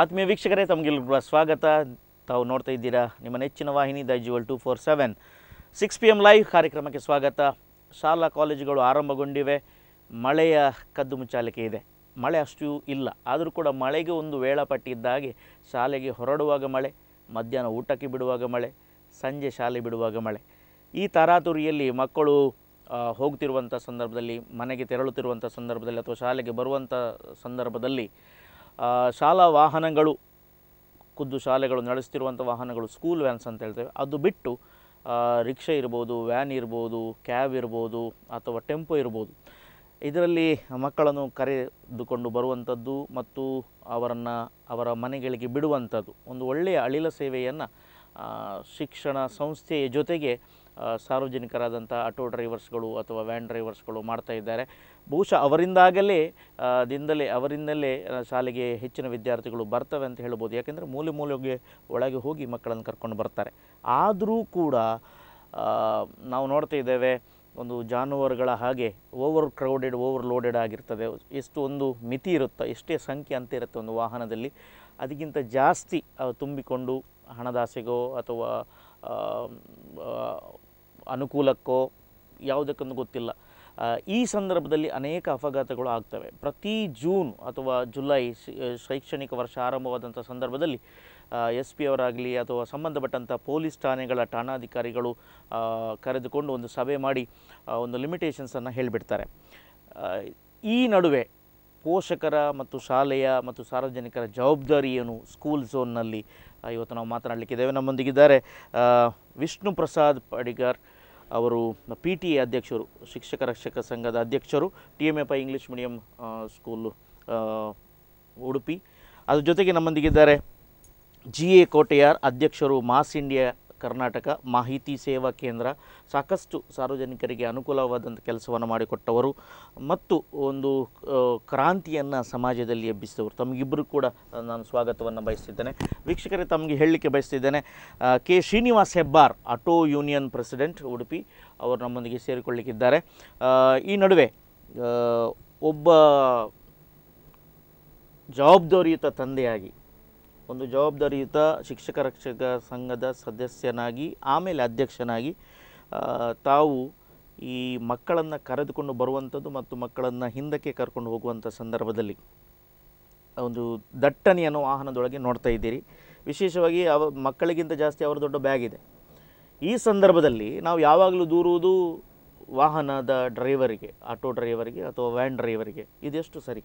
ಆತ್ಮೀಯ ವೀಕ್ಷಕರೇ ತಮಗೆಲ್ಲರಿಗೂ ಸ್ವಾಗತ ತಾವು ನೋಡ್ತಾ ಇದ್ದೀರಾ ನಿಮ್ಮ ನೆಚ್ಚಿನ ವಾಹಿನಿ the jewel two four seven six P M live ಕಾರ್ಯಕ್ರಮಕ್ಕೆ ಸ್ವಾಗತ ಶಾಲಾ ಕಾಲೇಜುಗಳು ಆರಂಭಗೊಂಡಿವೆ ಮಳೆಯ ಕದ್ದು ಮುಚ್ಚಾಲಿಕೆ ಇದೆ ಮಳೆ ಅಷ್ಟು ಇಲ್ಲ ಆದರೂ ಕೂಡ ಮಳೆಗೆ ಒಂದು ವೇಳಾಪಟ್ಟಿ ಇದ್ದ ಹಾಗೆ ಶಾಲೆಗೆ ಹೊರಡುವಾಗ ಮಳೆ ಮಧ್ಯಾಹ್ನ ಊಟಕ್ಕೆ ಬಿಡುವಾಗ ಮಳೆ ಸಂಜೆ ಶಾಲೆ ಬಿಡುವಾಗ ಮಳೆ ಈ ತರಾತುರಿಯಲ್ಲಿ ಮಕ್ಕಳು ಆ, ಹೋಗ್ತಿರುವಂಥ ಸಂದರ್ಭದಲ್ಲಿ ಮನೆಗೆ ತೆರಳುತ್ತಿರುವಂಥ ಸಂದರ್ಭದಲ್ಲಿ ಅಥವಾ ಶಾಲೆಗೆ ಬರುವಂಥ ಸಂದರ್ಭದಲ್ಲಿ ಆ, ಶಾಲಾ ವಾಹನಗಳು ಖುದ್ದು ಶಾಲೆಗಳು ನಡೆಸ್ತಿರುವಂಥ ವಾಹನಗಳು ಸ್ಕೂಲ್ ವ್ಯಾನ್ಸ್ ಅಂತ ಹೇಳ್ತೇವೆ ಅದು ಬಿಟ್ಟು ಆ, ರಿಕ್ಷಾ ಇರ್ಬೋದು ವ್ಯಾನ್ ಇರ್ಬೋದು ಕ್ಯಾಬ್ ಇರ್ಬೋದು ಅಥವಾ ಟೆಂಪೋ ಇರ್ಬೋದು ಇದರಲ್ಲಿ ಮಕ್ಕಳನ್ನು ಕರೆದುಕೊಂಡು ಬರುವಂಥದ್ದು ಮತ್ತು ಅವರನ್ನು ಅವರ ಮನೆಗಳಿಗೆ ಬಿಡುವಂಥದ್ದು ಒಂದು ಒಳ್ಳೆಯ ಅಳಿಲ ಸೇವೆಯನ್ನು ಶಿಕ್ಷಣ ಸಂಸ್ಥೆಯ ಜೊತೆಗೆ ಆ, ಸಾರ್ವಜನಿಕರಾದಂಥ ಆಟೋ ಡ್ರೈವರ್ಸ್ಗಳು ಅಥವಾ ವ್ಯಾನ್ ಡ್ರೈವರ್ಸ್ಗಳು ಮಾಡ್ತಾ ಇದ್ದಾರೆ ಬಹುಶಃ ಅವರಿಂದಾಗಲೇ ಆ, ದಿಂದಲೇ ಅವರಿಂದಲೇ ಆ, ಶಾಲೆಗೆ ಹೆಚ್ಚಿನ ವಿದ್ಯಾರ್ಥಿಗಳು ಬರ್ತವೆ ಅಂತ ಹೇಳ್ಬೋದು ಯಾಕೆಂದರೆ ಮೂಲೆ ಮೂಲೆಗೆ ಒಳಗೆ ಹೋಗಿ ಮಕ್ಕಳನ್ನು ಕರ್ಕೊಂಡು ಬರ್ತಾರೆ ಆದರೂ ಕೂಡ ಆ, ನಾವು ನೋಡ್ತಾ ಇದ್ದೇವೆ ಒಂದು ಜಾನುವಾರುಗಳ ಹಾಗೆ ಓವರ್ ಕ್ರೌಡೆಡ್ ಓವರ್ ಲೋಡೆಡ್ ಆಗಿರ್ತದೆ ಎಷ್ಟು ಒಂದು ಮಿತಿ ಇರುತ್ತೆ ಎಷ್ಟೇ ಸಂಖ್ಯೆ ಅಂತ ಇರುತ್ತೆ ಒಂದು ವಾಹನದಲ್ಲಿ ಅದಕ್ಕಿಂತ ಜಾಸ್ತಿ ಅವು ತುಂಬಿಕೊಂಡು ಹಣದಾಸೆಗೋ ಅಥವಾ ಆ, ಆ, ಅನುಕೂಲಕ್ಕೋ ಯಾವುದಕ್ಕೊಂದು ಗೊತ್ತಿಲ್ಲ ಆ, ಈ ಸಂದರ್ಭದಲ್ಲಿ ಅನೇಕ ಅಪಘಾತಗಳು ಆಗ್ತವೆ ಪ್ರತಿ ಜೂನ್ ಅಥವಾ ಜುಲೈ ಶಿ- ಶೈಕ್ಷಣಿಕ ವರ್ಷ ಆರಂಭವಾದಂಥ ಸಂದರ್ಭದಲ್ಲಿ ಎಸ್ ಪಿ ಅವರಾಗಲಿ ಅಥವಾ ಸಂಬಂಧಪಟ್ಟಂಥ ಪೊಲೀಸ್ ಠಾಣೆಗಳ ಠಾಣಾಧಿಕಾರಿಗಳು ಆ, ಕರೆದುಕೊಂಡು ಒಂದು ಸಭೆ ಮಾಡಿ ಆ, ಒಂದು ಲಿಮಿಟೇಷನ್ಸನ್ನು ಹೇಳಿಬಿಡ್ತಾರೆ ಆ, ಈ ನಡುವೆ ಪೋಷಕರ ಮತ್ತು ಶಾಲೆಯ ಮತ್ತು ಸಾರ್ವಜನಿಕರ ಜವಾಬ್ದಾರಿ ಏನು ಸ್ಕೂಲ್ ಝೋನ್ನಲ್ಲಿ ಆ, ಇವತ್ತು ನಾವು ಮಾತನಾಡಲಿಕ್ಕಿದ್ದೇವೆ ನಮ್ಮೊಂದಿಗಿದ್ದಾರೆ ಆ, ವಿಷ್ಣು ಪ್ರಸಾದ್ ಪಡಿಗಾರ್ ಅವರು ಪಿ ಟಿ ಎ ಅಧ್ಯಕ್ಷರು ಶಿಕ್ಷಕ ರಕ್ಷಕ ಸಂಘದ ಅಧ್ಯಕ್ಷರು T M F I English medium school ಆ, ಉಡುಪಿ ಅದ್ರ ಜೊತೆಗೆ ನಮ್ಮೊಂದಿಗಿದ್ದಾರೆ ಜಿ ಎ ಕೋಟೆಯಾರ್ ಅಧ್ಯಕ್ಷರು ಮಾಸ್ ಇಂಡಿಯಾ ಕರ್ನಾಟಕ ಮಾಹಿತಿ ಸೇವಾ ಕೇಂದ್ರ ಸಾಕಷ್ಟು ಸಾರ್ವಜನಿಕರಿಗೆ ಅನುಕೂಲವಾದಂಥ ಕೆಲಸವನ್ನು ಮಾಡಿಕೊಟ್ಟವರು ಮತ್ತು ಒಂದು ಕ್ರಾಂತಿಯನ್ನು ಸಮಾಜದಲ್ಲಿ ಎಬ್ಬಿಸಿದವರು ತಮಗಿಬ್ಬರು ಕೂಡ ಆ, ನಾನು ಸ್ವಾಗತವನ್ನು ಬಯಸ್ತಿದ್ದೇನೆ ವೀಕ್ಷಕರೇ ತಮಗೆ ಹೇಳಲಿಕ್ಕೆ ಬಯಸ್ತಿದ್ದೇನೆ ಆ, K Srinivas Hebbar auto union president Udupi ಅವರು ನಮ್ಮೊಂದಿಗೆ ಸೇರಿಕೊಳ್ಳಿಕ್ಕಿದ್ದಾರೆ ಆ, ಈ ನಡುವೆ ಆ, ಒಬ್ಬ ಜವಾಬ್ದಾರಿಯುತ ತಂದೆಯಾಗಿ ಒಂದು ಜವಾಬ್ದಾರಿಯುತ ಶಿಕ್ಷಕ ರಕ್ಷಕ ಸಂಘದ ಸದಸ್ಯನಾಗಿ ಆಮೇಲೆ ಅಧ್ಯಕ್ಷನಾಗಿ ಆ, ತಾವು ಈ ಮಕ್ಕಳನ್ನು ಕರೆದುಕೊಂಡು ಬರುವಂಥದ್ದು ಮತ್ತು ಮಕ್ಕಳನ್ನು ಹಿಂದಕ್ಕೆ ಕರ್ಕೊಂಡು ಹೋಗುವಂಥ ಸಂದರ್ಭದಲ್ಲಿ ಒಂದು ದಟ್ಟಣೆಯನ್ನು ವಾಹನದೊಳಗೆ ನೋಡ್ತಾ ಇದ್ದೀರಿ ವಿಶೇಷವಾಗಿ ಅವ ಮಕ್ಕಳಿಗಿಂತ ಜಾಸ್ತಿ ಅವರ ದೊಡ್ಡ ಬ್ಯಾಗ್ ಇದೆ ಈ ಸಂದರ್ಭದಲ್ಲಿ ನಾವು ಯಾವಾಗಲೂ ದೂರುವುದು ವಾಹನದ ಡ್ರೈವರಿಗೆ ಆಟೋ ಡ್ರೈವರಿಗೆ ಅಥವಾ ವ್ಯಾನ್ ಡ್ರೈವರಿಗೆ ಇದೆಷ್ಟು ಸರಿ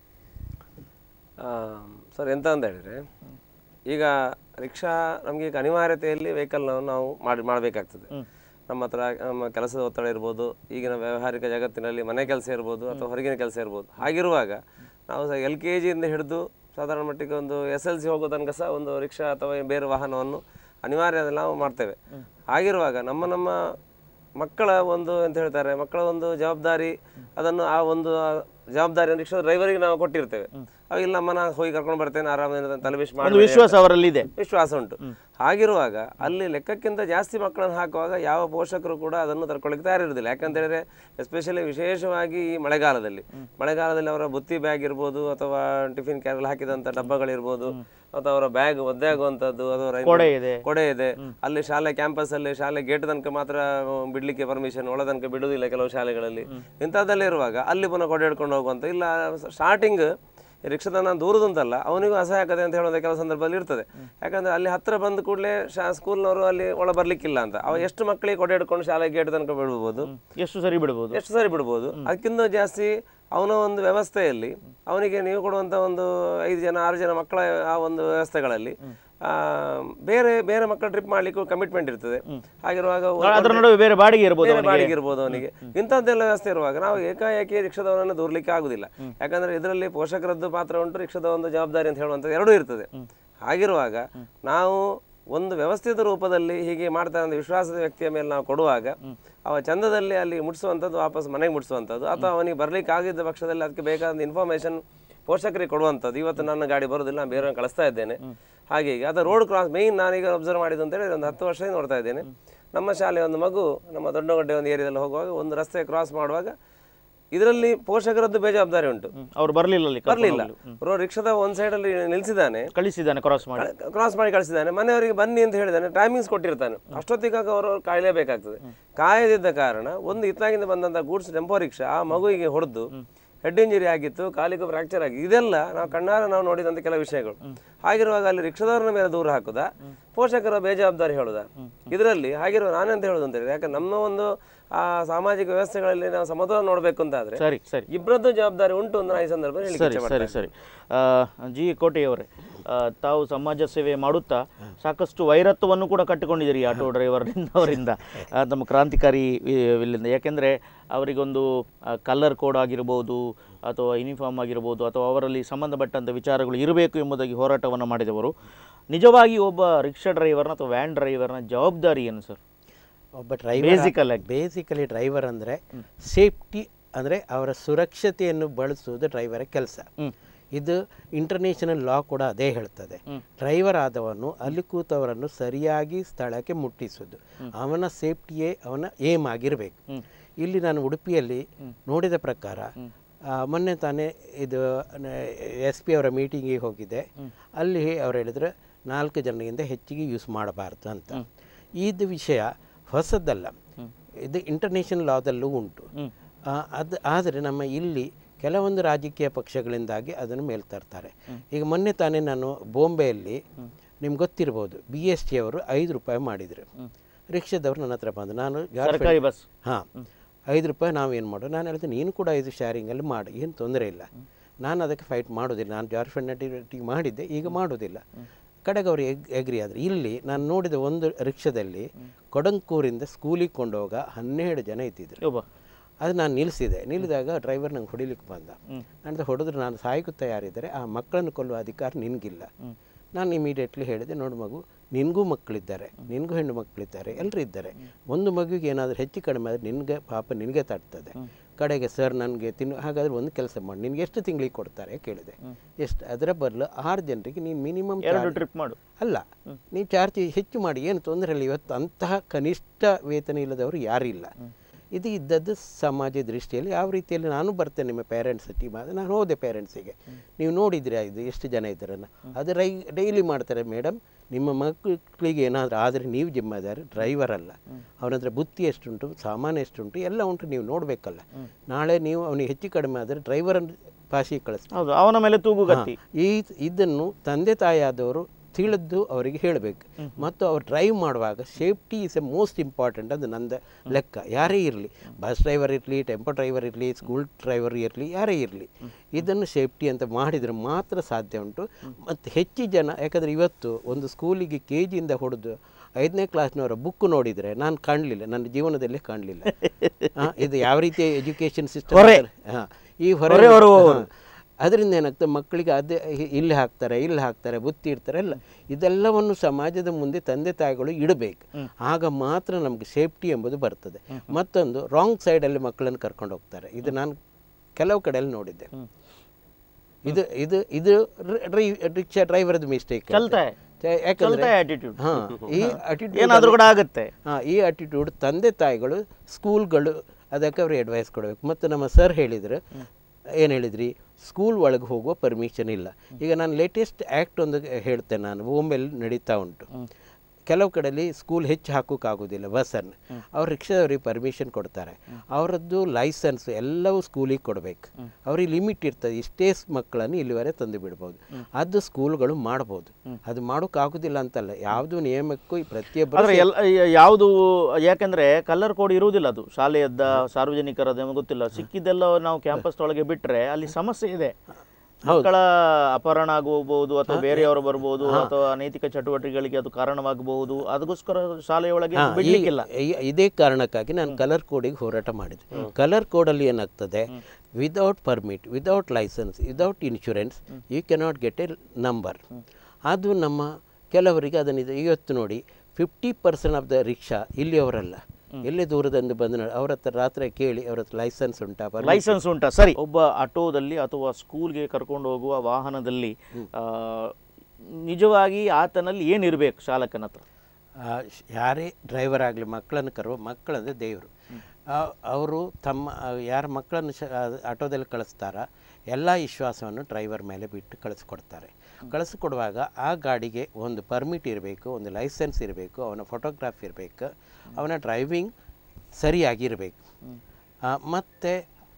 ಸರ್ ಎಂತ ಅಂತ ಹೇಳಿದ್ರೆ ಈಗ ರಿಕ್ಷಾ ನಮಗೆ ಈಗ ಅನಿವಾರ್ಯತೆಯಲ್ಲಿ ವೆಹಿಕಲ್ ನಾವು ಮಾಡಿ ಮಾಡಬೇಕಾಗ್ತದೆ ನಮ್ಮ ಹತ್ರ ನಮ್ಮ ಕೆಲಸದ ಒತ್ತಡ ಇರ್ಬೋದು ಈಗಿನ ವ್ಯಾವಹಾರಿಕ ಜಗತ್ತಿನಲ್ಲಿ ಮನೆ ಕೆಲಸ ಇರ್ಬೋದು ಅಥವಾ ಹೊರಗಿನ ಕೆಲಸ ಇರ್ಬೋದು ಹಾಗಿರುವಾಗ ನಾವು ಸಹ ಎಲ್ ಕೆ ಜಿಯಿಂದ ಹಿಡಿದು ಸಾಧಾರಣ ಮಟ್ಟಿಗೆ ಒಂದು ಎಸ್ ಎಲ್ ಸಿ ಹೋಗೋ ತನಕ ಸಹ ಒಂದು ರಿಕ್ಷಾ ಅಥವಾ ಬೇರೆ ವಾಹನವನ್ನು ಅನಿವಾರ್ಯ ನಾವು ಮಾಡ್ತೇವೆ ಹಾಗಿರುವಾಗ ನಮ್ಮ ನಮ್ಮ ಮಕ್ಕಳ ಒಂದು ಎಂತ ಹೇಳ್ತಾರೆ ಮಕ್ಕಳ ಒಂದು ಜವಾಬ್ದಾರಿ ಅದನ್ನು ಆ ಒಂದು ಜವಾಬ್ದಾರಿಯನ್ನು ರಿಕ್ಷಾ ಡ್ರೈವರಿಗೆ ನಾವು ಕೊಟ್ಟಿರ್ತೇವೆ ಅವಾಗ ಇಲ್ಲ ಅಮ್ಮ ನಾನು ಹೋಗಿ ಕರ್ಕೊಂಡು ಬರ್ತೇನೆ ಆರಾಮದಿಂದ ತಲೆಬಿಸಿ ಒಂದು ಮಾಡಿ ವಿಶ್ವಾಸ ಅವರಲ್ಲಿದೆ ವಿಶ್ವಾಸ ಉಂಟು ಹಾಗಿರುವಾಗ ಅಲ್ಲಿ ಲೆಕ್ಕಕ್ಕಿಂತ ಜಾಸ್ತಿ ಮಕ್ಕಳನ್ನು ಹಾಕುವಾಗ ಯಾವ ಪೋಷಕರು ಕೂಡ ಅದನ್ನು ತರ್ಕೊಳ್ಳಿಕ್ಕೆ ತಯಾರಿರುವುದಿಲ್ಲ ಯಾಕಂತ ಹೇಳಿದ್ರೆ ಎಸ್ಪೆಷಲಿ ವಿಶೇಷವಾಗಿ ಈ ಮಳೆಗಾಲದಲ್ಲಿ ಮಳೆಗಾಲದಲ್ಲಿ ಅವರ ಬುತ್ತಿ ಬ್ಯಾಗ್ ಇರ್ಬೋದು ಅಥವಾ ಟಿಫಿನ್ ಕ್ಯಾರಲ್ಲಿ ಹಾಕಿದಂಥ ಡಬ್ಬಗಳಿರ್ಬೋದು ಅಥವಾ ಅವರ ಬ್ಯಾಗ್ ಒದ್ದೆ ಆಗುವಂಥದ್ದು ಅಥವಾ ರೈಲು- ಕೊಡೆ ಇದೆ. ಕೊಡೆ ಇದೆ ಅಲ್ಲಿ ಶಾಲೆ ಕ್ಯಾಂಪಸ್ ಅಲ್ಲಿ ಶಾಲೆ ಗೇಟ್ ತನಕ ಮಾತ್ರ ಬಿಡ್ಲಿಕ್ಕೆ ಪರ್ಮಿಷನ್ ಒಳ ತನಕ ಬಿಡುವುದಿಲ್ಲ ಕೆಲವು ಶಾಲೆಗಳಲ್ಲಿ ಇಂಥದ್ದೆಲ್ಲ ಇರುವಾಗ ಅಲ್ಲಿ ಪುನಃ ಕೊಡೆ ಹಿಡ್ಕೊಂಡು ಹೋಗುವಂತ ಇಲ್ಲ ಸ್ಟಾರ್ಟಿಂಗ್ ರಿಕ್ಷಾದನ್ನ ದೂರದಂತಲ್ಲ ಅವನಿಗೂ ಅಸಹಾಯ ಆಗದೆ ಅಂತ ಹೇಳುವಂಥ ಕೆಲವು ಸಂದರ್ಭದಲ್ಲಿ ಇರ್ತದೆ ಯಾಕಂದ್ರೆ ಅಲ್ಲಿ ಹತ್ರ ಬಂದ ಕೂಡಲೇ ಶಾ ಸ್ಕೂಲ್ನವರು ಅಲ್ಲಿ ಒಳ ಬರ್ಲಿಕ್ಕಿಲ್ಲ ಅಂತ ಅವ ಎಷ್ಟು ಮಕ್ಕಳಿಗೆ ಕೊಡೆ ಹಿಡ್ಕೊಂಡು ಶಾಲೆ ಗೇಟ್ ತನಕ ಬಿಡ್ಬೋದು ಎಷ್ಟು ಸರಿ ಬಿಡ್ಬೋದು ಎಷ್ಟು ಸರಿ ಬಿಡ್ಬೋದು ಅದಕ್ಕಿಂತ ಜಾಸ್ತಿ ಅವನ ಒಂದು ವ್ಯವಸ್ಥೆಯಲ್ಲಿ ಅವನಿಗೆ ನೀವು ಕೊಡುವಂಥ ಒಂದು ಐದು ಜನ ಆರು ಜನ ಮಕ್ಕಳ ಆ ಒಂದು ವ್ಯವಸ್ಥೆಗಳಲ್ಲಿ ಆ, ಬೇರೆ ಬೇರೆ ಮಕ್ಕಳ ಟ್ರಿಪ್ ಮಾಡ್ಲಿಕ್ಕೂ ಕಮಿಟ್ಮೆಂಟ್ ಇರ್ತದೆ ಹಾಗಿರುವಾಗ ಒಂದು- ಅದರ ನಡುವೆ ಬೇರೆ ಬಾಡಿಗೆ ಇರ್ಬೋದು ಬೇರೆ ಅವನಿಗೆ. ಬಾಡಿಗೆ ಇರ್ಬೋದು ಅವನಿಗೆ ಇಂಥದ್ದೆಲ್ಲ ವ್ಯವಸ್ಥೆ ಇರುವಾಗ ನಾವು ಏಕಾಏಕಿ ರಿಕ್ಷಾದವರನ್ನು ದೂರ್ಲಿಕ್ಕೆ ಆಗುದಿಲ್ಲ ಯಾಕಂದ್ರೆ ಇದರಲ್ಲಿ ಪೋಷಕರದ್ದು ಪಾತ್ರ ಉಂಟು ರಿಕ್ಷಾದ ಒಂದು ಜವಾಬ್ದಾರಿ ಅಂತ ಹೇಳುವಂಥದ್ದು ಎರಡೂ ಇರ್ತದೆ ಹಾಗಿರುವಾಗ ನಾವು ಒಂದು ವ್ಯವಸ್ಥಿತ ರೂಪದಲ್ಲಿ ಹೀಗೆ ಮಾಡ್ತಾರೆ ಅಂತ ವಿಶ್ವಾಸದ ವ್ಯಕ್ತಿಯ ಮೇಲೆ ನಾವು ಕೊಡುವಾಗ ಅವ ಚಂದದಲ್ಲಿ ಅಲ್ಲಿ ಮುಟ್ಸುವಂಥದ್ದು ವಾಪಸ್ ಮನೆಗೆ ಮುಟ್ಸುವಂಥದ್ದು ಅಥವಾ ಅವನಿಗೆ ಬರ್ಲಿಕ್ಕೆ ಆಗಿದ್ದ ಪಕ್ಷದಲ್ಲಿ ಅದಕ್ಕೆ ಬೇಕಾದ ಇನ್ಫಾರ್ಮೇಶನ್ ಪೋಷಕರಿಗೆ ಕೊಡುವಂಥದ್ದು ಇವತ್ತು ನನ್ನ ಗಾಡಿ ಬರೋದಿಲ್ಲ ನಾನು ಬೇರೆ ಕಳಿಸ್ತಾ ಇದ್ದೇನೆ ಹಾಗೆ ಹೀಗೆ ಅದು ರೋಡ್ ಕ್ರಾಸ್ ಮೇಯ್ನ್ ನಾನೀಗ ಅಬ್ಸರ್ವ್ ಮಾಡಿದ್ದು ಅಂತ ಹೇಳಿ ಒಂದು ಹತ್ತು ವರ್ಷದಿಂದ ನೋಡ್ತಾ ಇದ್ದೇನೆ ನಮ್ಮ ಶಾಲೆ ಒಂದು ಮಗು ನಮ್ಮ ದೊಡ್ಡಗಡ್ಡೆ ಒಂದು ಏರಿಯಾದಲ್ಲಿ ಹೋಗುವಾಗ ಒಂದು ರಸ್ತೆ ಕ್ರಾಸ್ ಮಾಡುವಾಗ ಇದರಲ್ಲಿ ಪೋಷಕರದ್ದು ಬೇಜವಾಬ್ದಾರಿ ಉಂಟು ಹ್ಮ್. ಅವ್ರು ಬರಲಿಲ್ಲ ಅಲ್ಲಿ ಕರ್ಕೊಂಡು ಬರಲಿಲ್ಲ ಹೋಗ್ಲಿಕ್ಕೆ. ಬ್ರೋ ರಿಕ್ಷಾದ ಒಂದ್ ಸೈಡ್ ಅಲ್ಲಿ ನಿಲ್ಸಿದ್ದಾನೆ ಕಳಿಸಿದ್ದಾನೆ ಕ್ರಾಸ್ ಮಾಡಿ ಕ್ರಾಸ್ ಮಾಡಿ ಕಳಿಸಿದ್ದಾನೆ ಮನೆಯವರಿಗೆ ಬನ್ನಿ ಅಂತ ಹೇಳಿದಾನೆ ಟೈಮಿಂಗ್ಸ್ ಕೊಟ್ಟಿರ್ತಾನೆ ಅಷ್ಟೊತ್ತಿಗಾಗ ಅವರು ಕಾಯಲೇಬೇಕಾಗ್ತದೆ ಕಾಯದಿದ್ದ ಕಾರಣ ಒಂದು ಇತ್ತಾಗಿಂದ ಬಂದಂತ ಗೂಡ್ಸ್ ಟೆಂಪೋ ರಿಕ್ಷಾ ಆ ಮಗುವಿಗೆ ಹೊಡೆದು ಹೆಡ್ ಇಂಜುರಿ ಆಗಿತ್ತು ಕಾಲಿಗೂ ಫ್ರಾಕ್ಚರ್ ಆಗಿ ಇದೆಲ್ಲ ನಾವು ಕಣ್ಣಾರ ನಾವು ನೋಡಿದಂತ ಕೆಲವು ವಿಷಯಗಳು ಹಾಗಿರುವಾಗ ಅಲ್ಲಿ ರಿಕ್ಷಾದವ್ರನ ಮೇಲೆ ದೂರ ಹಾಕುದಾ ಪೋಷಕರ ಬೇಜವಾಬ್ದಾರಿ ಹೇಳುದಾ ಇದರಲ್ಲಿ ಹಾಗಿರುವ ನಾನೆಂತ ಹೇಳುದು ಅಂತ ಹೇಳಿದ್ರೆ ಯಾಕಂದ್ರೆ ನಮ್ಮ ಒಂದು ಆ ಸಾಮಾಜಿಕ ವ್ಯವಸ್ಥೆಗಳಲ್ಲಿ ನಾವು ಸಮತೋಲನ ನೋಡ್ಬೇಕು ಅಂತ ಆದ್ರೆ ಸರಿ ಸರಿ ಇಬ್ಬರದ್ದು ಜವಾಬ್ದಾರಿ ಉಂಟು ಅಂತ ನಾನು ಈ ಸಂದರ್ಭದಲ್ಲಿ ಹೇಳಿಕ್ಕೆ ಸರಿ ಇಚ್ಛೆ ಸರಿ ಸರಿ ಆ, ಜಿ ಕೋಟೆಯವರೇ ಆ, ತಾವು ಸಮಾಜ ಸೇವೆ ಮಾಡುತ್ತಾ ಸಾಕಷ್ಟು ವೈರತ್ವವನ್ನು ಕೂಡ ಕಟ್ಟಿಕೊಂಡಿದ್ದೀರಿ ಈ ಆಟೋ ಡ್ರೈವರ್ನಿಂದ ಅವರಿಂದ ಆ, ನಮ್ಮ ಕ್ರಾಂತಿಕಾರಿ ವಿ- ವಿಲ್ಲಿಂದ ಯಾಕೆಂದರೆ ಅವರಿಗೊಂದು ಕಲರ್ ಕೋಡ್ ಆಗಿರ್ಬೋದು ಅಥವಾ ಯೂನಿಫಾರ್ಮ್ ಆಗಿರ್ಬೋದು ಅಥವಾ ಅವರಲ್ಲಿ ಸಂಬಂಧಪಟ್ಟಂಥ ವಿಚಾರಗಳು ಇರಬೇಕು ಎಂಬುದಾಗಿ ಹೋರಾಟವನ್ನು ಮಾಡಿದವರು ನಿಜವಾಗಿ ಒಬ್ಬ ರಿಕ್ಷಾ ಡ್ರೈವರ್ನ ಅಥವಾ ವ್ಯಾನ್ ಡ್ರೈವರ್ನ ಜವಾಬ್ದಾರಿ ಏನು ಸರ್ ಒಬ್ಬ ಡ್ರೈವರ್ ಬೇಸಿಕಲ್ ಆಗಿ ಬೇಸಿಕಲಿ ಡ್ರೈವರ್ ಅಂದರೆ ಸೇಫ್ಟಿ ಅಂದರೆ ಅವರ ಸುರಕ್ಷತೆಯನ್ನು ಬಳಸುವುದು ಡ್ರೈವರ ಕೆಲಸ ಹ್ಮ್. ಇದು ಇಂಟರ್ನ್ಯಾಷನಲ್ ಲಾ ಕೂಡ ಅದೇ ಹೇಳ್ತದೆ ಡ್ರೈವರ್ ಆದವನು ಅಲ್ಲಿ ಕೂತವರನ್ನು ಸರಿಯಾಗಿ ಸ್ಥಳಕ್ಕೆ ಮುಟ್ಟಿಸುವುದು ಅವನ ಸೇಫ್ಟಿಯೇ ಅವನ ಏಮ್ ಆಗಿರಬೇಕು ಇಲ್ಲಿ ನಾನು ಉಡುಪಿಯಲ್ಲಿ ನೋಡಿದ ಪ್ರಕಾರ ಆ, ಮೊನ್ನೆ ತಾನೇ ಇದು ಎಸ್ ಪಿ ಅವರ ಮೀಟಿಂಗಿಗೆ ಹೋಗಿದ್ದೆ ಅಲ್ಲಿ ಅವ್ರು ಹೇಳಿದ್ರು ನಾಲ್ಕು ಜನರಿಗಿಂತ ಹೆಚ್ಚಿಗೆ ಯೂಸ್ ಮಾಡಬಾರ್ದು ಅಂತ ಇದು ವಿಷಯ ಹೊಸದಲ್ಲ ಇದು ಇಂಟರ್ನ್ಯಾಷನಲ್ ಲಾದಲ್ಲೂ ಉಂಟು ಆ, ಅದು ಆದರೆ ನಮ್ಮ ಇಲ್ಲಿ ಕೆಲವೊಂದು ರಾಜಕೀಯ ಪಕ್ಷಗಳಿಂದಾಗಿ ಅದನ್ನು ಮೇಲ್ ತರ್ತಾರೆ ಈಗ ಮೊನ್ನೆ ತಾನೇ ನಾನು ಬಾಂಬೆಯಲ್ಲಿ ನಿಮ್ಗೆ ಗೊತ್ತಿರ್ಬೋದು ಬಿ ಎಸ್ ಟಿ ಅವರು ಐದು ರೂಪಾಯಿ ಮಾಡಿದರು ರಿಕ್ಷಾದವ್ರು ನನ್ನ ಹತ್ರ ಬಂದು ನಾನು ಸರ್ಕಾರಿ ಬಸ್ ಹಾಂ ಐದು ರೂಪಾಯಿ ನಾವೇನು ಮಾಡೋದು ನಾನು ಹೇಳ್ತೀನಿ ನೀನು ಕೂಡ ಐದು ಶಾರಿಂಗಲ್ಲಿ ಮಾಡು ಏನು ತೊಂದರೆ ಇಲ್ಲ ನಾನು ಅದಕ್ಕೆ ಫೈಟ್ ಮಾಡೋದಿಲ್ಲ ನಾನು ಜಾರ್ಜ್ ಫೆರ್ನಾಂಡಿಟಿ ಮಾಡಿದ್ದೆ ಈಗ ಮಾಡೋದಿಲ್ಲ ಕಡೆಗೆ ಅವರು ಎಗ್ ಎಗ್ರಿ ಆದರೆ ಇಲ್ಲಿ ನಾನು ನೋಡಿದ ಒಂದು ರಿಕ್ಷಾದಲ್ಲಿ ಕೊಡಂಕೂರಿಂದ ಸ್ಕೂಲಿಗೆ ಕೊಂಡೋಗ ಹನ್ನೆರಡು ಜನ ಇದ್ದಿದ್ರು ಒಬ್ಬ ಅದು ನಾನು ನಿಲ್ಲಿಸಿದೆ ನಿಲ್ಲಿದಾಗ ಡ್ರೈವರ್ ನಂಗೆ ಹೊಡಿಲಿಕ್ಕೆ ಬಂದ ನಾನು ಹೊಡೆದ್ರೆ ನಾನು ಸಾಯ್ಕು ತಯಾರಿದ್ದರೆ ಆ ಮಕ್ಕಳನ್ನು ಕೊಲ್ಲುವ ಅಧಿಕಾರ ನಿನಗಿಲ್ಲ ನಾನು ಇಮಿಡಿಯೇಟ್ಲಿ ಹೇಳಿದೆ ನೋಡು ಮಗು ನಿನಗೂ ಮಕ್ಕಳಿದ್ದಾರೆ ನಿನಗೂ ಹೆಣ್ಣು ಮಕ್ಕಳಿದ್ದಾರೆ ಎಲ್ಲರೂ ಇದ್ದಾರೆ ಒಂದು ಮಗುವಿಗೆ ಏನಾದರೂ ಹೆಚ್ಚು ಕಡಿಮೆ ಆದರೆ ನಿನಗೆ ಪಾಪ ನಿನಗೆ ತಟ್ತದೆ ಕಡೆಗೆ ಸರ್ ನನಗೆ ತಿನ್ನು ಹಾಗಾದ್ರೆ ಒಂದು ಕೆಲಸ ಮಾಡಿ ನಿನ್ಗೆ ಎಷ್ಟು ತಿಂಗಳಿಗೆ ಕೊಡ್ತಾರೆ ಕೇಳಿದೆ ಎಷ್ಟು ಅದರ ಬದಲು ಆರು ಜನರಿಗೆ ನೀನು ಮಿನಿಮಮ್ ಎರಡು ಟ್ರಿಪ್ ಮಾಡು ಅಲ್ಲ ನೀವು ಚಾರ್ಜ್ ಹೆಚ್ಚು ಮಾಡಿ ಏನು ತೊಂದರೆ ಇಲ್ಲ ಇವತ್ತು ಅಂತಹ ಕನಿಷ್ಠ ವೇತನ ಇಲ್ಲದವರು ಯಾರೂ ಇಲ್ಲ ಇದು ಇದ್ದದ್ದು ಸಮಾಜ ದೃಷ್ಟಿಯಲ್ಲಿ ಯಾವ ರೀತಿಯಲ್ಲಿ ನಾನು ಬರ್ತೇನೆ ನಿಮ್ಮ ಪೇರೆಂಟ್ಸ್ ಟೀಮ್ ಆದರೆ ನಾನು ಹೋದೆ ಪೇರೆಂಟ್ಸಿಗೆ ನೀವು ನೋಡಿದ್ರಿ ಇದು ಎಷ್ಟು ಜನ ಇದ್ದಾರನ್ನ ಅದು ರೈ ಡೈಲಿ ಮಾಡ್ತಾರೆ ಮೇಡಮ್ ನಿಮ್ಮ ಮಕ್ಕಳಿಗೆ ಏನಾದರೂ ಆದರೆ ನೀವು ಜಿಮ್ಮೆದಾರಿ ಡ್ರೈವರ್ ಅಲ್ಲ ಅವನ ಹತ್ರ ಬುತ್ತಿ ಎಷ್ಟುಂಟು ಸಾಮಾನು ಎಷ್ಟುಂಟು ಎಲ್ಲ ಉಂಟು ನೀವು ನೋಡಬೇಕಲ್ಲ ನಾಳೆ ನೀವು ಅವನಿಗೆ ಹೆಚ್ಚು ಕಡಿಮೆ ಆದರೆ ಡ್ರೈವರನ್ನು ಪಾಸಿಗೆ ಕಳಿಸ್ತಾರೆ ಹೌದು ಅವನ ಮೇಲೆ ತೂಗುಗತ್ತಿ ಈ ಇದನ್ನು ತಂದೆ ತಾಯಿಯಾದವರು ತಿಳಿದು ಅವರಿಗೆ ಹೇಳಬೇಕು ಮತ್ತು ಅವ್ರು ಡ್ರೈವ್ ಮಾಡುವಾಗ safety is a most important ಅದು ನಂದ ಲೆಕ್ಕ ಯಾರೇ ಇರಲಿ ಬಸ್ ಡ್ರೈವರ್ ಇರಲಿ ಟೆಂಪೋ ಡ್ರೈವರ್ ಇರಲಿ ಸ್ಕೂಲ್ ಡ್ರೈವರ್ ಇರಲಿ ಯಾರೇ ಇರಲಿ ಇದನ್ನು ಸೇಫ್ಟಿ ಅಂತ ಮಾಡಿದರೆ ಮಾತ್ರ ಸಾಧ್ಯ ಉಂಟು ಮತ್ತು ಹೆಚ್ಚು ಜನ ಯಾಕಂದರೆ ಇವತ್ತು ಒಂದು ಸ್ಕೂಲಿಗೆ ಕೆ ಜಿಯಿಂದ ಹೊಡೆದು ಐದನೇ ಕ್ಲಾಸ್ನವರ ಬುಕ್ ನೋಡಿದರೆ ನಾನು ಕಾಣಲಿಲ್ಲ ನನ್ನ ಜೀವನದಲ್ಲೇ ಕಾಣಲಿಲ್ಲ ಇದು ಯಾವ ರೀತಿಯ ಎಜುಕೇಷನ್ ಸಿಸ್ಟಮ್ ಹಾಂ ಈ ಹೊರೆ ಹಾ. ಅದರಿಂದ ಏನಾಗ್ತದೆ ಮಕ್ಕಳಿಗೆ ಅದೇ ಇ- ಇಲ್ಲಿ ಹಾಕ್ತಾರೆ ಇಲ್ಲಿ ಹಾಕ್ತಾರೆ ಬುತ್ತಿ ಇಡ್ತಾರೆ ಎಲ್ಲ ಇದೆಲ್ಲವನ್ನು ಸಮಾಜದ ಮುಂದೆ ತಂದೆ ತಾಯಿಗಳು ಇಡಬೇಕು ಆಗ ಮಾತ್ರ ನಮಗೆ ಸೇಫ್ಟಿ ಎಂಬುದು ಬರ್ತದೆ ಮತ್ತೊಂದು ರಾಂಗ್ ಸೈಡಲ್ಲಿ ಮಕ್ಕಳನ್ನು ಕರ್ಕೊಂಡು ಹೋಗ್ತಾರೆ ಇದು ನಾನು ಕೆಲವು ಕಡೆಯಲ್ಲಿ ನೋಡಿದ್ದೆ ಇದು ಇದು ಇದು ರಿಕ್ಷಾ ಡ್ರೈವರ್ದು ಮಿಸ್ಟೇಕ್ ಚಲ್ತಾ ಹೈ. ಯಾಕಂದ್ರೆ ಚಲ್ತಾ attitude. ಹಾ ಈ attitude ಏನಾದರೂ ಕೂಡ ಆಗುತ್ತೆ ಹಾಂ ಈ ಅಟಿಟ್ಯೂಡ್ ತಂದೆ ತಾಯಿಗಳು ಸ್ಕೂಲ್ಗಳು ಅದಕ್ಕೆ ಅವರು ಅಡ್ವೈಸ್ ಕೊಡಬೇಕು ಮತ್ತು ನಮ್ಮ ಸರ್ ಹೇಳಿದರು ಏನು ಹೇಳಿದ್ರಿ ಸ್ಕೂಲ್ ಒಳಗೆ ಹೋಗುವ ಪರ್ಮಿಷನ್ ಇಲ್ಲ ಈಗ ನಾನು ಲೇಟೆಸ್ಟ್ ಆ್ಯಕ್ಟ್ ಒಂದು ಹೇಳ್ತೇನೆ ನಾನು ಬಾಂಬೆಲಿ ನಡೀತಾ ಉಂಟು ಕೆಲವು ಕಡೆಯಲ್ಲಿ ಸ್ಕೂಲ್ ಹೆಚ್ಚು ಹಾಕೋಕ್ಕಾಗೋದಿಲ್ಲ ಬಸ್ಸನ್ನು ಅವ್ರು ರಿಕ್ಷಾದವ್ರಿಗೆ ಪರ್ಮಿಷನ್ ಕೊಡ್ತಾರೆ ಅವರದ್ದು ಲೈಸೆನ್ಸ್ ಎಲ್ಲವೂ ಸ್ಕೂಲಿಗೆ ಕೊಡಬೇಕು ಅವ್ರಿಗೆ ಲಿಮಿಟ್ ಇರ್ತದೆ ಇಷ್ಟೇ ಸ್- ಮಕ್ಕಳನ್ನು ಇಲ್ಲಿವರೆ ತಂದು ಬಿಡ್ಬೋದು ಅದು ಸ್ಕೂಲ್ಗಳು ಮಾಡ್ಬೋದು ಅದು ಮಾಡೋಕ್ಕಾಗೋದಿಲ್ಲ ಅಂತಲ್ಲ ಯಾವುದು ನಿಯಮಕ್ಕೂ ಈ ಪ್ರತಿಯೊಬ್ಬರು ಆದರೆ ಎಲ್ಲ ಯ- ಯಾವುದು ಯಾಕೆಂದ್ರೆ ಕಲರ್ ಕೋಡ್ ಇರುವುದಿಲ್ಲ ಅದು ಶಾಲೆಯದ್ದ ಸಾರ್ವಜನಿಕರದ ನಮಗೆ ಗೊತ್ತಿಲ್ಲ ಸಿಕ್ಕಿದ್ದೆಲ್ಲ ನಾವು ಕ್ಯಾಂಪಸ್ ಒಳಗೆ ಬಿಟ್ರೆ ಅಲ್ಲಿ ಸಮಸ್ಯೆ ಇದೆ ಮಕ್ಕಳ ಅಪಹರಣ ಆಗಬಹುದು ಅಥವಾ ಬೇರೆಯವರು ಬರ್ಬೋದು ಅಥವಾ ಅನೈತಿಕ ಚಟುವಟಿಕೆಗಳಿಗೆ ಅದು ಕಾರಣವಾಗಬಹುದು ಅದಕ್ಕೋಸ್ಕರ ಶಾಲೆಯೊಳಗೆ ಹಾ, ಬಿಡ್ಲಿಕ್ಕಿಲ್ಲ ಈ- ಈ- ಇದೇ ಕಾರಣಕ್ಕಾಗಿ ನಾನು ಕಲರ್ ಕೋಡಿಗೆ ಹೋರಾಟ ಮಾಡಿದೆ ಕಲರ್ ಕೋಡಲ್ಲಿ ಏನಾಗ್ತದೆ without permit without licence without insurance you cannot get a number ಅದು ನಮ್ಮ ಕೆಲವರಿಗೆ ಅದನ್ನು ಇದು ಇವತ್ತು ನೋಡಿ fifty percent of the rickshaw ಇಲ್ಲಿಯವರಲ್ಲ ಎಲ್ಲೇ ದೂರದಿಂದ ಬಂದು ನೋಡಿ ಅವ್ರ ಹತ್ರ ರಾತ್ರಿ ಕೇಳಿ ಅವ್ರ ಹತ್ರ ಲೈಸೆನ್ಸ್ ಉಂಟಾ permit ಲೈಸೆನ್ಸ್ ಉಂಟಾ ಸರಿ ಒಬ್ಬ ಆಟೋದಲ್ಲಿ ಅಥವಾ ಸ್ಕೂಲ್ಗೆ ಕರ್ಕೊಂಡು ಹೋಗುವ ವಾಹನದಲ್ಲಿ ಆ, ನಿಜವಾಗಿ ಆತನಲ್ಲಿ ಏನಿರಬೇಕು ಚಾಲಕನ ಹತ್ರ ಆ, ಶ್- ಯಾರೇ ಡ್ರೈವರ್ ಆಗಲಿ ಮಕ್ಕಳನ್ನು ಕರುವ ಮಕ್ಕಳಂದರೆ ದೇವರು ಅವರು ತಮ್ಮ ಆ, ಯಾರ ಮಕ್ಕಳನ್ನು ಶ ಆಟೋದಲ್ಲಿ ಕಳಿಸ್ತಾರ ಎಲ್ಲ ವಿಶ್ವಾಸವನ್ನು ಡ್ರೈವರ್ ಮೇಲೆ ಬಿಟ್ಟು ಕಳಿಸ್ಕೊಡ್ತಾರೆ ಕಳಿಸ್ಕೊಡುವಾಗ ಆ ಗಾಡಿಗೆ ಒಂದು ಪರ್ಮಿಟ್ ಇರಬೇಕು ಒಂದು ಲೈಸೆನ್ಸ್ ಇರಬೇಕು ಅವನ ಫೋಟೋಗ್ರಾಫ್ ಇರಬೇಕು ಅವನ ಡ್ರೈವಿಂಗ್ ಸರಿಯಾಗಿರಬೇಕು ಮತ್ತು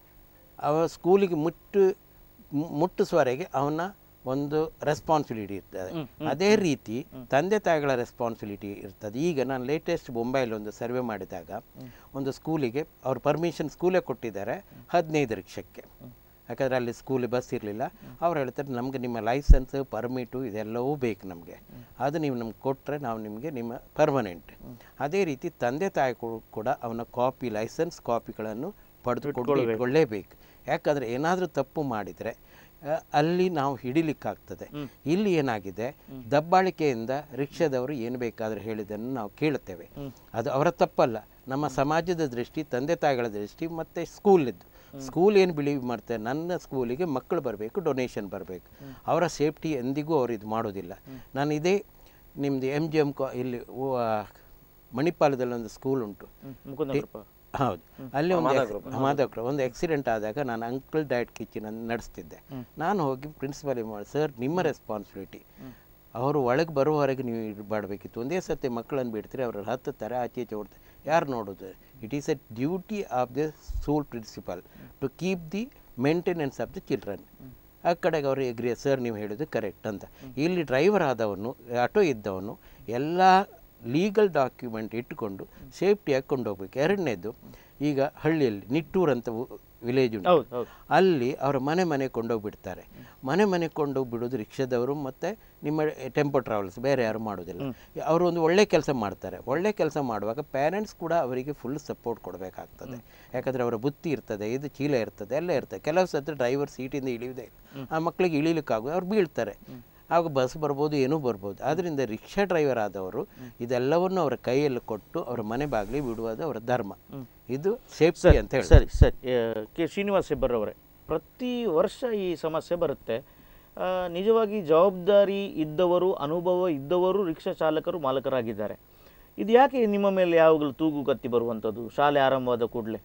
ಅವ ಸ್ಕೂಲಿಗೆ ಮುಟ್ಟು ಮು- ಮುಟ್ಟಿಸುವವರೆಗೆ ಅವನ ಒಂದು ರೆಸ್ಪಾನ್ಸಿಬಿಲಿಟಿ ಇರ್ತದೆ ಅದೇ ರೀತಿ ತಂದೆ ತಾಯಿಗಳ ರೆಸ್ಪಾನ್ಸಿಬಿಲಿಟಿ ಇರ್ತದೆ ಈಗ ನಾನು ಲೇಟೆಸ್ಟ್ ಮುಂಬೈಲಿ ಒಂದು ಸರ್ವೆ ಮಾಡಿದಾಗ ಒಂದು ಸ್ಕೂಲಿಗೆ ಅವ್ರು ಪರ್ಮಿಷನ್ ಸ್ಕೂಲೇ ಕೊಟ್ಟಿದ್ದಾರೆ ಹದಿನೈದು ರಿಕ್ಷಕ್ಕೆ ಯಾಕಂದರೆ ಅಲ್ಲಿ ಸ್ಕೂಲ್ ಬಸ್ ಇರಲಿಲ್ಲ ಅವ್ರು ಹೇಳ್ತಾರೆ ನಮಗೆ ನಿಮ್ಮ ಲೈಸೆನ್ಸ್ ಪರ್ಮಿಟು ಇದೆಲ್ಲವೂ ಬೇಕು ನಮಗೆ ಅದು ನೀವು ನಮ್ಗೆ ಕೊಟ್ಟರೆ ನಾವು ನಿಮಗೆ ನಿಮ್ಮ ಪರ್ಮನೆಂಟ್ ಅದೇ ರೀತಿ ತಂದೆ ತಾಯಿಗಳು ಕೂಡ ಅವನ ಕಾಪಿ ಲೈಸೆನ್ಸ್ ಕಾಪಿಗಳನ್ನು ಪಡೆದುಕೊಂಡು ಇಟ್ಕೊಳ್ಳೇಬೇಕು ಯಾಕಂದರೆ ಏನಾದರೂ ತಪ್ಪು ಮಾಡಿದರೆ ಆ, ಅಲ್ಲಿ ನಾವು ಹಿಡಿಲಿಕ್ಕಾಗ್ತದೆ ಇಲ್ಲಿ ಏನಾಗಿದೆ ದಬ್ಬಾಳಿಕೆಯಿಂದ ರಿಕ್ಷಾದವರು ಏನು ಬೇಕಾದರೂ ಹೇಳಿದ್ದನ್ನು ನಾವು ಕೇಳುತ್ತೇವೆ ಅದು ಅವರ ತಪ್ಪಲ್ಲ ನಮ್ಮ ಸಮಾಜದ ದೃಷ್ಟಿ ತಂದೆ ತಾಯಿಗಳ ದೃಷ್ಟಿ ಮತ್ತು ಸ್ಕೂಲಿದ್ದು ಸ್ಕೂಲ್ ಏನು ಬಿಲೀವ್ ಮಾಡ್ತಾರೆ ನನ್ನ ಸ್ಕೂಲಿಗೆ ಮಕ್ಕಳು ಬರಬೇಕು ಡೊನೇಷನ್ ಬರಬೇಕು ಅವರ ಸೇಫ್ಟಿ ಎಂದಿಗೂ ಅವರು ಇದು ಮಾಡೋದಿಲ್ಲ ನಾನು ಇದೇ ನಿಮ್ಮದು ಎಮ್ ಜಿ ಎಮ್ ಕಾ ಇಲ್ಲಿ ಓ, ಆ, ಮಣಿಪಾಲದಲ್ಲಿ ಒಂದು ಸ್ಕೂಲ್ ಉಂಟು ಮುಕುಂದಪ್ಪ ಹೌದು ಅಲ್ಲಿ ಒಂದು ಮಾಧವಕ್ರ ಒಂದು ಆಕ್ಸಿಡೆಂಟ್ ಆದಾಗ ನಾನು ಅಂಕಲ್ ಡಯಟ್ ಕಿಚನ್ ಅನ್ನು ನಡೆಸ್ತಿದ್ದೆ ನಾನು ಹೋಗಿ ಪ್ರಿನ್ಸಿಪಲ್ ಮಾಡಿ ಸರ್ ನಿಮ್ಮ ರೆಸ್ಪಾನ್ಸಿಬಿಲಿಟಿ ಅವರು ಒಳಗೆ ಬರುವವರೆಗೆ ನೀವು ಇದು ಮಾಡಬೇಕಿತ್ತು ಒಂದೇ ಸರ್ತಿ ಮಕ್ಕಳನ್ನು ಬಿಡ್ತೀರಿ ಅವ್ರು ಹತ್ತುತ್ತಾರೆ ಆಚೆ ಈಚೆ ಓಡ್ತಾರೆ ಯಾರು ನೋಡೋದು it is a duty of the school principal to keep the maintenance of the children ಆ ಕಡೆಗೆ ಅವರು ಎಗ್ರಿ ಸರ್ ನೀವು ಹೇಳೋದು ಕರೆಕ್ಟ್ ಅಂತ ಇಲ್ಲಿ ಡ್ರೈವರ್ ಆದವನು ಆಟೋ ಇದ್ದವನು ಎಲ್ಲ ಲೀಗಲ್ ಡಾಕ್ಯುಮೆಂಟ್ ಇಟ್ಟುಕೊಂಡು ಸೇಫ್ಟಿಯಾಗಿ ಕೊಂಡೋಗ್ಬೇಕು ಎರಡನೇದು ಈಗ ಹಳ್ಳಿಯಲ್ಲಿ ನಿಟ್ಟೂರ್ ಅಂತ ವಿಲೇಜ್ ಉಂಟು ಹೌದು ಹೌದು ಅಲ್ಲಿ ಅವರ ಮನೆ ಮನೆ ಕೊಂಡೋಗ್ಬಿಡ್ತಾರೆ ಮನೆ ಮನೆ ಕೊಂಡೋಗಿ ಬಿಡೋದು ರಿಕ್ಷಾದವರು ಮತ್ತು ನಿಮ್ಮ ಟೆಂಪೋ ಟ್ರಾವೆಲ್ಸ್ ಬೇರೆ ಯಾರು ಮಾಡೋದಿಲ್ಲ ಅವರು ಒಂದು ಒಳ್ಳೆ ಕೆಲಸ ಮಾಡ್ತಾರೆ ಒಳ್ಳೆ ಕೆಲಸ ಮಾಡುವಾಗ ಪೇರೆಂಟ್ಸ್ ಕೂಡ ಅವರಿಗೆ ಫುಲ್ ಸಪೋರ್ಟ್ ಕೊಡಬೇಕಾಗ್ತದೆ ಯಾಕಂದರೆ ಅವರ ಬುತ್ತಿ ಇರ್ತದೆ ಇದು ಚೀಲ ಇರ್ತದೆ ಎಲ್ಲ ಇರ್ತದೆ ಕೆಲವು ಸತಿ ಡ್ರೈವರ್ ಸೀಟಿಂದ ಇಳಿಯುವುದೇ ಇಲ್ಲ. ಆ ಮಕ್ಕಳಿಗೆ ಇಳಿಲಿಕ್ಕಾಗ ಅವ್ರು ಬೀಳ್ತಾರೆ ಆಗ ಬಸ್ ಬರ್ಬೋದು ಏನೂ ಬರ್ಬೋದು ಆದ್ದರಿಂದ ರಿಕ್ಷಾ ಡ್ರೈವರ್ ಆದವರು ಇದೆಲ್ಲವನ್ನು ಅವರ ಕೈಯಲ್ಲಿ ಕೊಟ್ಟು ಅವರ ಮನೆ ಬಾಗಿಲಿ ಬಿಡುವುದು ಅವರ ಧರ್ಮ ಇದು ಸೇಫ್ಟಿ ಅಂತ ಹೇಳಿ ಸರಿ ಸರಿ ಆ, ಕೆ ಶ್ರೀನಿವಾಸ್ ಹೆಬ್ಬರ್ ಅವರೇ ಪ್ರತಿ ವರ್ಷ ಈ ಸಮಸ್ಯೆ ಬರುತ್ತೆ ಆ, ನಿಜವಾಗಿ ಜವಾಬ್ದಾರಿ ಇದ್ದವರು ಅನುಭವ ಇದ್ದವರು ರಿಕ್ಷಾ ಚಾಲಕರು ಮಾಲಕರಾಗಿದ್ದಾರೆ ಇದು ಯಾಕೆ ನಿಮ್ಮ ಮೇಲೆ ಯಾವಾಗಲೂ ತೂಗು ಕತ್ತಿ ಬರುವಂಥದ್ದು ಶಾಲೆ ಆರಂಭವಾದ ಕೂಡಲೇ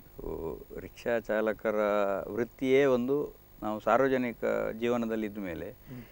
ಓ, ರಿಕ್ಷಾ ಚಾಲಕರ ವೃತ್ತಿಯೇ ಒಂದು ನಾವು ಸಾರ್ವಜನಿಕ ಜೀವನದಲ್ಲಿ ಇದ್ದ ಮೇಲೆ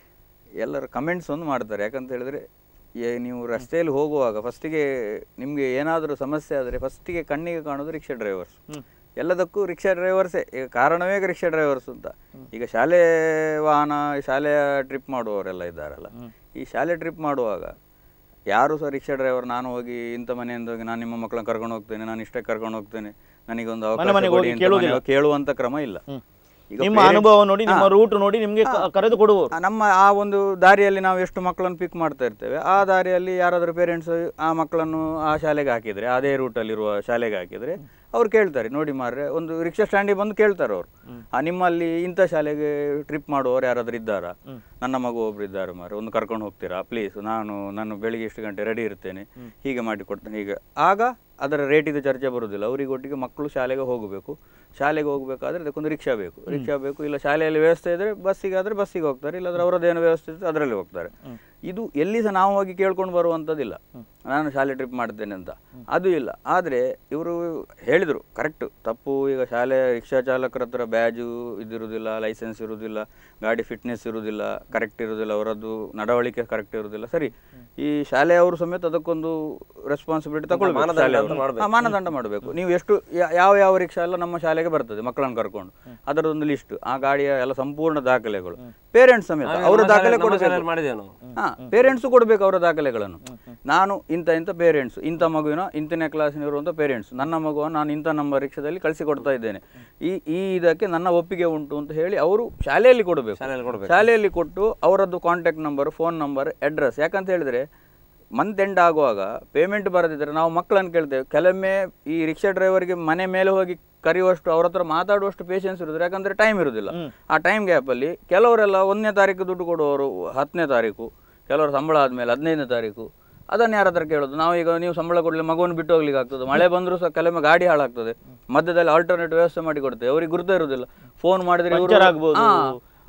ಎಲ್ಲರ ಕಮೆಂಟ್ಸ್ ಒಂದು ಮಾಡ್ತಾರೆ ಯಾಕಂತ ಹೇಳಿದ್ರೆ ಏ ನೀವು ರಸ್ತೆಯಲ್ಲಿ ಹೋಗುವಾಗ ಫಸ್ಟಿಗೆ ನಿಮಗೆ ಏನಾದರೂ ಸಮಸ್ಯೆ ಆದರೆ ಫಸ್ಟಿಗೆ ಕಣ್ಣಿಗೆ ಕಾಣೋದು ರಿಕ್ಷಾ ಡ್ರೈವರ್ಸ್ ಎಲ್ಲದಕ್ಕೂ ರಿಕ್ಷಾ ಡ್ರೈವರ್ಸೇ ಈಗ ಕಾರಣವೇ ರಿಕ್ಷಾ ಡ್ರೈವರ್ಸ್ ಅಂತ ಈಗ ಶಾಲೆ ವಾಹನ ಶಾಲೆಯ ಟ್ರಿಪ್ ಮಾಡುವವರೆಲ್ಲ ಇದ್ದಾರಲ್ಲ ಈ ಶಾಲೆ ಟ್ರಿಪ್ ಮಾಡುವಾಗ ಯಾರು ಸಹ ರಿಕ್ಷಾ ಡ್ರೈವರ್ ನಾನು ಹೋಗಿ ಇಂಥ ಮನೆಯಿಂದ ಹೋಗಿ ನಾನು ನಿಮ್ಮ ಮಕ್ಕಳನ್ನ ಕರ್ಕೊಂಡು ಹೋಗ್ತೇನೆ ನಾನು ಇಷ್ಟೇ ಕರ್ಕೊಂಡು ಹೋಗ್ತೇನೆ ನನಗೊಂದು ಅವಕಾಶ ಮನೆಗೆ ಕೊಡಿ ಹೋಗಿ ಅಂತ ಕೇಳುವುದಿಲ್ಲ. ಮನೆ- ಕೇಳುವಂತ ಕ್ರಮ ಇಲ್ಲ ಈಗ ನಿಮ್ಮ parents- ಅನುಭವ ನೋಡಿ ನಿಮ್ಮ ಹಾ. ರೂಟ್ ನೋಡಿ ನಿಮಗೆ ಕರೆದು ಕೊಡುವವರು ಆ, ನಮ್ಮ ಆ ಒಂದು ದಾರಿಯಲ್ಲಿ ನಾವು ಎಷ್ಟು ಮಕ್ಕಳನ್ನು ಪಿಕ್ ಮಾಡ್ತಾ ಇರ್ತೇವೆ ಆ ದಾರಿಯಲ್ಲಿ ಯಾರಾದರೂ ಪೇರೆಂಟ್ಸ್ ಆ ಮಕ್ಕಳನ್ನು ಆ ಶಾಲೆಗೆ ಹಾಕಿದರೆ ಅದೇ ರೂಟಲ್ಲಿರುವ ಶಾಲೆಗೆ ಹಾಕಿದರೆ ಅವ್ರು ಕೇಳ್ತಾರೆ ನೋಡಿ ಮಾರ್ರೆ ಒಂದು ರಿಕ್ಷಾ ಸ್ಟ್ಯಾಂಡಿಗೆ ಬಂದು ಕೇಳ್ತಾರೆ ಅವರು ಆ ನಿಮ್ಮಲ್ಲಿ ಇಂಥ ಶಾಲೆಗೆ ಟ್ರಿಪ್ ಮಾಡುವವರು ಯಾರಾದರೂ ಇದ್ದಾರಾ ನನ್ನ ಮಗು ಒಬ್ರು ಇದ್ದಾರೆ ಮಾರ್ರೆ ಒಂದು ಕರ್ಕೊಂಡು ಹೋಗ್ತೀರಾ ಪ್ಲೀಸ್ ನಾನು ನಾನು ಬೆಳಿಗ್ಗೆ ಎಷ್ಟು ಗಂಟೆ ರೆಡಿ ಇರ್ತೇನೆ ಹೀಗೆ ಮಾಡಿ ಕೊಡ್ತೇನೆ ಹೀಗೆ ಆಗ ಅದರ ರೇಟಿದು ಚರ್ಚೆ ಬರುವುದಿಲ್ಲ ಅವರಿಗೆ ಒಟ್ಟಿಗೆ ಮಕ್ಕಳು ಶಾಲೆಗೆ ಹೋಗಬೇಕು ಶಾಲೆಗೆ ಹೋಗಬೇಕಾದ್ರೆ ಅದಕ್ಕೊಂದು ರಿಕ್ಷಾ ಬೇಕು ರಿಕ್ಷಾ ಬೇಕು ಇಲ್ಲ ಶಾಲೆಯಲ್ಲಿ ವ್ಯವಸ್ಥೆ ಇದ್ದರೆ ಬಸ್ಸಿಗೆ ಆದರೆ ಬಸ್ಸಿಗೆ ಹೋಗ್ತಾರೆ ಇಲ್ಲಾಂದ್ರೆ ಅವರದ್ದೇನು ವ್ಯವಸ್ಥೆ ಇರ್ತದೆ ಅದರಲ್ಲಿ ಹೋಗ್ತಾರೆ ಇದು ಎಲ್ಲಿ ಸಹ ನಾವು ಹೋಗಿ ಕೇಳ್ಕೊಂಡು ಬರುವಂಥದ್ದಿಲ್ಲ ನಾನು ಶಾಲೆ ಟ್ರಿಪ್ ಮಾಡ್ತೇನೆ ಅಂತ ಅದು ಇಲ್ಲ ಆದರೆ ಇವರು ಹೇಳಿದರು ಕರೆಕ್ಟ್ ತಪ್ಪು ಈಗ ಶಾಲೆ ರಿಕ್ಷಾ ಚಾಲಕರ ಹತ್ರ ಬ್ಯಾಜು ಇದಿರುವುದಿಲ್ಲ ಲೈಸೆನ್ಸ್ ಇರುವುದಿಲ್ಲ ಗಾಡಿ ಫಿಟ್ನೆಸ್ ಇರುವುದಿಲ್ಲ ಕರೆಕ್ಟ್ ಇರುವುದಿಲ್ಲ ಅವರದ್ದು ನಡವಳಿಕೆ ಕರೆಕ್ಟ್ ಇರುವುದಿಲ್ಲ ಸರಿ ಈ ಶಾಲೆಯವರು ಸಮೇತ ಅದಕ್ಕೊಂದು ರೆಸ್ಪಾನ್ಸಿಬಿಲಿಟಿ ತಗೊಳ್ಬೇಕು ಮಾನದಂಡ ಶಾಲೆಯವರು. ಅಂತ ಮಾಡ್ಬೇಕು. ಹಾ, ಮಾನದಂಡ ಮಾಡಬೇಕು ನೀವು ಎಷ್ಟು ಯಾ- ಯಾವ ಯಾವ ರಿಕ್ಷಾ ಎಲ್ಲ ನಮ್ಮ ಶಾಲೆಗೆ ಬರ್ತದೆ ಮಕ್ಕಳನ್ನು ಕರ್ಕೊಂಡು ಅದರದೊಂದು ಲಿಸ್ಟ್ ಆ ಗಾಡಿಯ ಎಲ್ಲ ಸಂಪೂರ್ಣ ದಾಖಲೆಗಳು ಪೇರೆಂಟ್ಸ್ ಸಮೇತ ನಾವೇ ಅವರ ನಮ್ಮ ದಾಖಲೆ ಶಾಲೆ- ನಮ್ಮ ಕೊಡಬೇಕು ಶಾಲೆಯಲ್ಲಿ ಮಾಡಿದ್ದೇವೆ ನಾವು ಹಾ ಪೇರೆಂಟ್ಸು ಕೊಡಬೇಕು ಅವರ ದಾಖಲೆಗಳನ್ನು ನಾನು ಇಂಥ ಇಂಥ ಪೇರೆಂಟ್ಸ್ ಇಂಥ ಮಗುವಿನ ಇಂಥನೇ ಕ್ಲಾಸಿನಿರುವಂಥ ಪೇರೆಂಟ್ಸ್ ನನ್ನ ಮಗುವನ್ನು ನಾನು ಇಂಥ ನಮ್ಮ ರಿಕ್ಷಾದಲ್ಲಿ ಕಳಿಸಿ ಕೊಡ್ತಾ ಇದ್ದೇನೆ ಈ ಈ ಇದಕ್ಕೆ ನನ್ನ ಒಪ್ಪಿಗೆ ಉಂಟು ಅಂತ ಹೇಳಿ ಅವರು ಶಾಲೆಯಲ್ಲಿ ಕೊಡಬೇಕು ಶಾಲೆಯಲ್ಲಿ ಕೊಡ್ಬೇಕು. ಶಾಲೆಯಲ್ಲಿ ಕೊಟ್ಟು ಅವರದ್ದು contact number phone number address ಯಾಕಂತ ಹೇಳಿದ್ರೆ ಮಂತ್ ಎಂಡ್ ಆಗುವಾಗ ಪೇಮೆಂಟ್ ಬರದಿದ್ದರೆ ನಾವು ಮಕ್ಕಳನ್ನು ಕೇಳ್ತೇವೆ ಕೆಲವೊಮ್ಮೆ ಈ ರಿಕ್ಷಾ ಡ್ರೈವರ್ಗೆ ಮನೆ ಮೇಲೆ ಹೋಗಿ ಕರೆಯುವಷ್ಟು ಅವ್ರ ಹತ್ರ ಮಾತಾಡುವಷ್ಟು ಪೇಷನ್ಸ್ ಇರೋದಿಲ್ಲ ಯಾಕಂದ್ರೆ ಟೈಮ್ ಇರೋದಿಲ್ಲ ಆ ಟೈಮ್ ಗ್ಯಾಪಲ್ಲಿ ಕೆಲವರೆಲ್ಲ ಒಂದನೇ ತಾರೀಕು ದುಡ್ಡು ಕೊಡುವವರು ಹತ್ತನೇ ತಾರೀಕು ಕೆಲವರು ಸಂಬಳ ಆದಮೇಲೆ ಹದಿನೈದನೇ ತಾರೀಕು ಅದನ್ನು ಯಾರ ಹತ್ರ ಕೇಳೋದು ನಾವು ಈಗ ನೀವು ಸಂಬಳ ಕೊಡಲಿ ಮಗುವನ್ನು ಬಿಟ್ಟು ಹೋಗ್ಲಿಕ್ಕೆ ಆಗ್ತದೆ ಮಳೆ ಬಂದರೂ ಸಹ ಕೆಲವೊಮ್ಮೆ ಗಾಡಿ ಹಾಳಾಗ್ತದೆ ಮಧ್ಯದಲ್ಲಿ ಆಲ್ಟರ್ನೇಟ್ ವ್ಯವಸ್ಥೆ ಮಾಡಿ ಕೊಡ್ತೇವೆ ಅವ್ರಿಗೆ ಗುರುತ ಇರುವುದಿಲ್ಲ ಫೋನ್ ಮಾಡಿದ್ರೆ ಇವ್ರು- ಪಂಚರ್ ಆಗ್ಬೋದು. ಹಾ,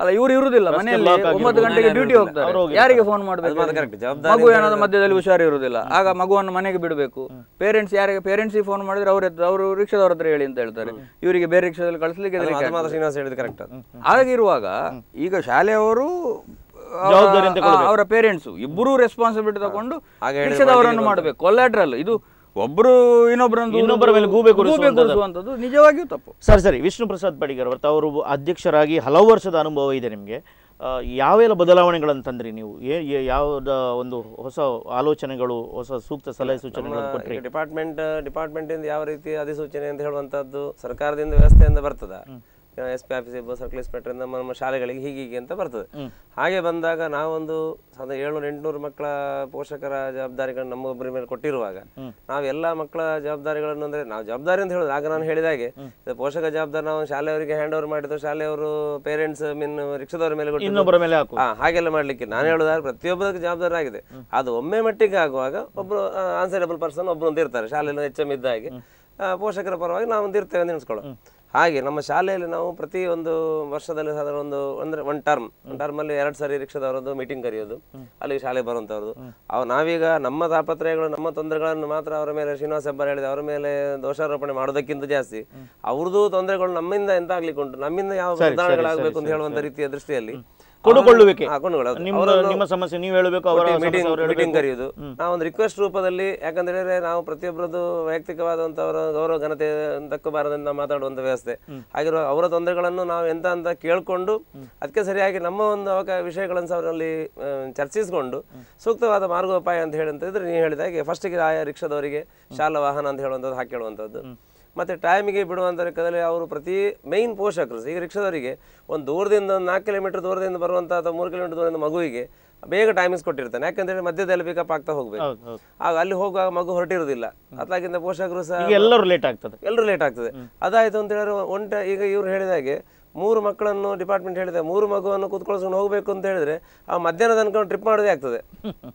ಅಲ್ಲ ಇವ್ರು ಇರುದಿಲ್ಲ ಮನೆಯಲ್ಲಿ lock ಆಗಿರ್ಬೋದು. ಒಂಬತ್ತು ಗಂಟೆಗೆ ಮನೆಯಲ್ಲಿ ಡ್ಯೂಟಿ ಇರುದಿಲ್ಲ. ಹೋಗ್ತಾರೆ ಅವ್ರು ಹೋಗಿರ್ತಾರೆ. ಯಾರಿಗೆ ಫೋನ್ ಅದು ಮಾತ್ರ ಮಾಡ್ಬೇಕು correct. ಜವಾಬ್ದಾರಿ ಮಗು ಅಂತ ಏನಾದ್ರು ಹೇಳಿದ್ರೆ- ಮಧ್ಯದಲ್ಲಿ ಹುಷಾರು ಇರುವುದಿಲ್ಲ ಆಗ ಮಗುವನ್ನು ಮನೆಗೆ ಬಿಡಬೇಕು ಪೇರೆಂಟ್ಸ್ ಯಾರಿಗೆ ಪೇರೆಂಟ್ಸಿಗೆ ಫೋನ್ ಮಾಡಿದ್ರೆ ಅವ್ರ ಅವರು ರಿಕ್ಷಾದವ್ರ ಹತ್ರ ಹೇಳಿ ಅಂತ ಹೇಳ್ತಾರೆ ಇವರಿಗೆ ಬೇರೆ ರಿಕ್ಷಾದಲ್ಲಿ ಕಳಿಸ್ಲಿಕ್ಕೆ ಅದು ಹೆದರಿಕೆ ಅದು ಮಾತ್ರ ಆಗ್ತದೆ. ಶ್ರೀನಿವಾಸ್ ಹೇಳಿದ ಕರೆಕ್ಟ್ ಅದು ಹಾಗಿರುವಾಗ ಈಗ ಶಾಲೆಯವರು ಅವರ- ಜವಾಬ್ದಾರಿ ಅಂತ ಕೊಡ್ಬೇಕು. ಅವರ ಪೇರೆಂಟ್ಸ್ ಇಬ್ಬರೂ ರೆಸ್ಪಾನ್ಸಿಬಿಲಿಟಿ ತಗೊಂಡು ಹಾಗೆ ಹೇಳಿದ್ರೆ ರಿಕ್ಷಾದವರನ್ನು ಮಾಡ್ಲಿಕ್ಕೆ ಮಾಡಬೇಕು ಕೊಲ್ಲಾಟ್ರಲ್ ಇದು ಒಬ್ರು ಇನ್ನೊಬ್ಬರನ್ನು ಇನ್ನೊಬ್ಬರ ಮೇಲೆ ಗೂಬೆ ಕೂರಿಸುವಂಥದ್ದು. ಕೂರಿಸುವಂಥದ್ದು ನಿಜವಾಗಿಯೂ ತಪ್ಪು ಸರಿ ಸರಿ ವಿಷ್ಣು ಪ್ರಸಾದ್ ಪಡಿಗರ್ ಅವತ್ತು ಅವರು ಅಧ್ಯಕ್ಷರಾಗಿ ಹಲವು ವರ್ಷದ ಅನುಭವ ಇದೆ ನಿಮಗೆ ಯಾವೆಲ್ಲ ಬದಲಾವಣೆಗಳನ್ನು ತಂದ್ರಿ ನೀವು ಏ- ಏ- ಯಾವ್ದ ಒಂದು ಹೊಸ ಆಲೋಚನೆಗಳು ಹೊಸ ಸೂಕ್ತ ಸಲಹೆ ಸೂಚನೆಗಳನ್ನು ಕೊಟ್ರಿ ಡಿಪಾರ್ಟ್ಮೆಂಟ್ ಡಿಪಾರ್ಟ್ಮೆಂಟ್ ಇಂದ ಯಾವ ರೀತಿ ಅಧಿಸೂಚನೆ ಅಂತ ಹೇಳುವಂತದ್ದು ಸರ್ಕಾರದಿಂದ ವ್ಯವಸ್ಥೆಯಿಂದ ಬರ್ತದ ಎಸ್ ಪಿ ಆಫೀಸ್ ಇರ್ಬೋದು ಸರ್ಕಲ್ ಇನ್ಸ್ಪೆಕ್ಟರ್ ಇಂದ ನಮ್ಮ ಶಾಲೆಗಳಿಗೆ ಹೀಗೀಗೆ ಅಂತ ಬರ್ತದೆ ಹಾಗೆ ಬಂದಾಗ ನಾವೊಂದು ಸಾಧಾರಣ ಏಳ್ನೂರು ಎಂಟುನೂರು ಮಕ್ಕಳ ಪೋಷಕರ ಜವಾಬ್ದಾರಿಗಳನ್ನು ನಮ್ಮ ಒಬ್ಬರ ಮೇಲೆ ಕೊಟ್ಟಿರುವಾಗ ನಾವು ಎಲ್ಲ ಮಕ್ಕಳ ಜವಾಬ್ದಾರಿಗಳನ್ನು ಅಂದ್ರೆ ನಾವು ಜವಾಬ್ದಾರಿ ಅಂತ ಹೇಳೋದು ಆಗ ನಾನು ಹೇಳಿದ ಹಾಗೆ ಇದು ಪೋಷಕ ಜವಾಬ್ದಾರಿ ನಾವು ಶಾಲೆಯವರಿಗೆ ಹ್ಯಾಂಡ್ ಓವರ್ ಮಾಡಿದ್ದು ಶಾಲೆಯವರು ಪೇರೆಂಟ್ಸ್ ಮೀನ್ ರಿಕ್ಷಾದವರ ಮೇಲೆ ಕೊಟ್ಟಿದ್ದು. ಇನ್ನೊಬ್ಬರ ಮೇಲೆ ಹಾಕು ಹಾ ಹಾಗೆಲ್ಲ ಮಾಡ್ಲಿಕ್ಕೆ ನಾನು ಹೇಳೋದಾದ್ರೆ ಪ್ರತಿಯೊಬ್ಬರಿಗೆ ಜವಾಬ್ದಾರಿ ಆಗಿದೆ ಅದು ಒಮ್ಮೆ ಮಟ್ಟಿಗೆ ಆಗುವಾಗ ಒಬ್ರು ಆನ್ಸರಬಲ್ ಪರ್ಸನ್ ಒಬ್ರು ಅಂತ ಇರ್ತಾರೆ ಶಾಲೆಯಲ್ಲಿ ಎಚ್ ಎಂ ಇದ್ದ ಹಾಗೆ ಆ, ಪೋಷಕರ ಪರವಾಗಿ ನಾವು ಒಂದು ಇರ್ತೇವೆ ಅಂತ ನೆನೆಸ್ಕೊಳ್ಳೋ ಹಾಗೆ ನಮ್ಮ ಶಾಲೆಯಲ್ಲಿ ನಾವು ಪ್ರತಿ ಒಂದು ವರ್ಷದಲ್ಲಿ ಸಾಧಾರಣ ಒಂದು ಅಂದ್ರೆ ಒನ್ ಟರ್ಮ್ ಒನ್ ಟರ್ಮಲ್ಲಿ ಎರಡು ಸಾರಿ ರಿಕ್ಷಾದವರದ್ದು ಮೀಟಿಂಗ್ ಕರೆಯೋದು ಅಲ್ಲಿಗೆ ಶಾಲೆ ಬರುವಂಥವ್ರದ್ದು ಅವು ನಾವೀಗ ನಮ್ಮ ತಾಪತ್ರಯಗಳು ನಮ್ಮ ತೊಂದರೆಗಳನ್ನು ಮಾತ್ರ ಅವರ ಮೇಲೆ ಶ್ರೀನಿವಾಸ ಹೆಬ್ಬಾರ್ ಹೇಳಿದ ಅವರ ಮೇಲೆ ದೋಷಾರೋಪಣೆ ಮಾಡೋದಕ್ಕಿಂತ ಜಾಸ್ತಿ ಅವ್ರದ್ದು ತೊಂದರೆಗಳು ನಮ್ಮಿಂದ ಎಂತ ಆಗ್ಲಿಕ್ಕೆ ಉಂಟು ನಮ್ಮಿಂದ ಯಾವ ಬದಲಾವಣೆಗಳಾಗಬೇಕು ಅಂತ ಹೇಳುವಂತ ರೀತಿಯ ದೃಷ್ಟಿಯಲ್ಲಿ ಕೊಡುಕೊಳ್ಳುವಿಕೆ ಹಾ, ಕೊಂಡುಕೊಳ್ಳೋದು. ನಿಮ್ಮ ಅವರನ್ನು ನಿಮ್ಮ ಸಮಸ್ಯೆ ನೀವು ಹೇಳಬೇಕು ಅವರ ಸಮಸ್ಯೆ ಮೀಟಿಂಗ್ ಅವರು ಮೀಟಿಂಗ್ ಹೇಳಬೇಕು ಕರೆಯುವುದು ನಾವೊಂದು ರಿಕ್ವೆಸ್ಟ್ ರೂಪದಲ್ಲಿ ಯಾಕಂತ ಹೇಳಿದ್ರೆ ನಾವು ಪ್ರತಿಯೊಬ್ಬರದ್ದು ವೈಯಕ್ತಿಕವಾದಂತವರ ಗೌರವ ಘನತೆ ದಕ್ಕಬಾರದಿಂದ ಮಾತಾಡುವಂತ ವ್ಯವಸ್ಥೆ ಹಾಗಿರುವ ಅವರ ತೊಂದರೆಗಳನ್ನು ನಾವು ಎಂತ ಅಂತ ಕೇಳ್ಕೊಂಡು ಅದಕ್ಕೆ ಸರಿಯಾಗಿ ನಮ್ಮ ಒಂದು ಅವಕ ವಿಷಯಗಳನ್ನು ಸಹ ಅವರಲ್ಲಿ ಆ, ಚರ್ಚಿಸಿಕೊಂಡು ಸೂಕ್ತವಾದ ಮಾರ್ಗೋಪಾಯ ಅಂತ ಹೇಳಿದ್ರೆ ನೀವು ಹೇಳಿದ ಹಾಗೆ ಫಸ್ಟಿಗೆ ಆಯಾ ರಿಕ್ಷಾದವರಿಗೆ ಶಾಲಾ ವಾಹನ ಅಂತ ಹೇಳುವಂಥದ್ದು ಹಾಕಿ ಹೇಳುವಂಥದ್ದು ಮತ್ತೆ ಟೈಮಿಗೆ ಬಿಡುವಂಥ ಲೆಕ್ಕದಲ್ಲಿ ಅವರು ಪ್ರತಿ ಮೈನ್ ಪೋಷಕರು ಈಗ ರಿಕ್ಷಾದವರಿಗೆ ಒಂದು ದೂರದಿಂದ ಒಂದು ನಾಲ್ಕು ಕಿಲೋಮೀಟರ್ ದೂರದಿಂದ ಬರುವಂಥ ಅಥವಾ ಮೂರು ಕಿಲೋಮೀಟರ್ ದೂರದಿಂದ ಮಗುವಿಗೆ ಬೇಗ ಟೈಮಿಂಗ್ಸ್ ಕೊಟ್ಟಿರ್ತಾನೆ ಯಾಕಂತೇಳಿ ಮಧ್ಯದಲ್ಲಿ ಪಿಕಪ್ ಆಗ್ತಾ ಹೋಗ್ಬೇಕು ಹೌದು ಹೌದು ಆಗ ಅಲ್ಲಿ ಹೋಗುವಾಗ ಮಗು ಹೊರಟಿರುವುದಿಲ್ಲ ಅದಾಗಿಂದ ಪೋಷಕರು ಸಹ ಈಗ ಎಲ್ಲರೂ ಲೇಟ್ ಆಗ್ತದೆ ಎಲ್ಲರೂ ಲೇಟ್ ಆಗ್ತದೆ ಅದಾಯ್ತು ಅಂತ ಹೇಳಿದ್ರೆ ಒಂಟ ಈಗ ಇವ್ರು ಹೇಳಿದ ಹಾಗೆ ಮೂರು ಮಕ್ಕಳನ್ನು ಡಿಪಾರ್ಟ್ಮೆಂಟ್ ಹೇಳಿದೆ ಮೂರು ಮಗುವನ್ನು ಕೂತ್ಕೊಳ್ಸ್ಕೊಂಡು ಹೋಗ್ಬೇಕು ಅಂತ ಹೇಳಿದ್ರೆ ಆ ಮಧ್ಯಾಹ್ನ ತನಕ ಟ್ರಿಪ್ ಮಾಡೋದೇ ಆಗ್ತದೆ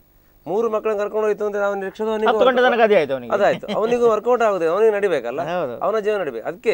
ಮೂರು ಮಕ್ಕಳನ್ನ ಕರ್ಕೊಂಡು ಹೋಯ್ತು ಅಂತ ನಾವು ರಿಕ್ಷಾದವನಿಗೆ ಹತ್ತು ಗಂಟೆ ತನಕ ಅದೇ ಆಯ್ತು ಅವನಿಗೆ ಅದಾಯ್ತು ಅವನಿಗೂ ವರ್ಕೌಟ್ ಆಗುದಿಲ್ಲ ಅವನಿಗೆ ನಡಿಬೇಕಲ್ಲ ಹೌದು. ಅವನ ಜೀವನ ನಡಿಬೇಕು ಅದಕ್ಕೆ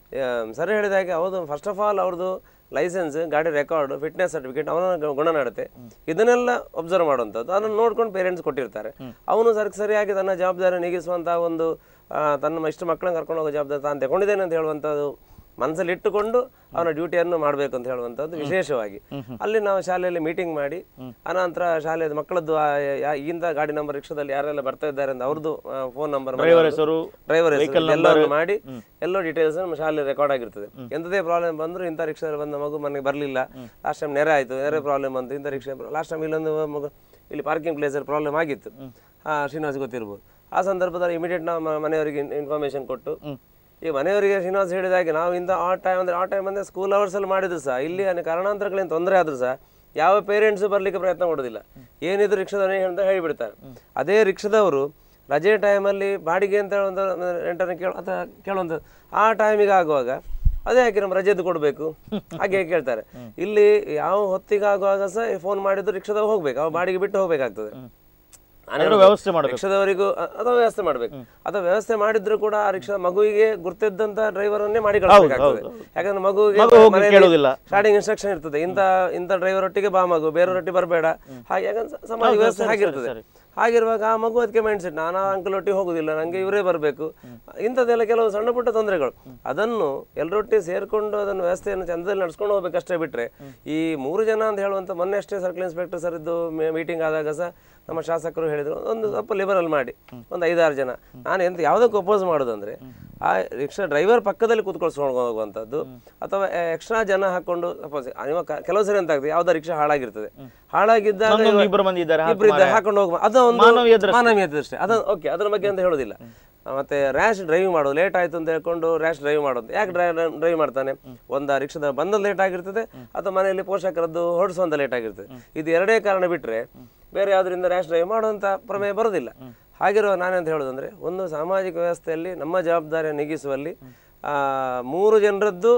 ಸರ್ ಹೇಳಿದ ಹಾಗೆ ಹೌದು ಫಸ್ಟ್ ಆಫ್ ಆಲ್ ಅವ್ರದ್ದು ಲೈಸೆನ್ಸ್ ಗಾಡಿ ರೆಕಾರ್ಡ್ ಫಿಟ್ನೆಸ್ ಸರ್ಟಿಫಿಕೇಟ್ ಅವನ ಗ- ಗುಣನಡತೆ ಇದನ್ನೆಲ್ಲ ಒಬ್ಸರ್ವ್ ಮಾಡುವಂಥದ್ದು ಅದನ್ನು ನೋಡ್ಕೊಂಡು ಪೇರೆಂಟ್ಸ್ ಕೊಟ್ಟಿರ್ತಾರೆ ಅವನು ಸರ್ ಸರಿಯಾಗಿ ತನ್ನ ಜವಾಬ್ದಾರಿ ನೀಗಿಸುವಂತಹ ಒಂದು ಆ, ತನ್ನ ಇಷ್ಟು ಮಕ್ಕಳನ್ನ ಕರ್ಕೊಂಡು ಹೋಗೋ ಜವಾಬ್ದಾರಿ ತಾನು ತಗೊಂಡಿದ್ದೇನೆ ಅಂತ ಹೇಳುವಂಥದ್ದು ಮನಸ್ಸಲ್ಲಿ ಇಟ್ಟುಕೊಂಡು ಅವನ ಡ್ಯೂಟಿಯನ್ನು ಮಾಡಬೇಕು ಅಂತ ಹೇಳುವಂಥದ್ದು ವಿಶೇಷವಾಗಿ ಅಲ್ಲಿ ನಾವು ಶಾಲೆಯಲ್ಲಿ ಮೀಟಿಂಗ್ ಮಾಡಿ ಅನಂತರ ಶಾಲೆಯ ಮಕ್ಕಳದ್ದು ಆ ಯಾ- ಈಗಿಂದ ಗಾಡಿ ನಂಬರ್ ರಿಕ್ಷಾದಲ್ಲಿ ಯಾರೆಲ್ಲ ಬರ್ತಾ ಇದ್ದಾರೆ ಅಂತ ಅವ್ರದ್ದು ಫೋನ್ ನಂಬರ್ ಡ್ರೈವರ್ ಹೆಸರು ಡ್ರೈವರ್ vehicle ಎಲ್ಲವನ್ನು ಮಾಡಿ ಎಲ್ಲೋ ಡೀಟೇಲ್ಸ್ ನಮ್ಮ ಶಾಲೆ ರೆಕಾರ್ಡ್ ಆಗಿರ್ತದೆ ಎಂತದೇ ಪ್ರಾಬ್ಲಮ್ ಬಂದ್ರು ಇಂಥ ರಿಕ್ಷಾದಲ್ಲಿ ಬಂದ ಮಗು ಮನೆಗೆ ಬರಲಿಲ್ಲ ಲಾಸ್ಟ್ ಟೈಮ್ ನೆರೆ ಆಯ್ತು ನೆರೆ ಪ್ರಾಬ್ಲಮ್ ಬಂತು ಇಂಥ ರಿಕ್ಷಾ ಲಾಸ್ಟ್ ಟೈಮ್ ಇಲ್ಲೊಂದು ಮಗು ಇಲ್ಲಿ ಪಾರ್ಕಿಂಗ್ ಪ್ಲೇಸಲ್ಲಿ ಪ್ರಾಬ್ಲಮ್ ಆಗಿತ್ತು ಹಾ ಶ್ರೀನಿವಾಸ್ ಗೊತ್ತಿರ್ಬೋದು ಆ ಸಂದರ್ಭದಲ್ಲಿ ಇಮಿಡಿಯೇಟ್ ನಾವು ಮ- ಮನೆಯವರಿಗೆ ಇನ್ಫಾರ್ಮೇಶನ್ ಕೊಟ್ಟು ಈ ಮನೆಯವರಿಗೆ ಶ್ರೀನಿವಾಸ್ ಹೇಳಿದ ಹಾಗೆ ನಾವು ಇಂಥ ಆ ಟೈಮ್ ಅಂದ್ರೆ ಆ ಟೈಮ್ ಅಂದ್ರೆ ಸ್ಕೂಲ್ ಅವರ್ಸ್ ಅಲ್ಲಿ ಮಾಡಿದ್ರು ಸಹ ಇಲ್ಲಿ ಅನೇಕ ಕಾರಣಾಂತರಗಳಿಂದ ತೊಂದರೆ ಆದ್ರೂ ಸಹ ಯಾವ ಪೇರೆಂಟ್ಸ್ ಬರ್ಲಿಕ್ಕೆ ಪ್ರಯತ್ನ ಮಾಡೋದಿಲ್ಲ ಏನಿದ್ರು ರಿಕ್ಷಾದವನೇ ಅಂತ ಹೇಳಿಬಿಡ್ತಾರೆ ಅದೇ ರಿಕ್ಷಾದವರು ರಜೆ ಟೈಮಲ್ಲಿ ಬಾಡಿಗೆ ಅಂತ ಹೇಳುವಂಥ ರೆಂಟನ್ನು ಕೇಳ ಅಥವಾ ಕೇಳುವಂಥ ಆ ಟೈಮಿಗೆ ಆಗುವಾಗ ಅದೇ ಯಾಕೆ ನಮ್ಮ ರಜೆದು ಕೊಡಬೇಕು ಹಾಗೆ ಕೇಳ್ತಾರೆ ಇಲ್ಲಿ ಯಾವ ಹೊತ್ತಿಗೆ ಆಗುವಾಗ ಸಹ ಫೋನ್ ಮಾಡಿದ್ರು ರಿಕ್ಷಾದವ ಹೋಗ್ಬೇಕು ಅವ ಬಾಡಿಗೆ ಬಿಟ್ಟು ಹೋಗ್ಬೇಕಾಗ್ತದೆ ನಾನು ಅದರ ಹೇಳೋದು, ವ್ಯವಸ್ಥೆ ಮಾಡ್ಬೇಕು. ರಿಕ್ಷಾದವರಿಗೂ ಅ- ಅಥವಾ ವ್ಯವಸ್ಥೆ ಮಾಡಬೇಕು ಅಥವಾ ವ್ಯವಸ್ಥೆ ಮಾಡಿದ್ರು ಕೂಡ ಆ ರಿಕ್ಷಾ ಮಗುವಿಗೆ ಗುರ್ತಿದ್ದಂತ ಡ್ರೈವರ್ ಅನ್ನೇ ಮಾಡಿ ಕಳಿಸಬೇಕಾಗ್ತದೆ ಯಾಕಂದ್ರೆ ಮಗುವಿಗೆ ಮಗು ಹೋಗಿ ಕೇಳೋದಿಲ್ಲ. ಸ್ಟಾರ್ಟಿಂಗ್ ಇನ್ಸ್ಟ್ರಕ್ಷನ್ ಇರ್ತದೆ ಇಂಥ ಇಂಥ ಡ್ರೈವರ್ ಒಟ್ಟಿಗೆ ಬಾ ಮಗು ಬೇರೆಯವರೊಟ್ಟಿಗೆ ಬರಬೇಡ ಹಾಗೆ ಯಾಕಂದ್ರೆ ಸ- ಸಮಾಜ ವ್ಯವಸ್ಥೆ ಹಾಗಿರ್ತದೆ ಹಾಗಿರುವಾಗ ಆ ಮಗು ಅದಕ್ಕೆ ಮೈಂಡ್ ಸೆಟ್ ನಾನು ಆ ಅಂಕಲ್ ಒಟ್ಟಿಗೆ ಹೋಗುದಿಲ್ಲ ನಂಗೆ ಇವರೇ ಬರಬೇಕು ಇಂಥದ್ದೆಲ್ಲ ಕೆಲವು ಸಣ್ಣ ಪುಟ್ಟ ತೊಂದರೆಗಳು ಅದನ್ನು ಎಲ್ಲರೊಟ್ಟಿಗೆ ಸೇರ್ಕೊಂಡು ಅದನ್ನು ವ್ಯವಸ್ಥೆಯನ್ನು ಚಂದದಲ್ಲಿ ನಡ್ಸ್ಕೊಂಡು ಹೋಗ್ಬೇಕಷ್ಟೇ ಬಿಟ್ರೆ ಈ ಮೂರು ಜನ ಅಂತ ಹೇಳುವಂತ ಮೊನ್ನೆ ಅಷ್ಟೇ ಸರ್ಕಲ್ ಇನ್ಸ್ಪೆಕ್ಟರ್ ಸರ್ ಇದ್ದು ಮೀಟಿಂಗ್ ಆದಾಗ ಸಹ ನಮ್ಮ ಶಾಸಕರು ಹೇಳಿದ್ರು ಒಂದು ಸ್ವಲ್ಪ ಲಿಬರಲ್ ಮಾಡಿ ಒಂದು ಐದಾರು ಜನ ನಾನು ಎಂತ ಯಾವುದಕ್ಕೆ ಅಪೋಸ್ ಮಾಡೋದು ಅಂದ್ರೆ ಆ ರಿಕ್ಷಾ ಡ್ರೈವರ್ ಪಕ್ಕದಲ್ಲಿ ಕೂತ್ಕೊಳ್ಸ್ಕೊಂಡು ಹೋಗುವಂಥದ್ದು ಅಥವಾ ಎಕ್ಸ್ಟ್ರಾ ಜನ ಹಾಕೊಂಡು ಸಪೋಸ್ ಕೆಲವು ಸರಿ ಅಂತ ಆಗ್ತದೆ ಯಾವ್ದೋ ರಿಕ್ಷಾ ಹಾಳಾಗಿರ್ತದೆ ಹಾಳಾಗಿದ್ದಾಗ ನನ್ನೊಂದು ಇವ- ಇಬ್ಬರು ಮಂದಿ ಇದ್ದಾರೆ, ಹಾಕು ಇಬ್ರು ಇದ್ದಾರೆ, ಮಾರಾಯ. ಹಾಕೊಂಡು ಹೋಗುವ ಅದು ಒಂದು ಮಾನವೀಯ ದೃಷ್ಟಿ. ಮಾನವೀಯ ದೃಷ್ಟಿ ಅದು ಓಕೆ ಅದ್ರ ಬಗ್ಗೆ ಅಂತ ಹೇಳೋದಿಲ್ಲ ಆ, ಮತ್ತೆ ರ್ಯಾಶ್ ಡ್ರೈವಿಂಗ್ ಮಾಡೋದು ಲೇಟ್ ಆಯ್ತು ಅಂತ ಹೇಳ್ಕೊಂಡು ರ್ಯಾಶ್ ಡ್ರೈವ್ ಮಾಡೋದು ಯಾಕೆ ಡ್ರೈವ್ ಡ್ರೈವ್ ಮಾಡ್ತಾನೆ ಒಂದು ರಿಕ್ಷಾದ ಬಂದ ಲೇಟ್ ಆಗಿರ್ತದೆ ಅಥವಾ ಮನೆಯಲ್ಲಿ ಪೋಷಕರದ್ದು ಹೊರಡಿಸುವಂತ ಲೇಟ್ ಆಗಿರ್ತದೆ ಇದು ಎರಡೇ ಕಾರಣ ಬಿಟ್ರೆ ಬೇರೆ ಯಾವ್ದರಿಂದ ರ್ಯಾಶ್ ಡ್ರೈವ್ ಮಾಡುವಂತ ಪ್ರಮೇಯ ಬರೋದಿಲ್ಲ ಹಾಗಿರುವ ನಾನೆಂತ ಹೇಳೋದಂದ್ರೆ ಒಂದು ಸಾಮಾಜಿಕ ವ್ಯವಸ್ಥೆಯಲ್ಲಿ ನಮ್ಮ ಜವಾಬ್ದಾರಿಯನ್ನು ನೀಗಿಸುವಲ್ಲಿ ಆ, ಮೂರು ಜನರದ್ದು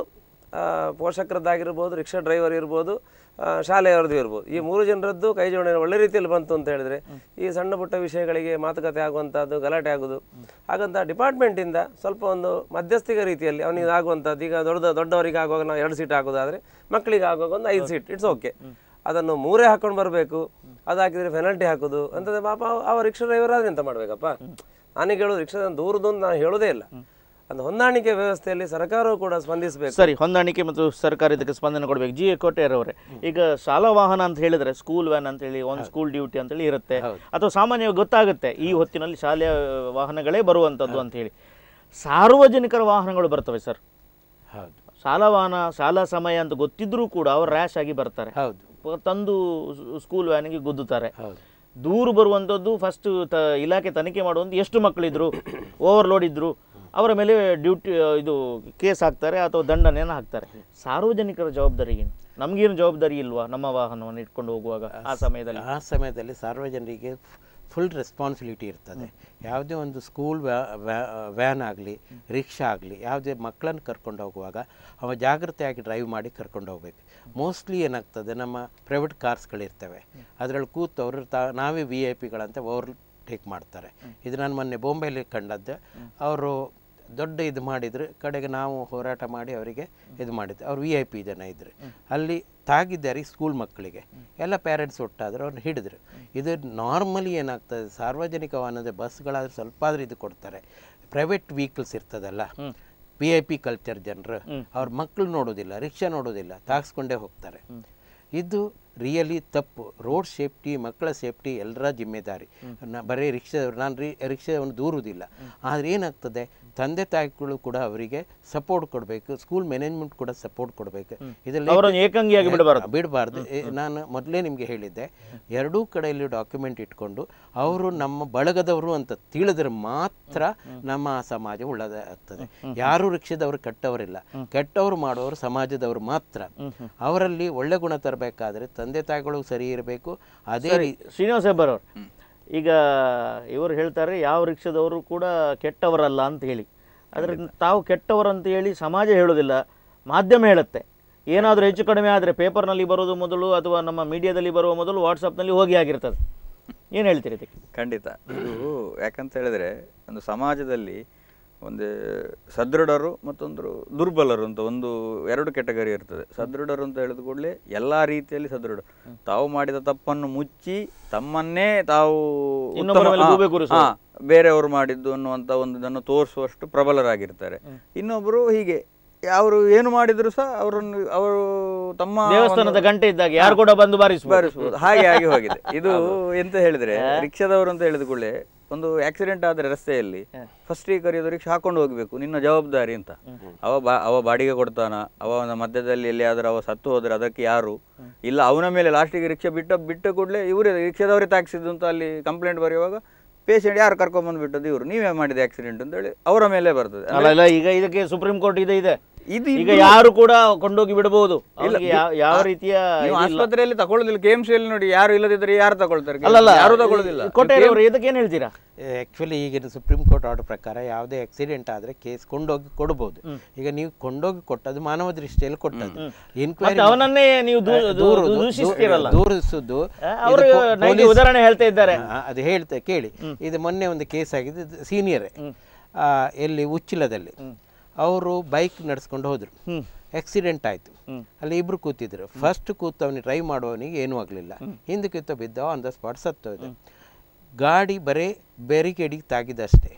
ಆ, ಪೋಷಕರದ್ದಾಗಿರ್ಬೋದು ರಿಕ್ಷಾ ಡ್ರೈವರ್ ಇರ್ಬೋದು ಆ, ಶಾಲೆಯವರದ್ದು ಇರ್ಬೋದು ಈ ಮೂರು ಜನರದ್ದು ಕೈ ಜೋಡಣೆ ಒಳ್ಳೆ ರೀತಿಯಲ್ಲಿ ಬಂತು ಅಂತ ಹೇಳಿದ್ರೆ ಈ ಸಣ್ಣ ಪುಟ್ಟ ವಿಷಯಗಳಿಗೆ ಮಾತುಕತೆ ಆಗುವಂಥದ್ದು ಗಲಾಟೆ ಆಗೋದು ಹಾಗಂತ ಡಿಪಾರ್ಟ್ಮೆಂಟಿಂದ ಸ್ವಲ್ಪ ಒಂದು ಮಧ್ಯಸ್ಥಿಕ ರೀತಿಯಲ್ಲಿ ಅವನಿಗೆ ಆಗುವಂಥದ್ದು ಈಗ ದೊಡ್ಡ ದೊಡ್ಡವರಿಗೆ ಆಗುವಾಗ ನಾವು ಎರಡು ಸೀಟ್ ಹಾಕೋದಾದ್ರೆ ಮಕ್ಕಳಿಗೆ ಆಗುವಾಗ ಒಂದು ಐದು ಸೀಟ್ ಇಟ್ಸ್ ಓಕೆ ಅದನ್ನು ಮೂರೇ ಹಾಕೊಂಡು ಬರಬೇಕು ಅದು ಹಾಕಿದ್ರೆ ಪೆನಲ್ಟಿ ಹಾಕೋದು ಅಂತಂದ್ರೆ ಪಾಪ ಅವ- ಅವ ರಿಕ್ಷಾ ಡ್ರೈವರ್ ಆದ್ರೆ ಎಂತ ಮಾಡಬೇಕಪ್ಪ ನಾನೀಗ ಹೇಳೋದು ರಿಕ್ಷಾ ದೂರದು ಅಂತ ನಾನು ಹೇಳೋದೇ ಇಲ್ಲ ಒಂದು ಹೊಂದಾಣಿಕೆ ವ್ಯವಸ್ಥೆಯಲ್ಲಿ ಸರ್ಕಾರವು ಕೂಡ ಸ್ಪಂದಿಸಬೇಕು ಸರಿ ಹೊಂದಾಣಿಕೆ ಮತ್ತು ಸರ್ಕಾರ ಇದಕ್ಕೆ ಸ್ಪಂದನೆ ಕೊಡಬೇಕು ಜಿ ಎ ಕೋಟೆಯರವರೇ ಈಗ ಶಾಲಾ ವಾಹನ ಅಂತ ಹೇಳಿದ್ರೆ ಸ್ಕೂಲ್ ವ್ಯಾನ್ ಅಂತ ಹೇಳಿ ಒಂದು ಸ್ಕೂಲ್ ಡ್ಯೂಟಿ ಅಂತೇಳಿ ಇರುತ್ತೆ ಅಥವಾ ಸಾಮಾನ್ಯವಾಗಿ ಗೊತ್ತಾಗುತ್ತೆ ಈ ಹೊತ್ತಿನಲ್ಲಿ ಶಾಲೆಯ ವಾಹನಗಳೇ ಬರುವಂಥದ್ದು ಅಂತ ಹೇಳಿ ಸಾರ್ವಜನಿಕರ ವಾಹನಗಳು ಬರ್ತವೆ ಸರ್ ಹೌದು ಶಾಲಾ ವಾಹನ ಶಾಲಾ ಸಮಯ ಅಂತ ಗೊತ್ತಿದ್ರೂ ಕೂಡ ಅವರು ರ್ಯಾಶ್ ಆಗಿ ಬರ್ತಾರೆ ಹೌದು ಪ- ತಂದು ಸ್- ಸ್ಕೂಲ್ ವ್ಯಾನಿಗೆ ಗುದ್ದುತ್ತಾರೆ ಹೌದು ದೂರು ಬರುವಂಥದ್ದು ಫಸ್ಟ್ ತ ಇಲಾಖೆ ತನಿಖೆ ಮಾಡುವಂಥ ಎಷ್ಟು ಮಕ್ಕಳಿದ್ರು ಓವರ್ಲೋಡ್ ಇದ್ರು ಅವರ ಮೇಲೆ ಡ್ಯೂಟಿ ಇದು ಕೇಸ್ ಹಾಕ್ತಾರೆ ಅಥವಾ ದಂಡನೆಯನ್ನು ಹಾಕ್ತಾರೆ ಸಾರ್ವಜನಿಕರ ಜವಾಬ್ದಾರಿ ಏನು ನಮಗೇನು ಜವಾಬ್ದಾರಿ ಇಲ್ವಾ ನಮ್ಮ ವಾಹನವನ್ನು ಇಟ್ಕೊಂಡು ಹೋಗುವಾಗ ಆ ಸಮಯದಲ್ಲಿ ಆ ಸಮಯದಲ್ಲಿ ಸಾರ್ವಜನಿಕರಿಗೆ ಫುಲ್ ರೆಸ್ಪಾನ್ಸಿಬಿಲಿಟಿ ಇರ್ತದೆ ಯಾವುದೇ ಒಂದು ಸ್ಕೂಲ್ ವ್ಯಾನ್ ಆಗಲಿ ರಿಕ್ಷಾ ಆಗಲಿ ಯಾವುದೇ ಮಕ್ಕಳನ್ನು ಕರ್ಕೊಂಡು ಹೋಗುವಾಗ ಅವ ಜಾಗ್ರತೆಯಾಗಿ ಡ್ರೈವ್ ಮಾಡಿ ಕರ್ಕೊಂಡು ಹೋಗ್ಬೇಕು ಮೋಸ್ಟ್ಲಿ ಏನಾಗ್ತದೆ ನಮ್ಮ ಪ್ರೈವೇಟ್ ಕಾರ್ಸ್ಗಳಿರ್ತವೆ ಅದರಲ್ಲಿ ಕೂತು ಅವರು ತಾ ನಾವೇ ವಿ ಐ ಪಿಗಳಂತ ಓವರ್ ಟೇಕ್ ಮಾಡ್ತಾರೆ ಇದು ನಾನು ಮೊನ್ನೆ ಬೊಂಬೈಲಿ ಕಂಡದ್ದು ಅವರು ದೊಡ್ಡ ಇದು ಮಾಡಿದ್ರು ಕಡೆಗೆ ನಾವು ಹೋರಾಟ ಮಾಡಿ ಅವರಿಗೆ ಇದು ಮಾಡಿದ್ದು ಅವ್ರು ವಿ ಐ ಪಿ ಜನ ಇದ್ರು ಅಲ್ಲಿ ತಾಗಿದ್ದಾರೆ ಸ್ಕೂಲ್ ಮಕ್ಕಳಿಗೆ ಎಲ್ಲ ಪೇರೆಂಟ್ಸ್ ಒಟ್ಟಾದ್ರೆ ಅವ್ರನ್ನ ಹಿಡಿದ್ರು ಇದು ನಾರ್ಮಲಿ ಏನಾಗ್ತದೆ ಸಾರ್ವಜನಿಕ ವಾಹನದ ಬಸ್ಗಳಾದ್ರೆ ಸ್ವಲ್ಪ ಆದ್ರೂ ಇದು ಕೊಡ್ತಾರೆ ಪ್ರೈವೇಟ್ ವೆಹಿಕಲ್ಸ್ ಇರ್ತದಲ್ಲ ವಿ ಐ ಪಿ ಕಲ್ಚರ್ ಜನರು ಅವ್ರ ಮಕ್ಕಳು ನೋಡೋದಿಲ್ಲ ರಿಕ್ಷಾ ನೋಡೋದಿಲ್ಲ ತಾಗಿಸ್ಕೊಂಡೇ ಹೋಗ್ತಾರೆ ಇದು ರಿಯಲಿ ತಪ್ಪು ರೋಡ್ ಸೇಫ್ಟಿ ಮಕ್ಕಳ ಸೇಫ್ಟಿ ಎಲ್ಲರ ಜಿಮ್ಮೆದಾರಿ ನ- ಬರೀ ರಿಕ್ಷಾದವ್ರು ನಾನು ರಿ ರಿಕ್ಷಾವನ್ನು ದೂರುವುದಿಲ್ಲ ಆದರೆ ಏನಾಗ್ತದೆ ತಂದೆ ತಾಯಿಗಳು ಕೂಡ ಅವರಿಗೆ ಸಪೋರ್ಟ್ ಕೊಡಬೇಕು ಸ್ಕೂಲ್ ಮ್ಯಾನೇಜ್ಮೆಂಟ್ ಕೂಡ ಸಪೋರ್ಟ್ ಕೊಡಬೇಕು ಇದರಲ್ಲಿ ಅವರನ್ನು ಏಕಾಂಗಿಯಾಗಿ ಬಿಡಬಾರದು ಬಿಡಬಾರ್ದು ನಾನು ಮೊದಲೇ ನಿಮಗೆ ಹೇಳಿದ್ದೆ ಎರಡೂ ಕಡೆಯಲ್ಲಿ ಡಾಕ್ಯುಮೆಂಟ್ ಇಟ್ಕೊಂಡು ಅವರು ನಮ್ಮ ಬಳಗದವರು ಅಂತ ತಿಳಿದ್ರೆ ಮಾತ್ರ ನಮ್ಮ ಸಮಾಜ ಒಳ್ಳೆದಾಗ್ತದೆ ಯಾರು ರಿಕ್ಷದವರು ಕೆಟ್ಟವರಿಲ್ಲ ಕೆಟ್ಟವರು ಮಾಡೋರು ಸಮಾಜದವರು ಮಾತ್ರ ಅವರಲ್ಲಿ ಒಳ್ಳೆ ಗುಣ ತರಬೇಕಾದ್ರೆ ತಂದೆ ತಾಯಿಗಳು ಸರಿ ಇರಬೇಕು ಅದೇ ರೀ ಶ್ರೀನಿವಾಸ ಹೆಬ್ಬಾರ್ ಅವರು ಈಗ ಇವರು ಹೇಳ್ತಾರೆ ಯಾವ ರಿಕ್ಷಾದವರು ಕೂಡ ಕೆಟ್ಟವರಲ್ಲ ಅಂತ ಹೇಳಿ ಆದರೆ ತಾವು ಕೆಟ್ಟವರು ಅಂತ ಹೇಳಿ ಸಮಾಜ ಹೇಳೋದಿಲ್ಲ ಮಾಧ್ಯಮ ಹೇಳುತ್ತೆ ಏನಾದರೂ ಹೆಚ್ಚು ಕಡಿಮೆ ಆದರೆ ಪೇಪರ್ನಲ್ಲಿ ಬರೋದು ಮೊದಲು ಅಥವಾ ನಮ್ಮ ಮೀಡಿಯಾದಲ್ಲಿ ಬರುವ ಮೊದಲು ವಾಟ್ಸಪ್ನಲ್ಲಿ ಹೋಗಿ ಆಗಿರ್ತದೆ ಏನು ಹೇಳ್ತೀರಿ ಇದಕ್ಕೆ ಖಂಡಿತ ಇದು ಯಾಕಂತ ಹೇಳಿದ್ರೆ ಒಂದು ಸಮಾಜದಲ್ಲಿ ಒಂದು ಸದೃಢರು ಮತ್ತೊಂದು ದುರ್ಬಲರು ಅಂತ ಒಂದು ಎರಡು ಕೆಟಗರಿ ಇರ್ತದೆ ಸದೃಢರು ಅಂತ ಹೇಳಿದ ಕೂಡಲೇ ಎಲ್ಲ ರೀತಿಯಲ್ಲಿ ಸದೃಢ ತಾವು ಮಾಡಿದ ತಪ್ಪನ್ನು ಮುಚ್ಚಿ ತಮ್ಮನ್ನೇ ತಾವು ಇನ್ನೊಬ್ಬರ ಉತ್ತಮ- ಮೇಲೆ ಹಾ, ಗೂಬೆ ಕೂರಿಸುವುದು. ಹಾ, ಬೇರೆಯವರು ಮಾಡಿದ್ದು ಅನ್ನುವಂಥ ಒಂದು ಇದನ್ನು ತೋರಿಸುವಷ್ಟು ಪ್ರಬಲರಾಗಿರ್ತಾರೆ ಇನ್ನೊಬ್ಬರು ಹೀಗೆ ಅವರು ಏನು ಮಾಡಿದ್ರು ಸಹ ಅವರನ್ನು ಅವರು ತಮ್ಮ ದೇವಸ್ಥಾನದ ಗಂಟೆ ಇದ್ದಾಗ ಯಾರು ಕೂಡ ಬಂದು ಬಾರಿಸ್ಬೋದು ಬಾರಿಸ್ಬೋದು ಹಾಗೆ ಆಗಿ ಹೋಗಿದೆ ಇದು ಎಂತ ಹೇಳಿದ್ರೆ ರಿಕ್ಷಾದವರು ಅಂತ ಹೇಳಿದ ಕೂಡಲೇ ಒಂದು ಆಕ್ಸಿಡೆಂಟ್ ಆದ್ರೆ ರಸ್ತೆಯಲ್ಲಿ ಫಸ್ಟ್ ಕರೆಯೋದು ರಿಕ್ಷಾ ಹಾಕೊಂಡು ಹೋಗ್ಬೇಕು ನಿನ್ನ ಜವಾಬ್ದಾರಿ ಅಂತ ಅವ ಬಾ ಅವ ಬಾಡಿಗೆ ಕೊಡ್ತಾನ ಅವನ ಮಧ್ಯದಲ್ಲಿ ಎಲ್ಲಿಯಾದ್ರೂ ಅವ ಸತ್ತು ಹೋದ್ರೆ ಅದಕ್ಕೆ ಯಾರು ಇಲ್ಲ ಅವನ ಮೇಲೆ ಲಾಸ್ಟಿಗೆ ರಿಕ್ಷಾ ಬಿಟ್ಟ ಬಿಟ್ಟ ಕೂಡಲೇ ಇವರೇ ರಿಕ್ಷಾದವರೇ ತಾಗಿಸಿದ್ದು ಅಂತ ಅಲ್ಲಿ ಕಂಪ್ಲೇಂಟ್ ಬರೆಯುವಾಗ ಪೇಷಂಟ್ ಯಾರು ಕರ್ಕೊಂಡ್ ಬಿಟ್ಟದ್ದು ಇವರು ನೀವೇ ಮಾಡಿದ ಆಕ್ಸಿಡೆಂಟ್ ಅಂತ ಹೇಳಿ ಅವರ ಮೇಲೆ ಬರ್ತದೆ ಅಲ್ಲ ಇಲ್ಲ ಈಗ ಇದಕ್ಕೆ ಸುಪ್ರೀಂ ಕೋರ್ಟ್ ಇದೆ ಇದೆ ಇದು ಈಗ ಯಾರು ಕೂಡ ಕೊಂಡೋಗಿ ಬಿಡಬಹುದು ಅವನಿಗೆ ಯಾವ- ಯಾವ ರೀತಿಯ ನೀವು ಇದಿಲ್ಲ. ಆಸ್ಪತ್ರೆಯಲ್ಲಿ ತಗೊಳ್ಳೋದಿಲ್ಲ ಕೆ ಎಂ ಸಿ ನೋಡಿ ಯಾರು ಇಲ್ಲದಿದ್ರೆ ಯಾರು ತಗೊಳ್ತಾರೆ ಅಲ್ಲಲ್ಲ ಯಾರು ತಗೊಳ್ಳೋದಿಲ್ಲ ಕೋಟೆಯವರು ಇದಕ್ಕೆ ಏನು ಹೇಳ್ತೀರಾ ಆ್ಯಕ್ಚುಲಿ ಈಗಿನ ಸುಪ್ರೀಂ ಕೋರ್ಟ್ ಆರ್ಡರ್ ಪ್ರಕಾರ ಯಾವುದೇ ಆಕ್ಸಿಡೆಂಟ್ ಆದರೆ ಕೇಸ್ ಕೊಂಡೋಗಿ ಕೊಡ್ಬೋದು ಈಗ ನೀವು ಕೊಂಡೋಗಿ ಕೊಟ್ಟದ್ದು ಮಾನವ ದೃಷ್ಟಿಯಲ್ಲಿ ಕೊಟ್ಟದ್ದು ಮತ್ತೆ ಇನ್ಕ್ವೈರಿ ಅವನನ್ನೇ ನೀವು ದೂ- ದೂ- ದೂಷಿಸ್ತೀರಲ್ಲ ದೂರಿಸುದು ಅವರು ಇದು ಪೊ- ನನಗೆ police- ಉದಾಹರಣೆ ಹೇಳ್ತಾ ಇದ್ದಾರೆ ಆ, ಅದು ಹೇಳ್ತೆ ಕೇಳಿ ಇದು ಮೊನ್ನೆ ಒಂದು ಕೇಸ್ ಆಗಿದೆ ಸೀನಿಯರೇ ಎಲ್ಲಿ ಉಚ್ಚಿಲದಲ್ಲಿ ಅವರು ಬೈಕ್ ನಡೆಸ್ಕೊಂಡು ಹೋದ್ರು ಆಕ್ಸಿಡೆಂಟ್ ಆಯಿತು ಅಲ್ಲಿ ಇಬ್ರು ಕೂತಿದ್ರು ಫಸ್ಟ್ ಕೂತು ಅವನಿಗೆ ಡ್ರೈವ್ ಮಾಡುವವನಿಗೆ ಏನೂ ಆಗಲಿಲ್ಲ ಹಿಂದೆ ಕೂತ ಬಿದ್ದ ಆನ್ ದ ಸ್ಪಾಟ್ ಸತ್ತೋಯ್ತು ಗಾಡಿ ಬರೀ ಬ್ಯಾರಿಕೇಡಿಗೆ ತಾಗಿದಷ್ಟೇ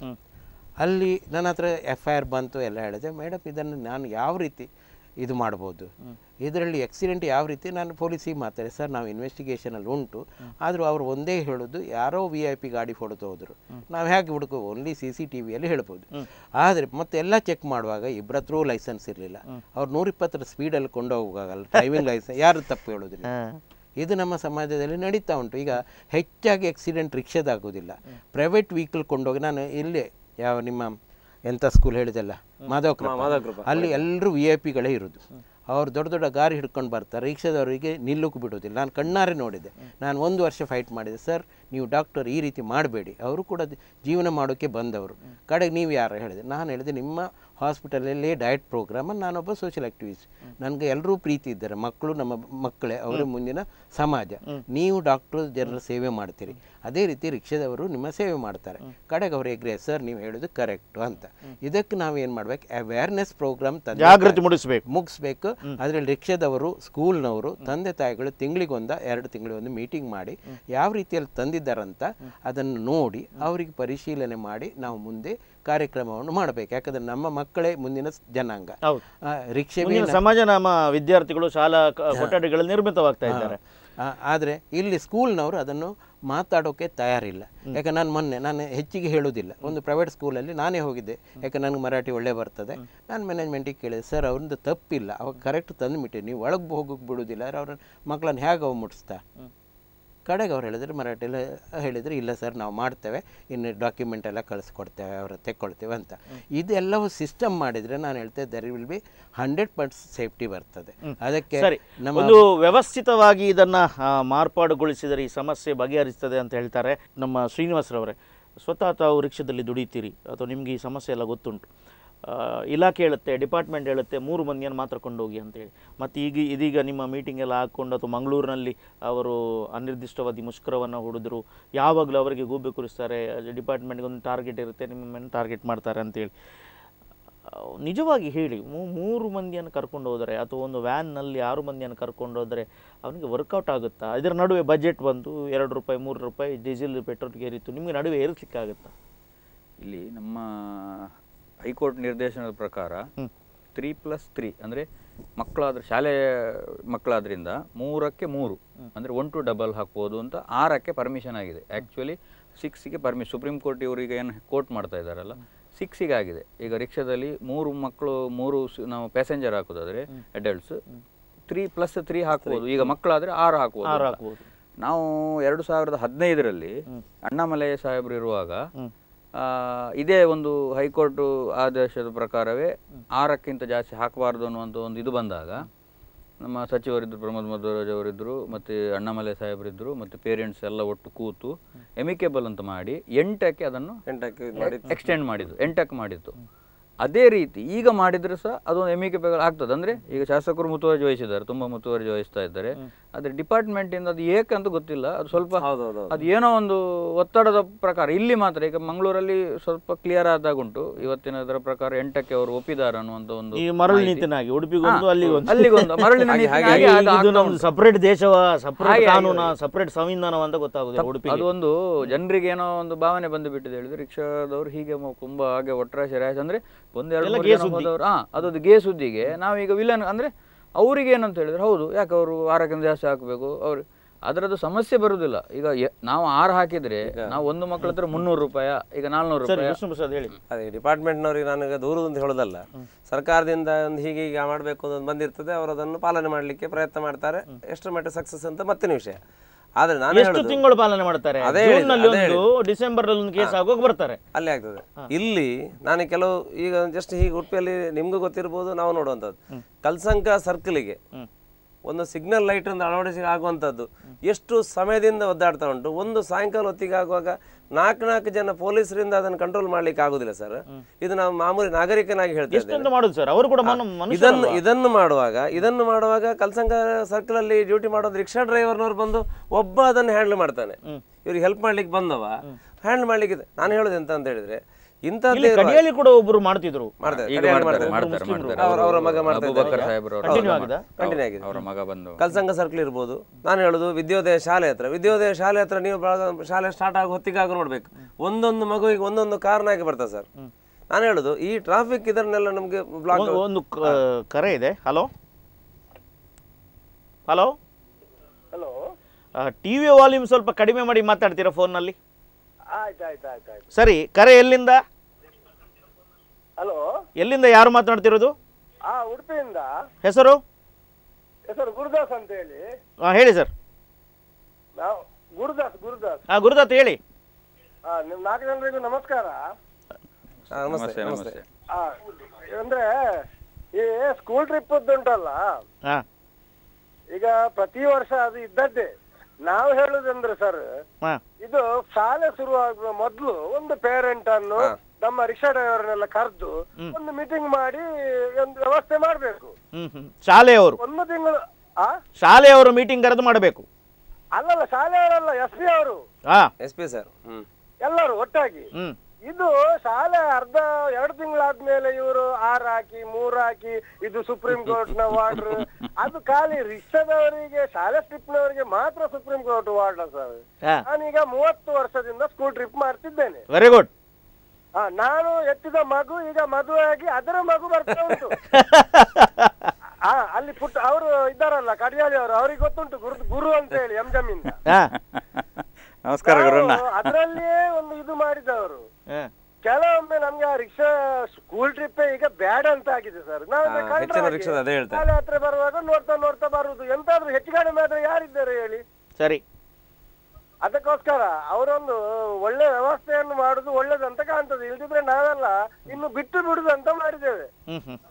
ಅಲ್ಲಿ ನನ್ನ ಹತ್ರ ಎಫ್ ಐ ಆರ್ ಬಂತು ಎಲ್ಲ ಹೇಳಿದೆ ಮೇಡಮ್ ಇದನ್ನು ನಾನು ಯಾವ ರೀತಿ ಇದು ಮಾಡ್ಬೋದು ಇದರಲ್ಲಿ ಆಕ್ಸಿಡೆಂಟ್ ಯಾವ ರೀತಿ ನಾನು ಪೊಲೀಸಿಗೆ ಮಾತಾಡಿ ಸರ್ ನಾವು ಇನ್ವೆಸ್ಟಿಗೇಷನಲ್ಲಿ ಉಂಟು ಆದರೂ ಅವರು ಒಂದೇ ಹೇಳೋದು ಯಾರೋ ವಿ ಐ ಪಿ ಗಾಡಿ ಹೊಡೆದು ಹೋದರು ನಾವು ಹೇಗೆ ಹುಡುಕೋ ಓನ್ಲಿ ಸಿ ಸಿ ಟಿ ವಿಯಲ್ಲಿ ಹೇಳ್ಬೋದು ಆದರೆ ಮತ್ತೆ ಎಲ್ಲ ಚೆಕ್ ಮಾಡುವಾಗ ಇಬ್ಬರ ಹತ್ರ ಲೈಸೆನ್ಸ್ ಇರಲಿಲ್ಲ ಅವ್ರು ನೂರಿಪ್ಪತ್ತರ ಸ್ಪೀಡಲ್ಲಿ ಕೊಂಡೋಗೋಗಲ್ಲ ಡ್ರೈವಿಂಗ್ ಲೈಸೆನ್ಸ್ ಯಾರು ತಪ್ಪು ಹೇಳೋದಿಲ್ಲ ಇದು ನಮ್ಮ ಸಮಾಜದಲ್ಲಿ ನಡೀತಾ ಉಂಟು ಈಗ ಹೆಚ್ಚಾಗಿ ಆಕ್ಸಿಡೆಂಟ್ ರಿಕ್ಷಾದಾಗೋದಿಲ್ಲ ಪ್ರೈವೇಟ್ ವೆಹಿಕಲ್ ಕೊಂಡೋಗಿ ನಾನು ಇಲ್ಲೇ ಯಾವ ನಿಮ್ಮ ಎಂಥ ಸ್ಕೂಲ್ ಹೇಳಿದೆಲ್ಲ ಮಾಧವ ಅಲ್ಲಿ ಎಲ್ಲರೂ ವಿ ಐ ಪಿಗಳೇ ಇರೋದು ಅವ್ರು ದೊಡ್ಡ ದೊಡ್ಡ ಗಾಡಿ ಹಿಡ್ಕೊಂಡು ಬರ್ತಾರೆ ರಿಕ್ಷಾದವರಿಗೆ ನಿಲ್ಲಕ್ಕೂ ಬಿಡೋದಿಲ್ಲ ನಾನು ಕಣ್ಣಾರೆ ನೋಡಿದೆ ನಾನು ಒಂದು ವರ್ಷ ಫೈಟ್ ಮಾಡಿದೆ ಸರ್ ನೀವು ಡಾಕ್ಟರ್ ಈ ರೀತಿ ಮಾಡಬೇಡಿ ಅವರು ಕೂಡ ದ್- ಜೀವನ ಮಾಡೋಕ್ಕೆ ಬಂದವರು ಕಡೆಗೆ ನೀವು ಯಾರು ಹೇಳಿದೆ ನಾನು ಹೇಳಿದೆ ನಿಮ್ಮ ಹಾಸ್ಪಿಟಲಲ್ಲಿ ಡಯಟ್ ಪ್ರೋಗ್ರಾಮ್ ನಾನೊಬ್ಬ ಸೋಷಿಯಲ್ ಆಕ್ಟಿವಿಸ್ಟ್ ನನಗೆ ಎಲ್ಲರೂ ಪ್ರೀತಿ ಇದ್ದಾರೆ ಮಕ್ಕಳು ನಮ್ಮ ಮಕ್ಕಳೇ ಅವರ ಮುಂದಿನ ಸಮಾಜ ನೀವು ಡಾಕ್ಟ್ರು ಜನರ ಸೇವೆ ಮಾಡ್ತೀರಿ ಅದೇ ರೀತಿ ರಿಕ್ಷಾದವರು ನಿಮ್ಮ ಸೇವೆ ಮಾಡ್ತಾರೆ ಕಡೆಗೆ ಅವ್ರು ಎಗ್ರೆ ಸರ್ ನೀವು ಹೇಳೋದು ಕರೆಕ್ಟು ಅಂತ ಇದಕ್ಕೆ ನಾವು ಏನು ಮಾಡ್ಬೇಕು ಅವೇರ್ನೆಸ್ ಪ್ರೋಗ್ರಾಮ್ ಜಾಗೃತಿ ಮೂಡಿಸ್ಬೇಕು ಮುಗಿಸ್ಬೇಕು ಅದರಲ್ಲಿ ರಿಕ್ಷಾದವರು ಸ್ಕೂಲ್ನವರು ತಂದೆ ತಾಯಿಗಳು ತಿಂಗಳಿಗೊಂದ ಎರಡು ತಿಂಗಳಿಗೊಂದು ಮೀಟಿಂಗ್ ಮಾಡಿ ಯಾವ ರೀತಿಯಲ್ಲಿ ತಂದಿದ್ದಾರಂತ ಅದನ್ನು ನೋಡಿ ಅವರಿಗೆ ಪರಿಶೀಲನೆ ಮಾಡಿ ನಾವು ಮುಂದೆ ಕಾರ್ಯಕ್ರಮವನ್ನು ಮಾಡಬೇಕು ಯಾಕಂದ್ರೆ ನಮ್ಮ ಮಕ್ಕಳೇ ಮುಂದಿನ ಸ್- ಜನಾಂಗ ಹೌದು ಆ, ರಿಕ್ಷೆ ಮುಂದಿನ ಸಮಾಜ ನಮ್ಮ ವಿದ್ಯಾರ್ಥಿಗಳು ಶಾಲಾ ಕ- ಕೊಠಡಿಗಳಲ್ಲಿ ನಿರ್ಮಿತವಾಗ್ತಾ ಇದ್ದಾರೆ ಆದರೆ ಇಲ್ಲಿ ಸ್ಕೂಲ್ನವರು ಅದನ್ನು ಮಾತಾಡೋಕೆ ತಯಾರಿಲ್ಲ ಯಾಕೆ ನಾನು ಮೊನ್ನೆ ನಾನು ಹೆಚ್ಚಿಗೆ ಹೇಳೋದಿಲ್ಲ ಒಂದು ಪ್ರೈವೇಟ್ ಸ್ಕೂಲಲ್ಲಿ ನಾನೇ ಹೋಗಿದ್ದೆ ಯಾಕೆ ನನಗೆ ಮರಾಠಿ ಒಳ್ಳೆ ಬರ್ತದೆ ನಾನು ಮ್ಯಾನೇಜ್ಮೆಂಟಿಗೆ ಕೇಳಿದೆ ಸರ್ ಅವ್ರದ್ದು ತಪ್ಪಿಲ್ಲ ಅವಾಗ ಕರೆಕ್ಟ್ ತಂದುಬಿಟ್ಟು ನೀವು ಒಳಗೆ ಹೋಗೋಕೆ ಬಿಡೋದಿಲ್ಲ ಅವ್ರ ಮಕ್ಕಳನ್ನ ಹೇಗೆ ಅವು ಮುಟ್ಟಿಸ್ತಾ ಕಡೆಗೆ ಅವ್ರು ಹೇಳಿದ್ರೆ ಮರಾಠಿಲ್ಲ ಹೇಳಿದರೆ ಇಲ್ಲ ಸರ್ ನಾವು ಮಾಡ್ತೇವೆ ಇನ್ನು ಡಾಕ್ಯುಮೆಂಟ್ ಎಲ್ಲ ಕಳಿಸ್ಕೊಡ್ತೇವೆ ಅವರ ತೆಕ್ಕೊಳ್ತೇವೆ ಅಂತ ಇದೆಲ್ಲವೂ ಸಿಸ್ಟಮ್ ಮಾಡಿದರೆ ನಾನು ಹೇಳ್ತೇನೆ there will be hundred percent safety ಬರ್ತದೆ ಅದಕ್ಕೆ ಸರಿ ನಮ್ಮ ಒಂದು ವ್ಯವಸ್ಥಿತವಾಗಿ ಇದನ್ನ ಆ, ಮಾರ್ಪಾಡುಗೊಳಿಸಿದರೆ ಈ ಸಮಸ್ಯೆ ಬಗೆಹರಿಸ್ತದೆ ಅಂತ ಹೇಳ್ತಾರೆ ನಮ್ಮ ಶ್ರೀನಿವಾಸರವರೇ ಸ್ವತಃ ತಾವು ರಿಕ್ಷಾದಲ್ಲಿ ದುಡಿತೀರಿ ಅಥವಾ ನಿಮಗೆ ಈ ಸಮಸ್ಯೆ ಎಲ್ಲ ಗೊತ್ತುಂಟು ಆ, ಇಲಾಖೆ ಹೇಳುತ್ತೆ ಡಿಪಾರ್ಟ್ಮೆಂಟ್ ಹೇಳುತ್ತೆ ಮೂರು ಮಂದಿಯನ್ನು ಮಾತ್ರ ಕೊಂಡೋಗಿ ಅಂತೇಳಿ ಮತ್ತು ಈಗ ಇದೀಗ ನಿಮ್ಮ ಮೀಟಿಂಗ್ ಎಲ್ಲ ಹಾಕ್ಕೊಂಡು ಅಥವಾ ಮಂಗಳೂರಿನಲ್ಲಿ ಅವರು ಅನಿರ್ದಿಷ್ಟವಾದಿ ಮುಷ್ಕರವನ್ನು ಹೊಡೆದ್ರು ಯಾವಾಗಲೂ ಅವರಿಗೆ ಗೂಬೆ ಕುರಿಸ್ತಾರೆ ಡಿಪಾರ್ಟ್ಮೆಂಟ್ಗೆ ಒಂದು ಟಾರ್ಗೆಟ್ ಇರುತ್ತೆ ನಿಮ್ಮನ್ನು ಟಾರ್ಗೆಟ್ ಮಾಡ್ತಾರೆ ಅಂತೇಳಿ ಆ, ನಿಜವಾಗಿ ಹೇಳಿ ಮೂ- ಮೂರು ಮಂದಿಯನ್ನು ಕರ್ಕೊಂಡು ಹೋದರೆ ಅಥವಾ ಒಂದು ವ್ಯಾನ್ನಲ್ಲಿ ಆರು ಮಂದಿಯನ್ನು ಕರ್ಕೊಂಡು ಹೋದರೆ ಅವನಿಗೆ ವರ್ಕೌಟ್ ಆಗುತ್ತಾ ಇದರ ನಡುವೆ ಬಜೆಟ್ ಬಂತು ಎರಡು ರೂಪಾಯಿ ಮೂರು ರೂಪಾಯಿ ಡೀಸೆಲ್ ಪೆಟ್ರೋಲ್ಗೆ ಏರಿತ್ತು ನಿಮಗೆ ನಡುವೆ ಏರಿಸಲಿಕ್ಕಾಗುತ್ತಾ ಇಲ್ಲಿ ನಮ್ಮ ಹೈಕೋರ್ಟ್ ನಿರ್ದೇಶನದ ಪ್ರಕಾರ ಹ್ಮ್. ತ್ರೀ ಪ್ಲಸ್ ತ್ರೀ ಅಂದರೆ ಮಕ್ಕಳಾದ್ರೆ ಶಾಲೆ ಮಕ್ಕಳಾದ್ರಿಂದ ಮೂರಕ್ಕೆ ಮೂರು ಅಂದರೆ ಒನ್ ಟು ಡಬಲ್ ಹಾಕ್ಬೋದು ಅಂತ ಆರಕ್ಕೆ ಪರ್ಮಿಷನ್ ಆಗಿದೆ ಆ್ಯಕ್ಚುಲಿ ಸಿಕ್ಸಿಗೆ ಪರ್ಮಿಷನ್ ಸುಪ್ರೀಂ ಕೋರ್ಟ್ ಇವರಿಗೆ ಏನು ಕೋರ್ಟ್ ಮಾಡ್ತಾ ಇದ್ದಾರಲ್ಲ ಸಿಕ್ಸಿಗೆ ಆಗಿದೆ ಈಗ ರಿಕ್ಷಾದಲ್ಲಿ ಮೂರು ಮಕ್ಕಳು ಮೂರು ಸ- ನಾವು ಪ್ಯಾಸೆಂಜರ್ ಹಾಕೋದಾದ್ರೆ ಅಡಲ್ಟ್ಸ್ ತ್ರೀ ಪ್ಲಸ್ ತ್ರೀ ಹಾಕ್ಬೋದು ಈಗ ಮಕ್ಕಳಾದ್ರೆ ಆರು ಹಾಕ್ಬೋದು ಆರು ಅಂತ. ಹಾಕ್ಬೋದು. ನಾವು ಎರಡು ಸಾವಿರದ ಹದಿನೈದರಲ್ಲಿ ಅಣ್ಣಾಮಲೈ ಸಾಹೇಬರು ಇರುವಾಗ ಆ, ಇದೇ ಒಂದು ಹೈಕೋರ್ಟ್ ಆದೇಶದ ಪ್ರಕಾರವೇ ಆರಕ್ಕಿಂತ ಜಾಸ್ತಿ ಹಾಕಬಾರ್ದು ಅನ್ನುವಂಥ ಒಂದು ಇದು ಬಂದಾಗ ನಮ್ಮ ಸಚಿವರಿದ್ದರು ಪ್ರಮೋದ್ ಮಧ್ವರಾಜ್ ಅವರಿದ್ದರು ಮತ್ತು ಅಣ್ಣಾಮಲೈ ಸಾಹೇಬರಿದ್ದರು ಮತ್ತು ಪೇರೆಂಟ್ಸ್ ಎಲ್ಲ ಒಟ್ಟು ಕೂತು ಎಮಿಕೇಬಲ್ ಅಂತ ಮಾಡಿ ಎಂಟಕ್ಕೆ ಅದನ್ನು ಎಂಟಕ್ಕೆ ಇದು ಮಾಡಿ ಎಕ್ಸ್ಟೆಂಡ್ ಮಾಡಿದ್ದು ಎಂಟಕ್ಕೆ ಮಾಡಿದ್ದು ಅದೇ ರೀತಿ ಈಗ ಮಾಡಿದ್ರೆ ಸಹ ಅದೊಂದು ಎಮಿಕೇಬಲ್ ಆಗ್ತದೆ ಅಂದರೆ ಈಗ ಶಾಸಕರು ಮುತುವರ್ಜಿ ವಹಿಸಿದ್ದಾರೆ ತುಂಬ ಮುತುವರ್ಜಿ ವಹಿಸ್ತಾ ಇದ್ದಾರೆ ಆದರೆ ಡಿಪಾರ್ಟ್ಮೆಂಟಿಂದ ಅದು ಏಕಂತ ಗೊತ್ತಿಲ್ಲ ಅದು ಸ್ವಲ್ಪ ಹೌದೌದು ಅದು ಏನೋ ಒಂದು ಒತ್ತಡದ ಪ್ರಕಾರ ಇಲ್ಲಿ ಮಾತ್ರ ಈಗ ಮಂಗಳೂರಲ್ಲಿ ಸ್ವಲ್ಪ ಕ್ಲಿಯರ್ ಆದಾಗುಂಟು ಇವತ್ತಿನ ಇದರ ಪ್ರಕಾರ ಎಂಟಕ್ಕೆ ಅವರು ಒಪ್ಪಿದ್ದಾರೆ ಅನ್ನುವಂಥ ಒಂದು ಈ ಮರಳು ಮಾಹಿತಿ. ನೀತಿನಾಗಿ ಉಡುಪಿಗೊಂದು ಹಾ, ಅಲ್ಲಿಗೊಂದು ಅಲ್ಲಿಗೊಂದು ಮರಳಿನ ಹಾಗೆ- ನೀತಿಗೆ ಹಾಗೆ ಹಾಗೆ ಅದು ಇದು ಆಗ್ತಾ ನಮ್ದು ಉಂಟು. ಸಪರೇಟ್ ದೇಶವ ಸಪರೇಟ್ ಹಾಗೆ ಕಾನೂನ ಆಗಿದೆ. ಸಪರೇಟ್ ಸಂವಿಧಾನ ಅಂತ ಗೊತ್ತಾಗುದಿಲ್ಲ ಉಡುಪಿ ಅದು ಒಂದು ಜನರಿಗೆ ಏನೋ ಒಂದು ಭಾವನೆ ಬಂದು ಬಿಟ್ಟಿದೆ ಹೇಳಿದ್ರೆ ರಿಕ್ಷಾದವ್ರು ಹೀಗೆ ಮ- ತುಂಬಾ ಹಾಗೆ ಒಟ್ರಾಶಿ ರಾಶಿ ಅಂದ್ರೆ ಒಂದೆರಡು ಎಲ್ಲ ಮೂರು ಗೇ ಜನ ಸುದ್ದಿ. ಹೋದವ್ರು ಹಾ ಅದೊಂದು ಗೇ ಸುದ್ದಿಗೆ ನಾವೀಗ ವಿಲನ್ ಅಂದ್ರೆ ಅವ್ರಿಗೆ ಏನಂತ ಹೇಳಿದ್ರೆ ಹೌದು ಯಾಕೆ ಅವರು ಆರಕ್ಕಿಂತ ಜಾಸ್ತಿ ಹಾಕಬೇಕು ಅವ್ರು ಅದರದ್ದು ಸಮಸ್ಯೆ ಬರುದಿಲ್ಲ ಈಗ ಎ- ನಾವು ಆರು ಹಾಕಿದ್ರೆ ನಾವು ಒಂದು ಮಕ್ಕಳ ಹತ್ರ ಮುನ್ನೂರು ರೂಪಾಯಿ ಈಗ ನಾಲ್ನೂರು ಸರಿ ರೂಪಾಯಿ ವಿಷ್ಣು ಪ್ರಸಾದ್ ಹೇಳಿ ಅದೇ ಡಿಪಾರ್ಟ್ಮೆಂಟ್ನವ್ರಿಗೆ ನನಗೆ ದೂರದಿಂದ ಹೇಳೋದಲ್ಲ ಸರ್ಕಾರದಿಂದ ಒಂದು ಹೀಗೆ ಹೀಗೆ ಮಾಡಬೇಕು ಅಂತ ಬಂದಿರ್ತದೆ ಅವರು ಅದನ್ನು ಪಾಲನೆ ಮಾಡಲಿಕ್ಕೆ ಪ್ರಯತ್ನ ಮಾಡ್ತಾರೆ ಎಷ್ಟು ಮಟ್ಟ ಸಕ್ಸಸ್ ಅಂತ ಮತ್ತಿನ ವಿಷಯ ಆದ್ರೆ ನಾನು ಎಷ್ಟು ಹೇಳೋದು ತಿಂಗಳು ಪಾಲನೆ ಮಾಡ್ತಾರೆ ಅದೇ ಜೂನ್ ಹೇಳಿದ್ದು, ನಲ್ಲಿ ಅದೇ ಒಂದು ಡಿಸೆಂಬರ್ ಅಲ್ಲಿ ಒಂದು ಕೇಸ್ ಆಗೋಗಿ ಬರ್ತಾರೆ ಅಲ್ಲಿ ಆಗ್ತದೆ ಇಲ್ಲಿ ನಾನು ಕೆಲವು ಈಗ ಜಸ್ಟ್ ಹೀಗೆ ಉಡುಪಿಯಲ್ಲಿ ನಿಮ್ಗೂ ಗೊತ್ತಿರ್ಬೋದು ನಾವು ನೋಡುವಂಥದ್ದು ಕಲ್ಸಂಕ ಸರ್ಕಲ್ಗೆ ಒಂದು ಸಿಗ್ನಲ್ ಲೈಟ್ ಒಂದು ಅಳವಡಿಸಿ ಆಗುವಂಥದ್ದು ಎಷ್ಟು ಸಮಯದಿಂದ ಒದ್ದಾಡ್ತಾ ಉಂಟು ಒಂದು ಸಾಯಂಕಾಲ ಹೊತ್ತಿಗೆ ಆಗುವಾಗ ನಾಲ್ಕು ನಾಲ್ಕು ಜನ ಪೊಲೀಸರಿಂದ ಅದನ್ನು ಕಂಟ್ರೋಲ್ ಮಾಡ್ಲಿಕ್ಕೆ ಆಗುದಿಲ್ಲ ಸರ್ ಇದು ನಾವು ಮಾಮೂಲಿ ನಾಗರಿಕನಾಗಿ ಹೇಳ್ತಾ ಇದ್ದೇನೆ ಎಷ್ಟೆಂತ ಮಾಡುದು ಸರ್ ಅವರು ಕೂಡ ಮನು- ಇದನ್ನು ಮನುಷ್ಯರಲ್ವಾ? ಇದನ್ನು ಮಾಡುವಾಗ ಇದನ್ನು ಮಾಡುವಾಗ ಕಲ್ಸಂಕ ಸರ್ಕಲ್ ಅಲ್ಲಿ ಡ್ಯೂಟಿ ಮಾಡೋದು ರಿಕ್ಷಾ ಡ್ರೈವರ್ನವ್ರು ಬಂದು ಒಬ್ಬ ಅದನ್ನು ಹ್ಯಾಂಡಲ್ ಮಾಡ್ತಾನೆ ಇವ್ರಿಗೆ ಹೆಲ್ಪ್ ಮಾಡ್ಲಿಕ್ಕೆ ಬಂದವ ಹ್ಯಾಂಡಲ್ ಮಾಡ್ಲಿಕ್ಕೆ ಇದೆ. ನಾನು ಹೇಳೋದು ಎಂತ ಅಂತ ಹೇಳಿದ್ರೆ ಇಲ್ಲಿ ಇಂಥದ್ದೇ ಕಡಿಯಲ್ಲಿ ಕೂಡ ಒಬ್ರು ಮಾಡ್ತಿದ್ರು ಮಾಡ್ತಾರೆ ಈಗ ಕಡಿಯಾಳಿ ಮಾಡ್ತಾರೆ ಮಾಡ್ತಾರೆ. ಮಾಡ್ತಾರೆ ಮಾಡ್ತಾರೆ ಅವ್ರ- ಅವರ ಮಗ ಮಾಡ್ತಾ ಅಬೂಬಕರ್ ಇದ್ದಾರೆ. ಸಾಹೇಬ್ರು ಅವ್ರ Continue ಮಗ ಆಗಿದಾ? ಮಾಡ್ತಾರೆ. Continue ಆಗಿದೆ. ಅವರ ಮಗ ಬಂದು ಕಲ್ಸಂಗ ಸರ್ಕಲ್ ಇರ್ಬೋದು ನಾನು ಹೇಳೋದು ವಿದ್ಯೋದಯ ಶಾಲೆ ಹತ್ರ ವಿದ್ಯೋದಯ ಶಾಲೆ ಹತ್ರ ನೀವು ಬೆಳಗ- ಶಾಲೆ ಸ್ಟಾರ್ಟ್ ಆಗೋ ಹೊತ್ತಿಗಾಗ ನೋಡ್ಬೇಕು ಒಂದೊಂದು ಮಗುವಿಗೆ ಒಂದೊಂದು ಕಾರಣಾಗಿ ಬರ್ತದೆ ಸರ್ ನಾನು ಹೇಳೋದು ಈ ಟ್ರಾಫಿಕ್ ಇದನ್ನೆಲ್ಲ ನಮಗೆ ಬ್ಲಾಕ್ ಒಂದು- ಒಂದು ಕ- ಕರೆ ಇದೆ hello hello hello T V volume ಸ್ವಲ್ಪ ಕಡಿಮೆ ಮಾಡಿ ಮಾತಾಡ್ತೀರಾ ಫೋನ್ನಲ್ಲಿ ಆಯ್ತು ಆಯ್ತು ಆಯ್ತು ಆಯ್ತು ಸರಿ ಕರೆ ಎಲ್ಲಿಂದ ಹಲೋ ಎಲ್ಲಿಂದ ಯಾರು ಮಾತನಾಡ್ತಿರೋದು ಆ ಉಡುಪಿಯಿಂದ ಹೆಸರು ಹೆಸರು ಗುರುದಾಸ್ ಅಂತ ಹೇಳಿ ಹಾಂ ಹೇಳಿ ಸರ್ ನಾವು ಗುರುದಾಸ್ ಗುರುದಾಸ್ ಹಾಂ ಗುರುದತ್ ಹೇಳಿ ಆ ನಿಮ್ ನಾಲ್ಕು ಜನರಿಗೂ ನಮಸ್ಕಾರ ನಮಸ್ತೆ ನಮಸ್ತೆ ನಮಸ್ತೆ ನಮಸ್ತೆ ಆ ಅಂದ್ರೆ ಈ ಸ್ಕೂಲ್ ಟ್ರಿಪ್ ಉಂಟಲ್ಲ ಹಾಂ ಈಗ ಪ್ರತಿ ವರ್ಷ ಅದು ಇದ್ದದ್ದೇ ನಾವು ಹೇಳುದಂದ್ರೆ ಸರ್ ಹಾಂ ಇದು ಶಾಲೆ ಶುರುವಾಗುವ ಮೊದಲು ಒಂದು ಪೇರೆಂಟ್ ಅನ್ನು ನಮ್ಮ ರಿಕ್ಷಾ ಡ್ರೈವರ್ನೆಲ್ಲ ಕರೆದು ಒಂದು ಮೀಟಿಂಗ್ ಮಾಡಿ ಒಂದು ವ್ಯವಸ್ಥೆ ಮಾಡ್ಬೇಕು ಹ್ಮ್ ಹ್ಮ್ ಶಾಲೆಯವರು ಒಂದು ತಿಂಗಳು ಆ ಶಾಲೆಯವರು ಮೀಟಿಂಗ್ ಕರೆದು ಮಾಡಬೇಕು ಅಲ್ಲಲ್ಲ ಶಾಲೆಯವರಲ್ಲ ಎಸ್ ಪಿ ಅವರು ಹಾ ಎಸ್ ಪಿ ಸರ್ ಹ್ಮ್ ಎಲ್ಲರೂ ಒಟ್ಟಾಗಿ ಹ್ಮ್ ಇದು ಶಾಲೆ ಅರ್ಧ ಎರಡು ತಿಂಗಳಾದ್ಮೇಲೆ ಇವರು ಆರ್ ಹಾಕಿ ಮೂರ್ ಹಾಕಿ ಇದು ಸುಪ್ರೀಂ ಕೋರ್ಟ್ ನ ವಾರ್ಡರ್ ಅದು ಖಾಲಿ ರಿಕ್ಷಾದವರಿಗೆ ಶಾಲೆ ಟ್ರಿಪ್ನವರಿಗೆ ಮಾತ್ರ ಸುಪ್ರೀಂ ಕೋರ್ಟ್ ವಾರ್ಡರ್ ಸರ್ ಹಾ ನಾನೀಗ ಮೂವತ್ತು ವರ್ಷದಿಂದ ಸ್ಕೂಲ್ ಟ್ರಿಪ್ ಮಾಡ್ತಿದ್ದೇನೆ ವೆರಿ ಗುಡ್ ಆ, ನಾನು ಎತ್ತಿದ ಮಗು ಈಗ ಮದುವೆ ಆಗಿ ಅದರ ಮಗು ಬರ್ತಾ ಉಂಟು ಆ, ಅಲ್ಲಿ ಪುಟ್ಟ ಅವರು ಇದ್ದಾರಲ್ಲ ಕಡಿಯಾಳಿ ಅವರು ಅವ್ರಿಗೆ ಗೊತ್ತುಂಟು ಗುರು ಗುರು ಅಂತ ಹೇಳಿ ಎಂ ಜಮೀನ್ ಹಾ ನಮಸ್ಕಾರ ಗುರುಣ್ಣ ಅದರಲ್ಲಿಯೇ ಒಂದು ಇದು ಮಾಡಿದವರು ಹಾ. ಕೆಲವೊಮ್ಮೆ ನಮ್ಗೆ ಆ ರಿಕ್ಷಾ ಸ್ಕೂಲ್ ಟ್ರಿಪ್ ಈಗ ಬ್ಯಾಡ್ ಅಂತ ಆಗಿದೆ ಸರ್ ನಾವು ಹಾ, ಹೆಚ್ಚಿನ ರಿಕ್ಷಾದ ಅದೇ ಹೇಳ್ತಾರೆ. ಶಾಲೆ ಹತ್ರ ಬರುವಾಗ ನೋಡ್ತಾ ನೋಡ್ತಾ ಬರುದು ಎಂತಾದ್ರೂ ಹೆಚ್ಚು ಕಡಿಮೆ ಆದ್ರೆ ಯಾರಿದ್ದಾರೆ ಹೇಳಿ ಸರಿ ಅದಕ್ಕೋಸ್ಕರ ಅವರೊಂದು ಒಳ್ಳೆ ವ್ಯವಸ್ಥೆಯನ್ನು ಮಾಡುದು ಒಳ್ಳೇದಂತ ಕಾಣ್ತದೆ ಇಲ್ದಿದ್ರೆ ನಾವೆಲ್ಲ ಇನ್ನು ಬಿಟ್ಟು ಬಿಡುದು ಅಂತ ಮಾಡಿದ್ದೇವೆ ಹ್ಮ್ ಹ್ಮ್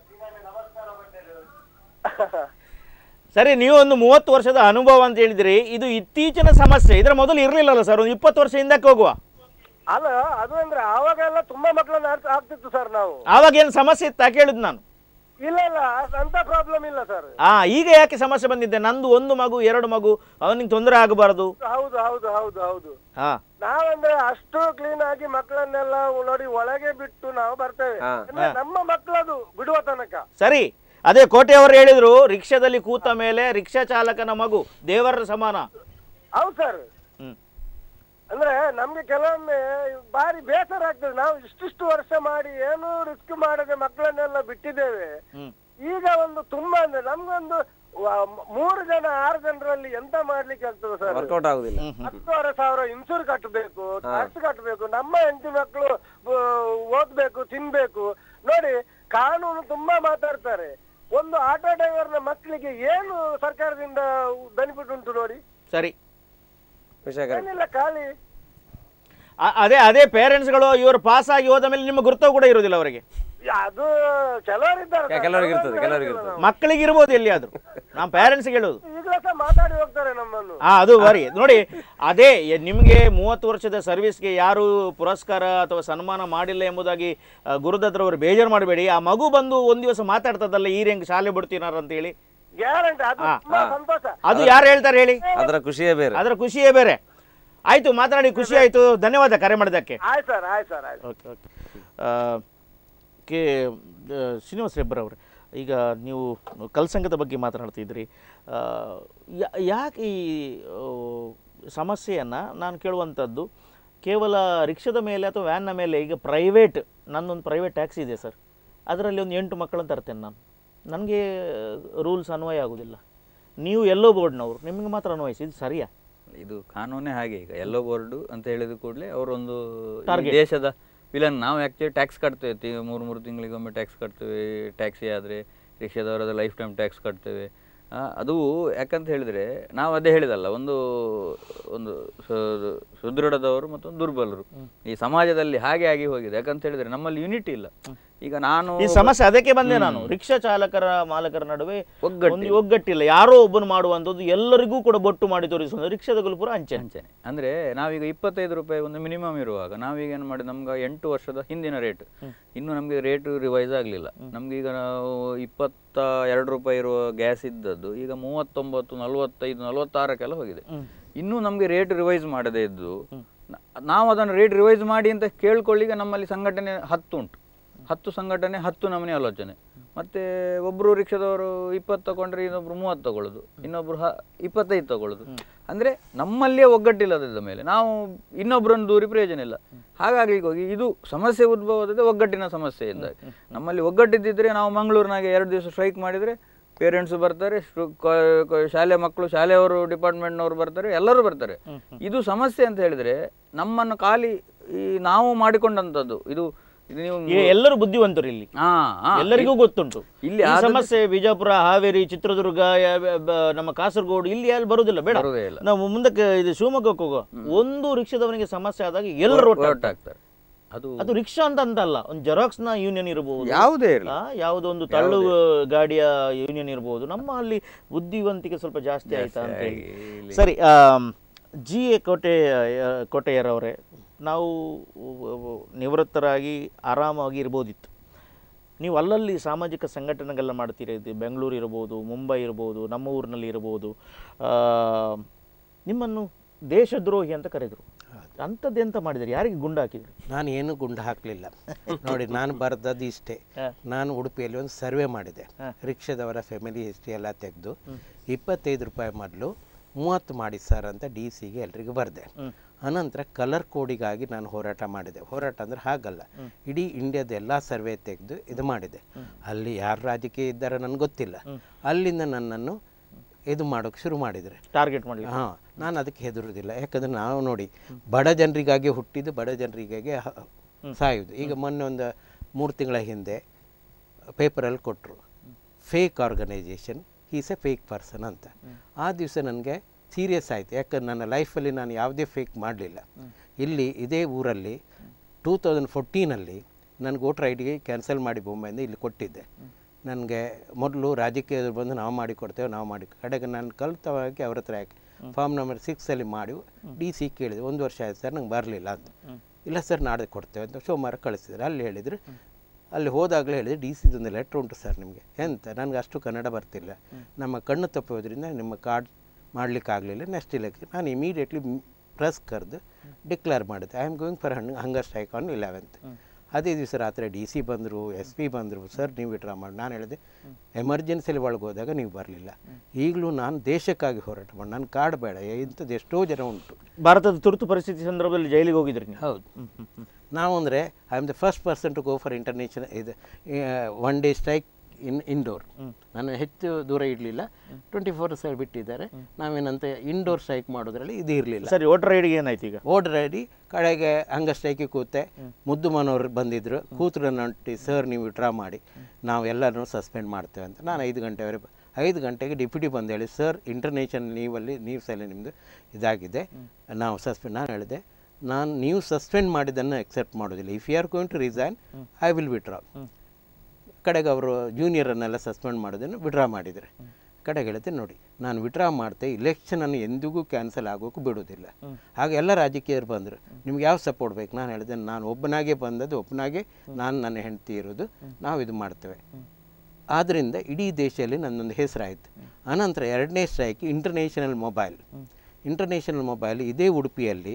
ಸರಿ ನೀವು ಒಂದು ಮೂವತ್ತು ವರ್ಷದ ಅನುಭವ ಅಂತ ಹೇಳಿದ್ರಿ ಇದು ಇತ್ತೀಚಿನ ಸಮಸ್ಯೆ ಇದರ ಮೊದಲು ಇರಲಿಲ್ಲಲ್ಲ ಸರ್ ಒಂದು ಇಪ್ಪತ್ತು ವರ್ಷ ಹಿಂದಕ್ಕೆ ಹೋಗುವ ಅಲ್ಲ ಅದು ಅಂದ್ರೆ ಆವಾಗೆಲ್ಲ ತುಂಬಾ ಮಕ್ಕಳನ್ನ ಆಡ್ತ- ಆಗ್ತಿತ್ತು ಸರ್ ನಾವು ಆವಾಗ ಏನು ಸಮಸ್ಯೆ ಇತ್ತಾ ಕೇಳಿದ್ ನಾನು ಇಲ್ಲ ಇಲ್ಲ ಅಂತ ಪ್ರಾಬ್ಲಮ್ ಇಲ್ಲ ಸರ್ ಆ ಈಗ ಯಾಕೆ ಸಮಸ್ಯೆ ಬಂದಿದೆ ನಂದು ಒಂದು ಮಗು ಎರಡು ಮಗು ಅವನಿಗೆ ತೊಂದರೆ ಆಗಬಾರದು ಹೌದು ಹೌದು ಹೌದು ಹೌದು ಹಾ ನಾವಂದ್ರೆ ಅಷ್ಟು ಕ್ಲೀನ್ ಆಗಿ ಮಕ್ಕಳನ್ನೆಲ್ಲ ನೋಡಿ ಒಳಗೆ ಬಿಟ್ಟು ನಾವು ಬರ್ತೇವೆ ಹಾ. ಅಂದ್ರೆ ನಮ್ಮ ಮಕ್ಕಳದು ಬಿಡುವ ತನಕ ಸರಿ ಅದೇ ಕೋಟೆಯವರು ಹೇಳಿದ್ರು ರಿಕ್ಷಾದಲ್ಲಿ ಕೂತ ಮೇಲೆ ರಿಕ್ಷಾ ಚಾಲಕನ ಮಗು ದೇವರ ಸಮಾನ ಹೌದು ಸರ್ ಹ್ಮ್ ಅಂದ್ರೆ ನಮ್ಗೆ ಕೆಲವೊಮ್ಮೆ ಬಾರಿ ಬೇಸರ ಆಗ್ತದೆ ನಾವು ಇಷ್ಟಿಷ್ಟು ವರ್ಷ ಮಾಡಿ ಏನು ರಿಸ್ಕ್ ಮಾಡದೆ ಮಕ್ಕಳನ್ನೆಲ್ಲ ಬಿಟ್ಟಿದ್ದೇವೆ ಹ್ಮ್ ಈಗ ಒಂದು ತುಂಬಾ ಅಂದ್ರೆ ನಮ್ಗೊಂದು ವ- ಮೂರು ಜನ ಆರು ಜನರಲ್ಲಿ ಎಂತ ಮಾಡ್ಲಿಕ್ಕೆ ಆಗ್ತದೆ ಸರ್ ವರ್ಕೌಟ್ ಆಗುದಿಲ್ಲ ಹತ್ತುವರೆ ಸಾವಿರ ಇನ್ಸೂರ್ ಕಟ್ಟಬೇಕು ಟ್ಯಾಕ್ಸ್ ಕಟ್ಟಬೇಕು ನಮ್ಮ ಹೆಂಡತಿ ಮಕ್ಕಳು ಓದ್ಬೇಕು ತಿನ್ಬೇಕು ನೋಡಿ ಕಾನೂನು ತುಂಬಾ ಮಾತಾಡ್ತಾರೆ ಒಂದು ಆಟೋ ಡ್ರೈವರ್ನ ಮಕ್ಕಳಿಗೆ ಏನು ಸರ್ಕಾರದಿಂದ ಬೆನಿಫಿಟ್ ಉಂಟು ನೋಡಿ ಸರಿ ವಿಷಯ ಕರೆಕ್ಟ್ ಏನಿಲ್ಲ ಖಾಲಿ ಆ- ಅದೇ ಅದೇ ಪೇರೆಂಟ್ಸ್ಗಳು ಇವರು ಪಾಸ್ ಆಗಿ ಹೋದ ಮೇಲೆ ನಿಮ್ಮ ಗುರುತು ಕೂಡ ಇರುವುದಿಲ್ಲ ಅವರಿಗೆ ಅದು ಕೆಲವರಿದ್ದಾರೆ ಸರ್. ಕೆಲವರಿಗೆ ಇರ್ತದೆ, ಕೆಲವರಿಗೆ ಕೆಲವರಿಗೆ ಇರ್ತದೆ. ನಾವು. ಮಕ್ಕಳಿಗೆ ಇರ್ಬೋದು ಎಲ್ಲಿಯಾದ್ರೂ ನಾವು ಪೇರೆಂಟ್ಸ್ಗೆ ಹೇಳೋದು ಈಗಲೂ ಸಹ ಮಾತಾಡಿ ಹೋಗ್ತಾರೆ ನಮ್ಮನ್ನು ಆ ಅದು ಬರಿ ನೋಡಿ ಅದೇ ಎ- ನಿಮಗೆ ಮೂವತ್ತು ವರ್ಷದ ಸರ್ವಿಸ್ಗೆ ಯಾರು ಪುರಸ್ಕಾರ ಅಥವಾ ಸನ್ಮಾನ ಮಾಡಿಲ್ಲ ಎಂಬುದಾಗಿ ಆ, ಗುರುದತ್ರವರು ಬೇಜಾರು ಮಾಡಬೇಡಿ ಆ ಮಗು ಬಂದು ಒಂದು ದಿವಸ ಮಾತಾಡ್ತದಲ್ಲ ಈ ಹೆಂಗ್ ಶಾಲೆ ಬಿಡ್ತೀನಾರ ಅಂತ ಹೇಳಿ ಗ್ಯಾರಂಟಿ ಅದು ಹಾ, ತುಂಬಾ ಸಂತೋಷ ಅದು ಯಾರು ಹೇಳ್ತಾರೆ ಹೇಳಿ ಅದರ ಖುಷಿಯೇ ಬೇರೆ ಅದರ ಖುಷಿಯೇ ಬೇರೆ ಆಯ್ತು ಮಾತನಾಡಿ ಖುಷಿ ಆಯ್ತು ಧನ್ಯವಾದ ಕರೆ ಮಾಡಿದ್ದಕ್ಕೆ ಆಯ್ತು ಸರ್ ಆಯ್ತು ಸರ್ ಆಯ್ತು ಓಕೆ ಓಕೆ ಆ, ಕೆ ಆ, ಶ್ರೀನಿವಾಸ ಹೆಬ್ಬರ್ ಅವರೇ ಈಗ ನೀವು ಕಲ್ಸಂಗದ ಬಗ್ಗೆ ಮಾತನಾಡ್ತಿದ್ರಿ ಆ, ಯಾ- ಯಾಕೆ ಈ ಆ, ಸಮಸ್ಯೆಯನ್ನು ನಾನು ಕೇಳುವಂಥದ್ದು ಕೇವಲ ರಿಕ್ಷಾದ ಮೇಲೆ ಅಥವಾ ವ್ಯಾನ್ನ ಮೇಲೆ ಈಗ ಪ್ರೈವೇಟ್ ನನ್ನೊಂದು ಪ್ರೈವೇಟ್ ಟ್ಯಾಕ್ಸಿ ಇದೆ ಸರ್ ಅದರಲ್ಲಿ ಒಂದು ಎಂಟು ಮಕ್ಕಳನ್ನು ತರ್ತೇನೆ ನಾನು ನನಗೆ ರೂಲ್ಸ್ ಅನ್ವಯ ಆಗೋದಿಲ್ಲ ನೀವು ಎಲ್ಲೋ ಬೋರ್ಡ್ನವರು ನಿಮಗೆ ಮಾತ್ರ ಅನ್ವಯಿಸಿ ಇದು ಸರಿಯಾ ಇದು ಕಾನೂನೇ ಹಾಗೆ ಈಗ ಎಲ್ಲೋ ಬೋರ್ಡು ಅಂತ ಹೇಳಿದ ಕೂಡಲೇ ಅವರೊಂದು ಈ Target. ದೇಶದ ವಿಲನ್ ನಾವು ಆ್ಯಕ್ಚುಲಿ ಟ್ಯಾಕ್ಸ್ ಕಟ್ತೇವೆ ತಿ ಮೂರು ಮೂರು ತಿಂಗಳಿಗೊಮ್ಮೆ ಟ್ಯಾಕ್ಸ್ ಕಟ್ತೇವೆ ಟ್ಯಾಕ್ಸಿ ಆದರೆ ರಿಕ್ಷಾದವರದ ಲೈಫ್ ಟೈಮ್ ಟ್ಯಾಕ್ಸ್ ಕಟ್ತೇವೆ ಆ, ಅದು ಯಾಕಂತ ಹೇಳಿದರೆ ನಾವು ಅದೇ ಹೇಳಿದಲ್ಲ ಒಂದು ಒಂದು ಸು- ಸುದೃಢದವರು ಮತ್ತೊಂದು ದುರ್ಬಲರು ಈ ಸಮಾಜದಲ್ಲಿ ಹಾಗೆ ಆಗಿ ಹೋಗಿದೆ ಯಾಕಂತ ಹೇಳಿದರೆ ನಮ್ಮಲ್ಲಿ ಯೂನಿಟಿ ಇಲ್ಲ ಈಗ ನಾನು ಈ ಸಮಸ್ಯೆ ಅದಕ್ಕೆ ಬಂದೆ ನಾನು ರಿಕ್ಷಾ ಚಾಲಕರ ಮಾಲಕರ ನಡುವೆ ಒಗ್ಗಟ್ಟಿಲ್ಲ. ಒಂದು ಒಗ್ಗಟ್ಟಿಲ್ಲ ಯಾರೋ ಒಬ್ಬನು ಮಾಡುವಂಥದ್ದು ಎಲ್ಲರಿಗೂ ಕೂಡ ಬೊಟ್ಟು ಮಾಡಿ ತೋರಿಸುವುದು ರಿಕ್ಷಾದ ಪೂರ ಅಂಚೆ ಅಂಚನೆ ಅಂದರೆ ನಾವೀಗ ಇಪ್ಪತ್ತೈದು ರೂಪಾಯಿ ಒಂದು ಮಿನಿಮಮ್ ಇರುವಾಗ ನಾವೀಗ ಏನು ಮಾಡಿ ನಮ್ಗೆ ಎಂಟು ವರ್ಷದ ಹಿಂದಿನ ರೇಟ್ ಇನ್ನು ನಮಗೆ ರೇಟ್ ರಿವೈಸ್ ಆಗಲಿಲ್ಲ ನಮ್ಗೆ ಈಗ ನಾವು ಇಪ್ಪತ್ತ ಎರಡು ರೂಪಾಯಿ ಇರುವ ಗ್ಯಾಸ್ ಇದ್ದದ್ದು ಈಗ ಮೂವತ್ತೊಂಬತ್ತು ನಲವತ್ತೈದು ನಲವತ್ತಾರಕ್ಕೆಲ್ಲ ಹೋಗಿದೆ ಇನ್ನೂ ನಮಗೆ ರೇಟ್ ರಿವೈಸ್ ಮಾಡದೇ ಇದ್ದು ನ- ನಾವು ಅದನ್ನು ರೇಟ್ ರಿವೈಸ್ ಮಾಡಿ ಅಂತ ಕೇಳ್ಕೊಳ್ಳಿಗ ನಮ್ಮಲ್ಲಿ ಸಂಘಟನೆ ಹತ್ತು ಉಂಟು ಹತ್ತು ಸಂಘಟನೆ ಹತ್ತು ನಮೂನೆ ಆಲೋಚನೆ ಮತ್ತೆ ಒಬ್ರು ರಿಕ್ಷಾದವರು ಇಪ್ಪತ್ತು ತಗೊಂಡ್ರೆ ಇನ್ನೊಬ್ರು ಮೂವತ್ತು ತಗೊಳ್ಳೋದು ಇನ್ನೊಬ್ರು ಹ ಇಪ್ಪತ್ತೈದು ತಗೊಳ್ಳೋದು ಅಂದ್ರೆ ನಮ್ಮಲ್ಲಿಯೇ ಒಗ್ಗಟ್ಟಿಲ್ಲದ ಮೇಲೆ ನಾವು ಇನ್ನೊಬ್ಬರನ್ನು ದೂರಿ ಪ್ರಯೋಜನ ಇಲ್ಲ ಹಾಗಾಗಿ ಹೋಗಿ ಇದು ಸಮಸ್ಯೆ ಉದ್ಭವದ ಒಗ್ಗಟ್ಟಿನ ಸಮಸ್ಯೆಯಿಂದ ನಮ್ಮಲ್ಲಿ ಒಗ್ಗಟ್ಟಿದ್ದಿದ್ರೆ ನಾವು ಮಂಗಳೂರಿನಾಗೆ ಎರಡು ದಿವಸ ಸ್ಟ್ರೈಕ್ ಮಾಡಿದ್ರೆ ಪೇರೆಂಟ್ಸ್ ಬರ್ತಾರೆ ಸ್ಟು- ಕ- ಕ- ಶಾಲೆ ಮಕ್ಕಳು ಶಾಲೆಯವರು ಡಿಪಾರ್ಟ್ಮೆಂಟ್ನವರು ಬರ್ತಾರೆ ಎಲ್ಲರೂ ಬರ್ತಾರೆ ಇದು ಸಮಸ್ಯೆ ಅಂತ ಹೇಳಿದ್ರೆ ನಮ್ಮನ್ನು ಖಾಲಿ ಈ ನಾವು ಮಾಡಿಕೊಂಡಂಥದ್ದು ಇದು ಇದು ನೀವು ಈಗ ಎಲ್ಲರೂ ಬುದ್ಧಿವಂತರು ಇಲ್ಲಿ ಹಾ ಹಾ. ಎಲ್ಲರಿಗೂ ಗೊತ್ತುಂಟು ಇಲ್ಲಿ ಈ ಆದದ್ದು- ಸಮಸ್ಯೆ ಬಿಜಾಪುರ ಹಾವೇರಿ ಚಿತ್ರದುರ್ಗ ಯ- ಬ- ಬ- ನಮ್ಮ ಕಾಸರಗೋಡು ಇಲ್ಲಿ ಅಲ್ಲಿ ಬರುವುದಿಲ್ಲ ಬೇಡ ಬರುವುದೇ ಇಲ್ಲ. ನಾವು ಮುಂದಕ್ಕೆ ಇದು ಶಿವಮೊಗ್ಗಕ್ಕೆ ಹೋಗೋ ಒಂದು ರಿಕ್ಷಾದವನಿಗೆ ಸಮಸ್ಯೆ ಆದಾಗ ಎಲ್ಲರೂ ಒಟ್ಟಾಗ್ತಾರೆ. ಒಟ್ಟಾಗ್ತಾರೆ ಅದು ಅದು ರಿಕ್ಷಾ ಅಂತ ಅಂತಲ್ಲ ಒಂದು ಜೆರಾಕ್ಸ್ ನ ಯೂನಿಯನ್ ಇರಬಹುದು ಯಾವುದೇ ಇರಲಿ ಆ, ಯಾವುದೋ ಒಂದು ತಳ್ಳು ಗಾಡಿಯ ಯೂನಿಯನ್ ಇರಬಹುದು ನಮ್ಮ ಅಲ್ಲಿ ಬುದ್ಧಿವಂತಿಕೆ ಸ್ವಲ್ಪ ಜಾಸ್ತಿ ಆಯ್ತಾ ಅಂತ ಹೇಳಿ ಇಲ್ಲಿ. ಸರಿ ಆಮ್, ಜಿ ಎ ಕೋಟೆ ಆ, ಕೋಟೆಯರವರೇ ನಾವು ಉ- ನಿವೃತ್ತರಾಗಿ ಆರಾಮಾಗಿ ಇರ್ಬೋದಿತ್ತು ನೀವು ಅಲ್ಲಲ್ಲಿ ಸಾಮಾಜಿಕ ಸಂಘಟನೆಗಳನ್ನ ಮಾಡ್ತೀರಾ ಇದು ಬೆಂಗಳೂರು ಇರ್ಬೋದು ಮುಂಬೈ ಇರ್ಬೋದು ನಮ್ಮ ಊರಿನಲ್ಲಿ ಇರ್ಬೋದು ಆ, ನಿಮ್ಮನ್ನು ದೇಶದ್ರೋಹಿ ಅಂತ ಕರೆದರು ಅಂಥದ್ದೆಂತ ಮಾಡಿದ್ರಿ ಯಾರಿಗೆ ಗುಂಡು ಹಾಕಿದ್ರಿ ನಾನು ಏನು ಗುಂಡು ಹಾಕಲಿಲ್ಲ ನೋಡಿ ನಾನು ಬರೆದದ್ದು ಇಷ್ಟೇ ನಾನು ಉಡುಪಿಯಲ್ಲಿ ಒಂದು ಸರ್ವೆ ಮಾಡಿದೆ ರಿಕ್ಷಾದವರ ಫ್ಯಾಮಿಲಿ ಹಿಸ್ಟ್ರಿ ಎಲ್ಲ ತೆಗೆದು ಇಪ್ಪತ್ತೈದು ರೂಪಾಯಿ ಮೊದಲು ಮೂವತ್ತು ಮಾಡಿ ಸರ್ ಅಂತ ಡಿ ಸಿಗೆ ಎಲ್ರಿಗೂ ಬರೆದೆ ಅನಂತರ ಕಲರ್ ಕೋಡಿಗಾಗಿ ನಾನು ಹೋರಾಟ ಮಾಡಿದೆ ಹೋರಾಟ ಅಂದರೆ ಹಾಗಲ್ಲ ಇಡೀ ಇಂಡಿಯಾದ ಎಲ್ಲ ಸರ್ವೆ ತೆಗೆದು ಇದು ಮಾಡಿದೆ ಅಲ್ಲಿ ಯಾರು ರಾಜಕೀಯ ಇದ್ದಾರೆ ನನಗೆ ಗೊತ್ತಿಲ್ಲ ಅಲ್ಲಿಂದ ನನ್ನನ್ನು ಇದು ಮಾಡೋಕ್ಕೆ ಶುರು ಮಾಡಿದರೆ ಟಾರ್ಗೆಟ್ ಮಾಡಲಿ ಹಾಂ ನಾನು ಅದಕ್ಕೆ ಹೆದರುವುದಿಲ್ಲ ಯಾಕಂದರೆ ನಾವು ನೋಡಿ ಬಡ ಜನರಿಗಾಗಿ ಹುಟ್ಟಿದ್ದು ಬಡ ಜನರಿಗಾಗಿ ಹ- ಸಾಯುವುದು ಈಗ ಮೊನ್ನೆ ಒಂದು ಮೂರು ತಿಂಗಳ ಹಿಂದೆ ಪೇಪರಲ್ಲಿ ಕೊಟ್ಟರು fake organisation is a fake person ಅಂತ ಆ ದಿವಸ ನನಗೆ ಸೀರಿಯಸ್ ಆಯಿತು ಯಾಕಂದ್ರೆ ನನ್ನ ಲೈಫಲ್ಲಿ ನಾನು ಯಾವುದೇ ಫೇಕ್ ಮಾಡಲಿಲ್ಲ ಇಲ್ಲಿ ಇದೇ ಊರಲ್ಲಿ ಟೂ ತೌಸಂಡ್ ಫೋರ್ಟೀನಲ್ಲಿ ನನಗೆ ವೋಟರ್ ಐ ಡಿಗೆ ಕ್ಯಾನ್ಸಲ್ ಮಾಡಿ ಬೊಂಬೆಯಿಂದ ಇಲ್ಲಿ ಕೊಟ್ಟಿದ್ದೆ ನನಗೆ ಮೊದಲು ರಾಜಕೀಯದವ್ರು ಬಂದು ನಾವು ಮಾಡಿ ಕೊಡ್ತೇವೆ ನಾವು ಮಾಡಿ ಕಡೆಗೆ ನಾನು ಕಲಿತವಾಗಿ ಅವ್ರ ಹತ್ರ ಯಾಕೆ ಫಾರ್ಮ್ ನಂಬರ್ ಸಿಕ್ಸಲ್ಲಿ ಮಾಡಿ ಡಿ ಸಿ ಕೇಳಿದೆ ಒಂದು ವರ್ಷ ಆಯ್ತು ಸರ್ ನಂಗೆ ಬರಲಿಲ್ಲ ಅಂತ ಇಲ್ಲ ಸರ್ ನಾಳೆ ಕೊಡ್ತೇವೆ ಅಂತ ಸೋಮವಾರ ಕಳಿಸಿದ್ರು ಅಲ್ಲಿ ಹೇಳಿದ್ರು ಅಲ್ಲಿ ಹೋದಾಗಲೇ ಹೇಳಿದ್ರೆ ಡಿ ಸಿದೊಂದು ಲೆಟ್ರ್ ಉಂಟು ಸರ್ ನಿಮಗೆ ಎಂತ ನನಗೆ ಅಷ್ಟು ಕನ್ನಡ ಬರ್ತಿಲ್ಲ ನಮ್ಮ ಕಣ್ಣು ತಪ್ಪೋದ್ರಿಂದ ನಿಮ್ಮ ಕಾರ್ಡ್ ಮಾಡಲಿಕ್ಕಾಗಲಿಲ್ಲ ನೆಕ್ಸ್ಟ್ ಇಲೆಕ್ಷನ್ ನಾನು ಇಮಿಡಿಯೇಟ್ಲಿ ಪ್ರೆಸ್ ಕರೆದು ಡಿಕ್ಲೇರ್ ಮಾಡಿದೆ I am going for hung hunger strike on eleventh ಅದೇ ದಿವಸ ರಾತ್ರಿ ಡಿ ಸಿ ಬಂದರು ಎಸ್ ಪಿ ಬಂದರು ಸರ್ ನೀವು ವಿಡ್ರಾ ಮಾಡಿ ನಾನು ಹೇಳಿದೆ ಎಮರ್ಜೆನ್ಸಿಯಲ್ಲಿ ಒಳಗೆ ಹೋದಾಗ ನೀವು ಬರಲಿಲ್ಲ ಈಗಲೂ ನಾನು ದೇಶಕ್ಕಾಗಿ ಹೋರಾಟ ಮಾಡಿ ನನ್ನ ಕಾರ್ಡ್ ಬೇಡ ಇಂಥದ್ದು ಎಷ್ಟೋ ಜನ ಉಂಟು ಭಾರತದ ತುರ್ತು ಪರಿಸ್ಥಿತಿ ಸಂದರ್ಭದಲ್ಲಿ ಜೈಲಿಗೆ ಹೋಗಿದ್ರಿ ನೀವು ಹೌದು ನಾವು ಅಂದರೆ I am the first person to go for international ಇದು one day strike in Indore ನಾನು ಹೆಚ್ಚು ದೂರ ಇಡಲಿಲ್ಲ ಟ್ವೆಂಟಿ ಫೋರ್ ಸರ್ ಬಿಟ್ಟಿದ್ದಾರೆ ನಾವೇನಂತ ಇಂಡೋರ್ ಸ್ಟ್ರೈಕ್ ಮಾಡೋದ್ರಲ್ಲಿ ಇದು ಇರಲಿಲ್ಲ ಸರಿ ವೋಟರ್ ಐಡಿಗೆ ಏನಾಯ್ತು ಈಗ ಓಡ್ ರೆಡಿ ಕಡೆಗೆ ಹಂಗ ಸ್ಟ್ರೈಕಿಗೆ ಕೂತೆ ಮುದ್ದು ಮನೋರು ಬಂದಿದ್ರು ಕೂತ್ರು ನೊಟ್ಟಿ ಸರ್ ನೀವು ವಿಡ್ರಾ ಮಾಡಿ ನಾವು ಎಲ್ಲರನ್ನೂ ಸಸ್ಪೆಂಡ್ ಮಾಡ್ತೇವೆ ಅಂತ ನಾನು ಐದು ಗಂಟೆವರೆಗೆ ಐದು ಗಂಟೆಗೆ ಡಿಪ್ಯೂಟಿ ಬಂದು ಹೇಳಿ ಸರ್ ಇಂಟರ್ನ್ಯಾಷನಲ್ ನೀವಲ್ಲಿ ನ್ಯೂಸಲ್ಲಿ ನಿಮ್ಮದು ಇದಾಗಿದೆ ನಾವು ಸಸ್ಪೆಂಡ್ ನಾನು ಹೇಳಿದೆ ನಾನು ನೀವು ಸಸ್ಪೆಂಡ್ ಮಾಡಿದ್ದನ್ನು ಎಕ್ಸೆಪ್ಟ್ ಮಾಡೋದಿಲ್ಲ if you are going to resign I will withdraw ಕಡೆಗೆ ಅವರು ಜೂನಿಯರನ್ನೆಲ್ಲ ಸಸ್ಪೆಂಡ್ ಮಾಡೋದನ್ನು ವಿಡ್ರಾ ಮಾಡಿದ್ದಾರೆ ಕಡೆಗೆ ಹೇಳ್ತೆ ನೋಡಿ ನಾನು ವಿಡ್ರಾ ಮಾಡ್ತೆ ಇಲೆಕ್ಷನನ್ನು ಎಂದಿಗೂ ಕ್ಯಾನ್ಸಲ್ ಆಗೋಕ್ಕೂ ಬಿಡೋದಿಲ್ಲ ಹಾಗೆ ಎಲ್ಲ ರಾಜಕೀಯರು ಬಂದರು ನಿಮ್ಗೆ ಯಾವ ಸಪೋರ್ಟ್ ಬೇಕು ನಾನು ಹೇಳಿದೆ ನಾನು ಒಬ್ಬನಾಗೆ ಬಂದದ್ದು ಒಬ್ಬನಾಗೆ ನಾನು ನನ್ನ ಹೆಂಡತಿ ಇರೋದು ನಾವು ಇದು ಮಾಡ್ತೇವೆ ಆದ್ದರಿಂದ ಇಡೀ ದೇಶದಲ್ಲಿ ನನ್ನೊಂದು ಹೆಸರಾಯಿತು ಅನಂತರ ಎರಡನೇ strike international mobile international mobile ಇದೇ ಉಡುಪಿಯಲ್ಲಿ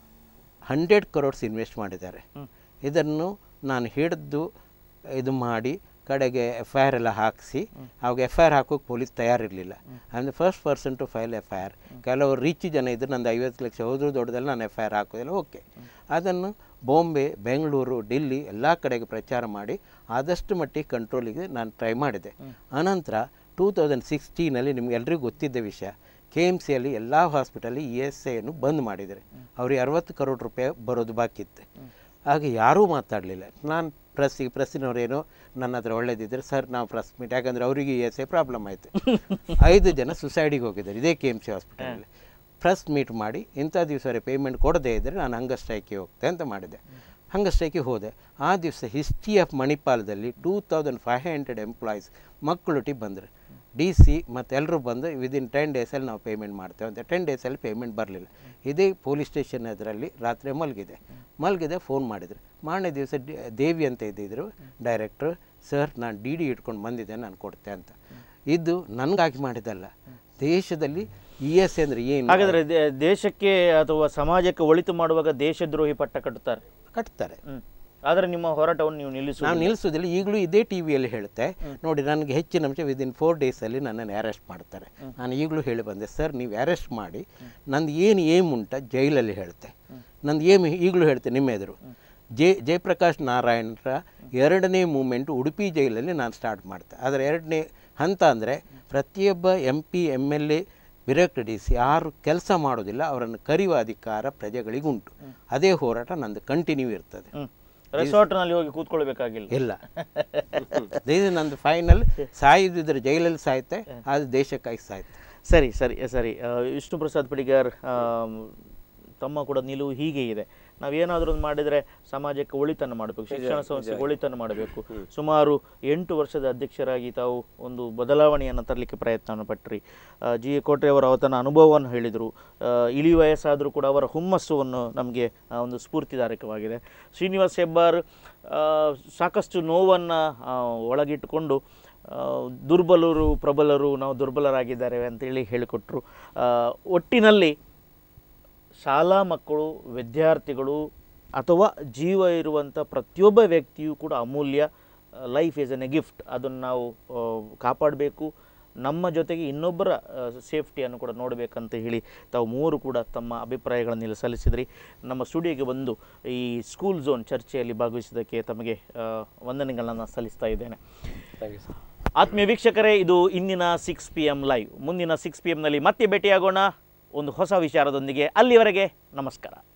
ಹಂಡ್ರೆಡ್ ಕ್ರೋರ್ಸ್ ಇನ್ವೆಸ್ಟ್ ಮಾಡಿದ್ದಾರೆ ಇದನ್ನು ನಾನು ಹಿಡಿದು ಇದು ಮಾಡಿ ಕಡೆಗೆ ಎಫ್ ಐ ಆರ್ ಎಲ್ಲ ಹಾಕಿಸಿ ಅವಾಗ ಎಫ್ ಐ ಆರ್ ಹಾಕೋಕೆ ಪೊಲೀಸ್ ತಯಾರಿರಲಿಲ್ಲ I am the first person to file F I R ಕೆಲವರು ರಿಚ್ ಜನ ಇದ್ರು ನಂದು ಐವತ್ತು ಲಕ್ಷ ಹೋದ್ರು ದೊಡ್ಡದಲ್ಲಿ ನಾನು ಎಫ್ ಐ ಆರ್ ಹಾಕೋದಿಲ್ಲ ಓಕೆ ಅದನ್ನು ಬಾಂಬೆ ಬೆಂಗಳೂರು ఢಿಲ್ಲಿ ಎಲ್ಲ ಕಡೆಗೆ ಪ್ರಚಾರ ಮಾಡಿ ಆದಷ್ಟು ಮಟ್ಟಿಗೆ ಕಂಟ್ರೋಲಿಗೆ ನಾನು ಟ್ರೈ ಮಾಡಿದೆ ಅನಂತರ ಟೂ ತೌಸಂಡ್ ಸಿಕ್ಸ್ಟೀನಲ್ಲಿ ನಿಮ್ಗೆಲ್ರಿಗೂ ಗೊತ್ತಿದ್ದ ವಿಷಯ ಕೆ ಎಮ್ ಸಿಯಲ್ಲಿ ಎಲ್ಲ ಹಾಸ್ಪಿಟಲ್ಲಿ ಇ ಎಸ್ ಐಯನ್ನು ಬಂದ್ ಮಾಡಿದ್ದಾರೆ ಅವ್ರಿಗೆ ಅರವತ್ತು ಕರೋಡ್ ರೂಪಾಯಿ ಬರೋದು ಬಾಕಿ ಇತ್ತು ಹಾಗೆ ಯಾರೂ ಮಾತಾಡಲಿಲ್ಲ ನಾನು ಪ್ರೆಸ್ಸಿಗೆ ಪ್ರೆಸ್ಸಿನವರೇನೋ ನನ್ನ ಹತ್ರ ಒಳ್ಳೇದಿದ್ದರೆ ಸರ್ ನಾವು ಪ್ರೆಸ್ ಮೀಟ್ ಯಾಕಂದರೆ ಅವರಿಗೆ ಇ ಎಸ್ ಐ ಪ್ರಾಬ್ಲಮ್ ಆಯಿತು ಐದು ಜನ ಸುಸೈಡಿಗೆ ಹೋಗಿದ್ದಾರೆ ಇದೇ ಕೆ ಎಮ್ ಸಿ ಹಾಸ್ಪಿಟಲಲ್ಲಿ ಪ್ರೆಸ್ ಮೀಟ್ ಮಾಡಿ ಇಂಥ ದಿವಸ ಪೇಮೆಂಟ್ ಕೊಡದೇ ಇದ್ದರೆ ನಾನು ಹಂಗ ಸ್ಟ್ರೈಕಿಗೆ ಹೋಗ್ತೆ ಅಂತ ಮಾಡಿದೆ ಹಂಗ ಸ್ಟ್ರೈಕಿಗೆ ಹೋದೆ ಆ ದಿವಸ ಹಿಸ್ಟ್ರಿ ಆಫ್ ಮಣಿಪಾಲದಲ್ಲಿ two thousand five hundred employees ಮಕ್ಕಳೊಟ್ಟಿಗೆ ಬಂದರು ಡಿ ಸಿ ಮತ್ತು ಎಲ್ಲರೂ ಬಂದು ವಿದಿನ್ ಟೆನ್ ಡೇಸಲ್ಲಿ ನಾವು ಪೇಮೆಂಟ್ ಮಾಡ್ತೇವೆ ಅಂತ ಟೆನ್ ಡೇಸಲ್ಲಿ ಪೇಮೆಂಟ್ ಬರಲಿಲ್ಲ ಇದೇ ಪೊಲೀಸ್ ಸ್ಟೇಷನ್ ಅದರಲ್ಲಿ ರಾತ್ರಿ ಮಲಗಿದೆ ಮಲಗಿದೆ ಫೋನ್ ಮಾಡಿದ್ರು ಮಾರನೇ ದಿವಸ ಡಿ- ದೇವಿ ಅಂತ ಇದ್ದಿದ್ರು ಡೈರೆಕ್ಟ್ರು ಸರ್ ನಾನು ಡಿ ಡಿ ಇಟ್ಕೊಂಡು ಬಂದಿದ್ದೆ ನಾನು ಕೊಡ್ತೆ ಅಂತ ಇದು ನನಗಾಗಿ ಮಾಡಿದ್ದಲ್ಲ ದೇಶದಲ್ಲಿ ಇ ಎಸ್ ಅಂದರೆ ಏನು ಹಾಗಾದ್ರೆ ದೇ- ದೇಶಕ್ಕೆ ಅಥವಾ ಸಮಾಜಕ್ಕೆ ಒಳಿತು ಮಾಡುವಾಗ ದೇಶದ್ರೋಹಿ ಪಟ್ಟ ಕಟ್ಟುತ್ತಾರೆ ಕಟ್ತಾರೆ ಹ್ಮ್. ಆದರೆ ನಿಮ್ಮ ಹೋರಾಟವನ್ನು ನೀವು ನಿಲ್ಲಿಸುವ ನಾವು ನಿಲ್ಲಿಸೋದಿಲ್ಲ ಈಗಲೂ ಇದೇ ಟಿ ವಿಯಲ್ಲಿ ಹೇಳುತ್ತೆ ನೋಡಿ ನನಗೆ ಹೆಚ್ಚಿನ ಅಂಶ ವಿದಿನ್ ಫೋರ್ ಡೇಸಲ್ಲಿ ನನ್ನನ್ನು ಅರೆಸ್ಟ್ ಮಾಡ್ತಾರೆ ನಾನು ಈಗಲೂ ಹೇಳಿ ಬಂದೆ ಸರ್ ನೀವು ಅರೆಸ್ಟ್ ಮಾಡಿ ನಂದು ಏನು ಏಮ್ ಉಂಟ ಜೈಲಲ್ಲಿ ಹೇಳುತ್ತೆ ನಂದು ಏಮ್ ಈಗಲೂ ಹೇಳ್ತೆ ನಿಮ್ಮ ಎದುರು ಜೆ ಜಯಪ್ರಕಾಶ್ ನಾರಾಯಣರ ಎರಡನೇ ಮೂಮೆಂಟ್ ಉಡುಪಿ ಜೈಲಲ್ಲಿ ನಾನು ಸ್ಟಾರ್ಟ್ ಮಾಡ್ತೆ ಅದರ ಎರಡನೇ ಹಂತ ಅಂದರೆ ಪ್ರತಿಯೊಬ್ಬ M P M L A bureaucrats ಯಾರು ಕೆಲಸ ಮಾಡೋದಿಲ್ಲ ಅವರನ್ನು ಕರೆಯುವ ಅಧಿಕಾರ ಪ್ರಜೆಗಳಿಗುಂಟು ಅದೇ ಹೋರಾಟ ನಂದು ಕಂಟಿನ್ಯೂ ಇರ್ತದೆ ರೆಸಾರ್ಟ್ನಲ್ಲಿ ಹೋಗಿ ಕೂತ್ಕೊಳ್ಬೇಕಾಗಿಲ್ಲ ಇಲ್ಲ ಇದು ನಂದು ಫೈನಲ್ ಸಾಯುದಿದ್ರೆ ಜೈಲಲ್ಲಿ ಸಾಯುತ್ತೆ ಅದು ದೇಶಕ್ಕಾಗಿ ಸಾಯುತ್ತೆ ಸರಿ ಸರಿ ಸರಿ ಆ, ವಿಷ್ಣು ಪ್ರಸಾದ್ ಪಡಿಗರ್ ಆಮ್, ತಮ್ಮ ಕೂಡ ನಿಲುವು ಹೀಗೆ ಇದೆ ನಾವೇನಾದರೂ ಒಂದು ಮಾಡಿದರೆ ಸಮಾಜಕ್ಕೆ ಒಳಿತನ್ನು ಮಾಡಬೇಕು ಶಿಕ್ಷಣ ಸಂಸ್ಥೆಗೆ ಒಳಿತನ್ನು ಮಾಡಬೇಕು ಸುಮಾರು ಎಂಟು ವರ್ಷದ ಅಧ್ಯಕ್ಷರಾಗಿ ತಾವು ಒಂದು ಬದಲಾವಣೆಯನ್ನು ತರಲಿಕ್ಕೆ ಪ್ರಯತ್ನವನ್ನು ಪಟ್ರಿ ಆ, ಜಿ ಎ ಕೋಟ್ರೆ ಅವರ ಅವತನ ಅನುಭವವನ್ನು ಹೇಳಿದರು ಇಳಿ ವಯಸ್ಸಾದರೂ ಕೂಡ ಅವರ ಹುಮ್ಮಸ್ಸನ್ನು ನಮಗೆ ಆ, ಒಂದು ಸ್ಫೂರ್ತಿದಾಯಕವಾಗಿದೆ ಶ್ರೀನಿವಾಸ್ ಹೆಬ್ಬಾರ್ ಆ, ಸಾಕಷ್ಟು ನೋವನ್ನು ಒಳಗಿಟ್ಟುಕೊಂಡು ಆ, ದುರ್ಬಲರು ಪ್ರಬಲರು ನಾವು ದುರ್ಬಲರಾಗಿದ್ದಾರೆ ಅಂತೇಳಿ ಹೇಳಿಕೊಟ್ರು ಆ, ಒಟ್ಟಿನಲ್ಲಿ ಶಾಲಾ ಮಕ್ಕಳು ವಿದ್ಯಾರ್ಥಿಗಳು ಅಥವಾ ಜೀವ ಇರುವಂಥ ಪ್ರತಿಯೊಬ್ಬ ವ್ಯಕ್ತಿಯೂ ಕೂಡ ಅಮೂಲ್ಯ life is an a gift ಅದನ್ನು ನಾವು ಆ, ಕಾಪಾಡಬೇಕು ನಮ್ಮ ಜೊತೆಗೆ ಇನ್ನೊಬ್ಬರ ಸೇಫ್ಟಿಯನ್ನು ಕೂಡ ನೋಡಬೇಕಂತ ಹೇಳಿ ತಾವು ಮೂವರು ಕೂಡ ತಮ್ಮ ಅಭಿಪ್ರಾಯಗಳನ್ನು ಇಲ್ಲಿ ಸಲ್ಲಿಸಿದ್ರಿ ನಮ್ಮ ಸ್ಟುಡಿಯೋಗೆ ಬಂದು ಈ ಸ್ಕೂಲ್ ಝೋನ್ ಚರ್ಚೆಯಲ್ಲಿ ಭಾಗವಹಿಸಿದ್ದಕ್ಕೆ ತಮಗೆ ಆ, ವಂದನೆಗಳನ್ನು ಸಲ್ಲಿಸ್ತಾ ಇದ್ದೇನೆ ಥ್ಯಾಂಕ್ ಯು ಸರ್ ಆತ್ಮೀಯ ವೀಕ್ಷಕರೇ ಇದು ಇಂದಿನ ಸಿಕ್ಸ್ ಪಿ ಎಮ್ ಲೈವ್ ಮುಂದಿನ ಸಿಕ್ಸ್ ಪಿ ಎಮ್ನಲ್ಲಿ ಮತ್ತೆ ಭೇಟಿಯಾಗೋಣ ಒಂದು ಹೊಸ ವಿಚಾರದೊಂದಿಗೆ ಅಲ್ಲಿವರೆಗೆ ನಮಸ್ಕಾರ